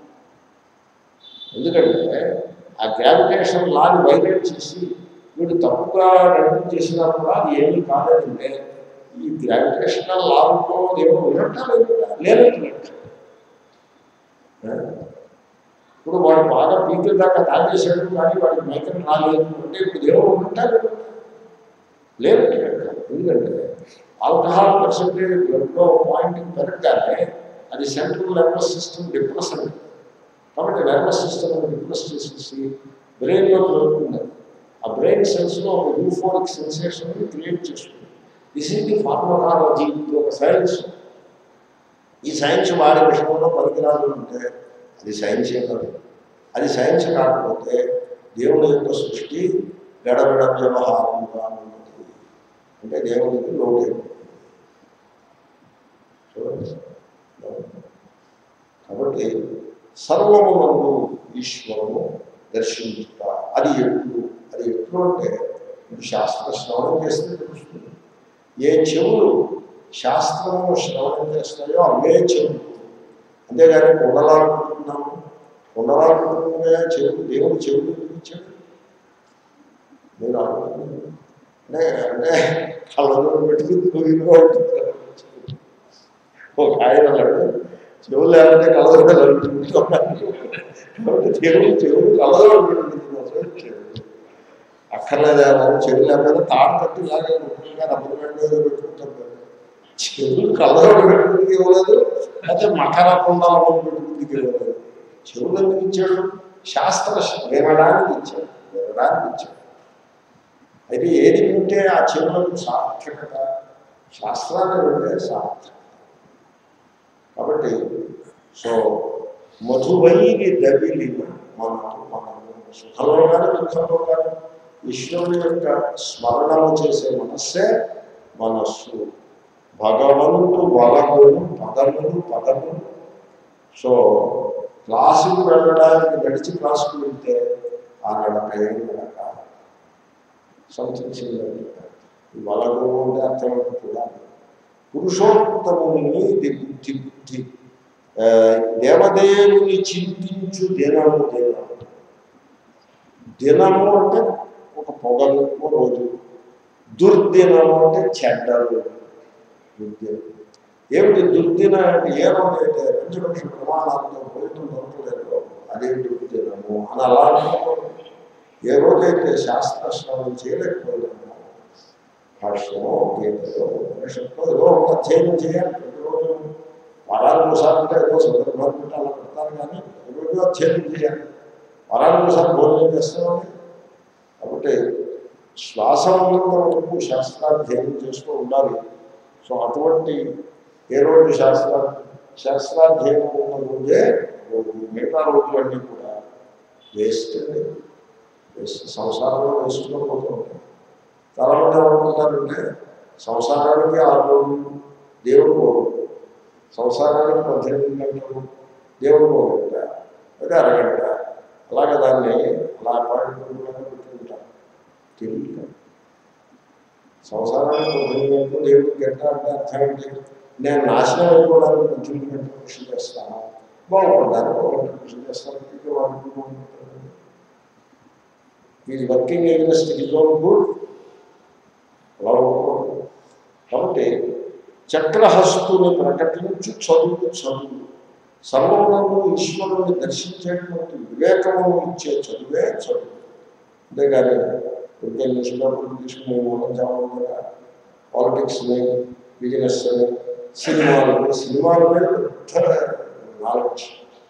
ఎందుకంటే ఆ గ్రావిటేషన్ లాని వైబ్రేట్ చేసి వీడు తప్పుగా నడిపించేసినా కూడా అది ఏమీ కాలేదంటే ఈ గ్రావిటేషనల్ లాభంలో దేవుడు ఉన్నట్టా లేకుండా లేనట్టు లెక్క. ఆ? ఇప్పుడు వాడు బాగా పీకే దాకా తాగేశాడు కానీ వాడికి మైకం రాలేదు అంటే ఇప్పుడు దేవుడు ఉన్నట్టా లేకుండా లేనట్టు లెక్క. ఎందుకంటే ఆల్కహాల్ పర్సెంటేజ్ బ్లడ్లో పాయింట్ పెరగగానే అది సెంట్రల్ నర్వస్ సిస్టమ్ డిప్రెస్ అండి కాబట్టి నర్వస్ సిస్టమ్ డిప్రెస్ చేసేసి బ్రెయిన్లోకి వెళ్తుంది ఆ బ్రెయిన్ సెల్స్లో ఒక యూఫోరిక్ సెన్సేషన్ క్రియేట్ చేస్తుంది దిస్ ఈజ్ ది ఫార్మకాలజీ ఇది ఒక సైన్స్ ఈ సైన్స్ వాడే విషయంలో పనికిరాదు అంటే అది సైన్సే కాదు అది సైన్స్ కాకపోతే దేవుని యొక్క సృష్టి గడబడ వ్యవహారంగా ఉన్నది అంటే దేవునికి లోటు చూడండి కాబట్టి సర్వమునందు ఈశ్వరము దర్శించుట అది ఎప్పుడు అది ఎప్పుడు అంటే ఇది శాస్త్ర శ్రవణం చేస్తే తెలుస్తుంది ఏ చెవులు శాస్త్రము శ్రవణం చేస్తాయో అవే చెవులు అంతేగాని కుండలాడుకుంటున్నాము కుండలాడుకుంటున్నా చెవులు దేవుడు చెవులు ఎందుకు ఇచ్చాడు మీరు అనుకుంటున్నారు అంటే అంటే కళ్ళలో పెట్టుకుని తొలిగా ఉంటుంది ఒక ఆయన అన్నాడు చెవులు లేకపోతే కళ్ళలో పెట్టుకుంటున్నాను కాబట్టి దేవుడు చెవులు కళ్ళలో పెట్టుకుంటున్నాడు అక్కర్లేదా చెవులు లేకపోతే తాడు కట్టి లాగా ముఖ్యంగా రబ్బర్ బ్యాండ్ ఏదో పెట్టుకుంటాం కదా. చెవులు కళ్ళలో పెట్టుకుందికి ఇవ్వలేదు అయితే మకర కుండలలో పెట్టుకుందికి ఇవ్వలేదు చెవులు ఎందుకు ఇచ్చాడు శాస్త్ర వినడానికి ఇచ్చాడు వినడానికి ఇచ్చాడు అయితే ఏది వింటే ఆ చెవులకు సార్థకత శాస్త్రాన్ని వింటే సార్థకత కాబట్టి సో మధువైరి దవిలిన మన మనము సుఖంలో కానీ దుఃఖంలో కానీ ఈశ్వరుని యొక్క స్మరణము చేసే మనస్సే మనస్సు భగవంతు వలములు పదములు పదములు సో క్లాసుకు వెళ్ళడానికి నడిచి క్లాసుకు వెళ్తే ఆ నడక ఏం నడక సంథింగ్ సిమిలర్ ఈ వలము అంటే అర్థం కూడా పురుషోత్తముని ది బుద్ధి బుద్ధి ఆ, దేవదేవుని చింతించు దినము దినము దినము అంటే ఒక పొగలు ఒక రోజు దుర్దినము అంటే చెడ్డలు దుర్దినం ఏమిటి దుర్దిన అంటే ఏ రోజు అయితే పంచపక్ష ప్రమాణాలతో పోయిన దొరకలేదు అదే దుర్దినము అని అలా అనుకోకూడదు. ఏ రోజైతే శాస్త్ర శ్రవణం చేయలేకపోయినామో భాష్యమో గీతలో ఉపనిషత్తులో ఏదో ఒక అధ్యయనం చేయాలి ప్రతిరోజు వారానికి ఒకసారి అంటే ఏదో సందర్భాలు పెట్టి అలా పెడతారు కానీ ప్రతిరోజు అధ్యయనం చేయాలి వారానికి ఒకసారి భోజనం చేస్తామని కాబట్టి శ్వాస ఉన్నంత వరకు శాస్త్రాధ్యయనం చేస్తూ ఉండాలి సో అటువంటి ఏ రోజు శాస్త్ర శాస్త్రాధ్యయనం ఉన్న రోజే రోజు మిగతా రోజులన్నీ కూడా వేస్ట్ అండి వేస్ట్ సంసారంలో వేస్ట్గా పోతూ ఉంటాయి చాలామంది ఏమనుకుంటారంటే సంసారానికి ఆరు రోజులు దేవుడు పోడు సంసారానికి పద్దెనిమిది గంటలు దేవుడు పోగంట అదే అరగంట అలాగే దాన్ని అలా అపాయింట్మెంట్ పెట్టుకుంటారు తెలియక సంసారానికి పద్దెనిమిది గంటలు దేవుడికి గంట అంటే అర్థం ఏంటి నేను నాశనం అయిపోవడానికి పద్దెనిమిది గంటలు కృషి చేస్తాను బాగుపడ్డానికి ఒక గంట కృషి చేస్తాను ఇంకా వాళ్ళు is working against his own good అలా ఉండకూడదు కాబట్టి చక్రహస్తుని ప్రకటించు చదువు చదువు సర్వమునందు ఈశ్వరుని దర్శించేటువంటి వివేకమును ఇచ్చే చదువే చదువు అంతేగాని ఇంకే న్యూస్ పేపర్లు తీసుకుని మూలం చావకుండా పాలిటిక్స్ని బిజినెస్ని సినిమాలని సినిమాల మీద పెద్ద నాలెడ్జ్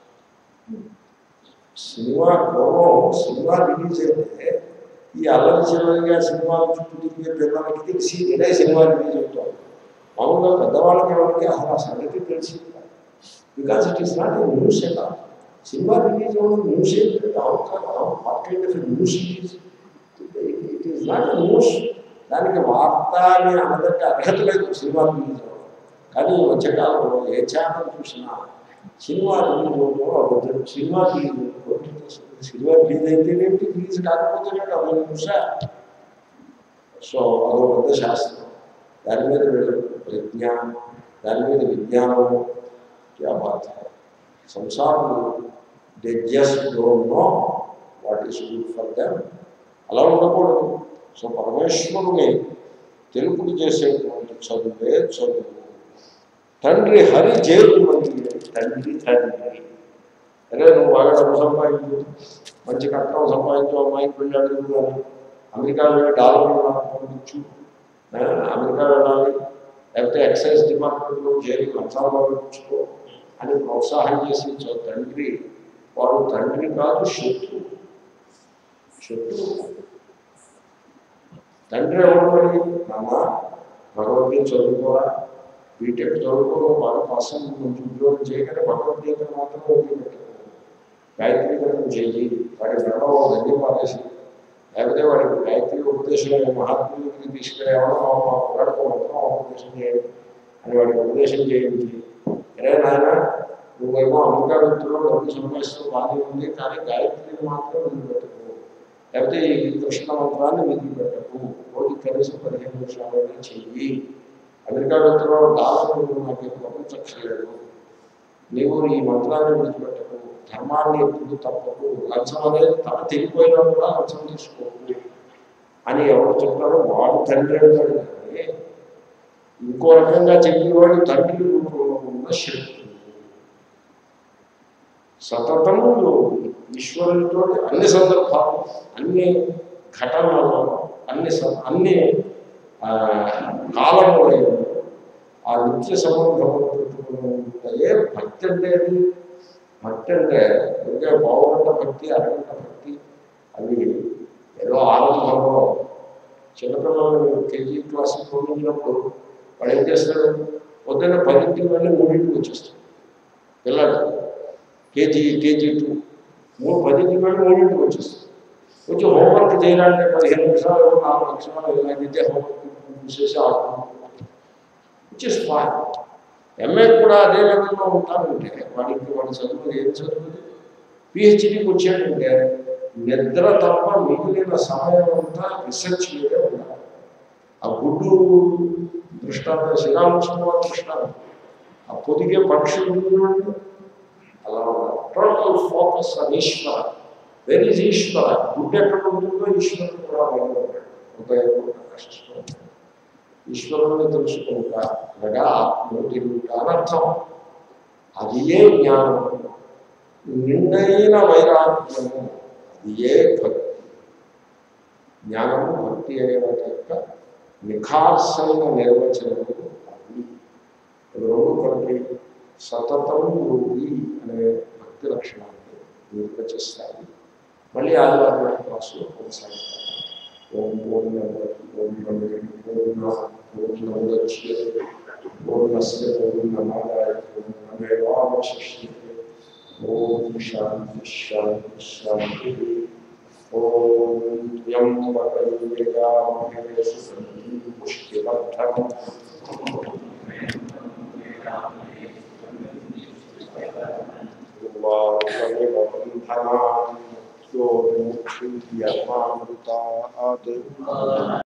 సినిమా పూర్వం సినిమా రిలీజ్ అయితే ఈ అల్లరి చిల్లరిగా సినిమాలు చుట్టూ తిరిగే పిల్లలకి తెలిసి ఇదే సినిమా రిలీజ్ అవుతాం మామూలుగా పెద్దవాళ్ళకి ఎవరికి అసలు ఆ సంగతి తెలిసి because it is not a news at all cinema release అవ్వడం న్యూస్ ఏంటి what kind of news it is it is not a news దానికి వార్త అని అనదంటే అర్హత లేదు సినిమా రిలీజ్ అవ్వడం కానీ ఈ మధ్యకాలంలో ఏ ఛానల్ చూసినా సినిమా రిలీజ్ అవ్వడం అబద్ధం సినిమా రిలీజ్ అవ్వడం సినిమా రిలీజ్ అయితేనేమిటి రిలీజ్ కాకపోతేనేమిటి అవ్వదు న్యూసా సో అదో పెద్ద శాస్త్రం దాని మీద వీళ్ళ ప్రజ్ఞ దాని మీద విజ్ఞానం క్యా బాత్ హై సంసారులు they just don't know what is good for them అలా ఉండకూడదు సో పరమేశ్వరుని తెలుపుడు చేసేటువంటి చదువే చదువు తండ్రి హరి జేలు మంది తండ్రి తండ్రి అరే నువ్వు బాగా డబ్బు సంపాదించు మంచి కట్నం సంపాదించు అమ్మాయికి వెళ్ళాడు అని అమెరికా వెళ్ళి డాలర్లు నాకు పంపించు ఆ, అమెరికా వెళ్ళాలి లేకపోతే ఎక్సైజ్ డిపార్ట్మెంట్లో చేరి లంచాలు పంపించుకో అని ప్రోత్సాహం చేసి చో తండ్రి వాడు తండ్రి కాదు శత్రువు శత్రువు తండ్రి ఎవరు మరి నాన్న భగవద్గీత చదువుకోరా బీటెక్ చదువుకో బాగా పాస్ అయ్యి కొంచెం ఉద్యోగం చేయగానే భగవద్గీత మాత్రం వదిలిపెట్టకు గాయత్రి గ్రంథం చేయి వాడి మెడలో గడ్డి పారేసి లేకపోతే వాడికి గాయత్రి ఉపదేశం మహాత్ములకి తీసుకెళ్ళేవాడు మా కురాడికి మొత్తం ఉపదేశం చేయండి అని వాడికి ఉపదేశం చేయించి అరే నాయన నువ్వేమో అమెరికా వ్యక్తుల్లో డబ్బు సంపాదిస్తూ బాగానే ఉంది కానీ గాయత్రిని మాత్రం వదిలిపెట్టకు లేకపోతే ఈ కృష్ణ మంత్రాన్ని వదిలిపెట్టకు రోజు కనీసం పదిహేను నిమిషాలైనా చెయ్యి అమెరికా వ్యక్తుల్లో డాలర్ నువ్వు నాకు ఎక్కువ పంపించక్కర్లేదు నీవు ఈ మంత్రాన్ని విడిచిపెట్టకు ధర్మాన్ని ఎప్పుడు తప్పకు లంచం అనేది తన తెగిపోయినా కూడా లంచం తీసుకోకు అని ఎవరు చెప్తారో వాడు తండ్రి అంటాడు కానీ ఇంకో రకంగా చెప్పినవాడు తండ్రి రూపంలో ఉన్న శక్తి సతతము యోగి ఈశ్వరునితో అన్ని సందర్భాలు అన్ని ఘటనలలో అన్ని సం- అన్ని ఆ, కాలములలో ఆ నిత్య సంబంధములు పెట్టుకుని ఉంటాయే భక్తి అంటే అది భక్తి అంటే ఒకే పావుగంట భక్తి అరగంట భక్తి అవి ఏదో ఆరంభంలో చిన్నపిల్లలు కేజీ క్లాస్ పంపించినప్పుడు వాడు ఏం చేస్తాడు పొద్దున్న పదింటికి వెళ్ళి మూడింటికి వచ్చేస్తాడు పిల్లడు కేజీ కేజీ టూ మూడు పదింటికి వెళ్ళి మూడింటికి వచ్చేస్తాడు వచ్చి హోంవర్క్ చేయాలంటే పదిహేను నిమిషాలు నాలుగు నిమిషాలు ఇలాగైతే హోంవర్క్ చూసేసి ఆడుకుంటాడు విచ్ ఇస్ ఫైన్ ఎంఏ కూడా అదే లెవెల్లో ఉంటానంటే వాడికి వాడి చదువు ఏం చదువుది పిహెచ్డికి వచ్చాడంటే నిద్ర తప్ప మిగిలిన సమయం అంతా రీసెర్చ్ మీదే ఉండాలి ఆ గుడ్డు దృష్టాంతం శ్రీరామకృష్ణ వారి దృష్టాంతం ఆ పొదిగే పక్షి ఉంటుంది అలా ఉండాలి total focus on Ishwara where is Ishwara గుడ్డు ఎక్కడ ఉంటుందో ఈశ్వరుడు కూడా అలాగే ఉంటాడు ఉదయం ప్రకాశిస్తూ ఉంటాడు ఈశ్వరుని తెలుసుకుంటా అనగా ఆత్మను తిరుగుతా అనర్థం అది ఏ జ్ఞానం నిండైన వైరాగ్యము అది ఏ భక్తి జ్ఞానము భక్తి అనే వాటి యొక్క నిఖార్సైన నిర్వచనము అవి రెండు కలిపి సతతం యోగి అనే భక్తి లక్షణాన్ని నిర్వచిస్తాయి మళ్ళీ ఆదివారం నాటి క్లాసులో కొనసాగుతాయి ఓం పూర్ణమద పూర్ణమిద పూర్ణ పూర్ణముద్యతే పూర్ణస్య పూర్ణమాదాయ పూర్ణమేవావశిష్యతే ఓం శాంతి శాంతి శాంతి ఓం త్ర్యంబకైర్యామహే సుగంధిం పుష్టివర్ధనం వాకమివ బంధనాన్ యోర్ముక్షిర్యమామృతాత్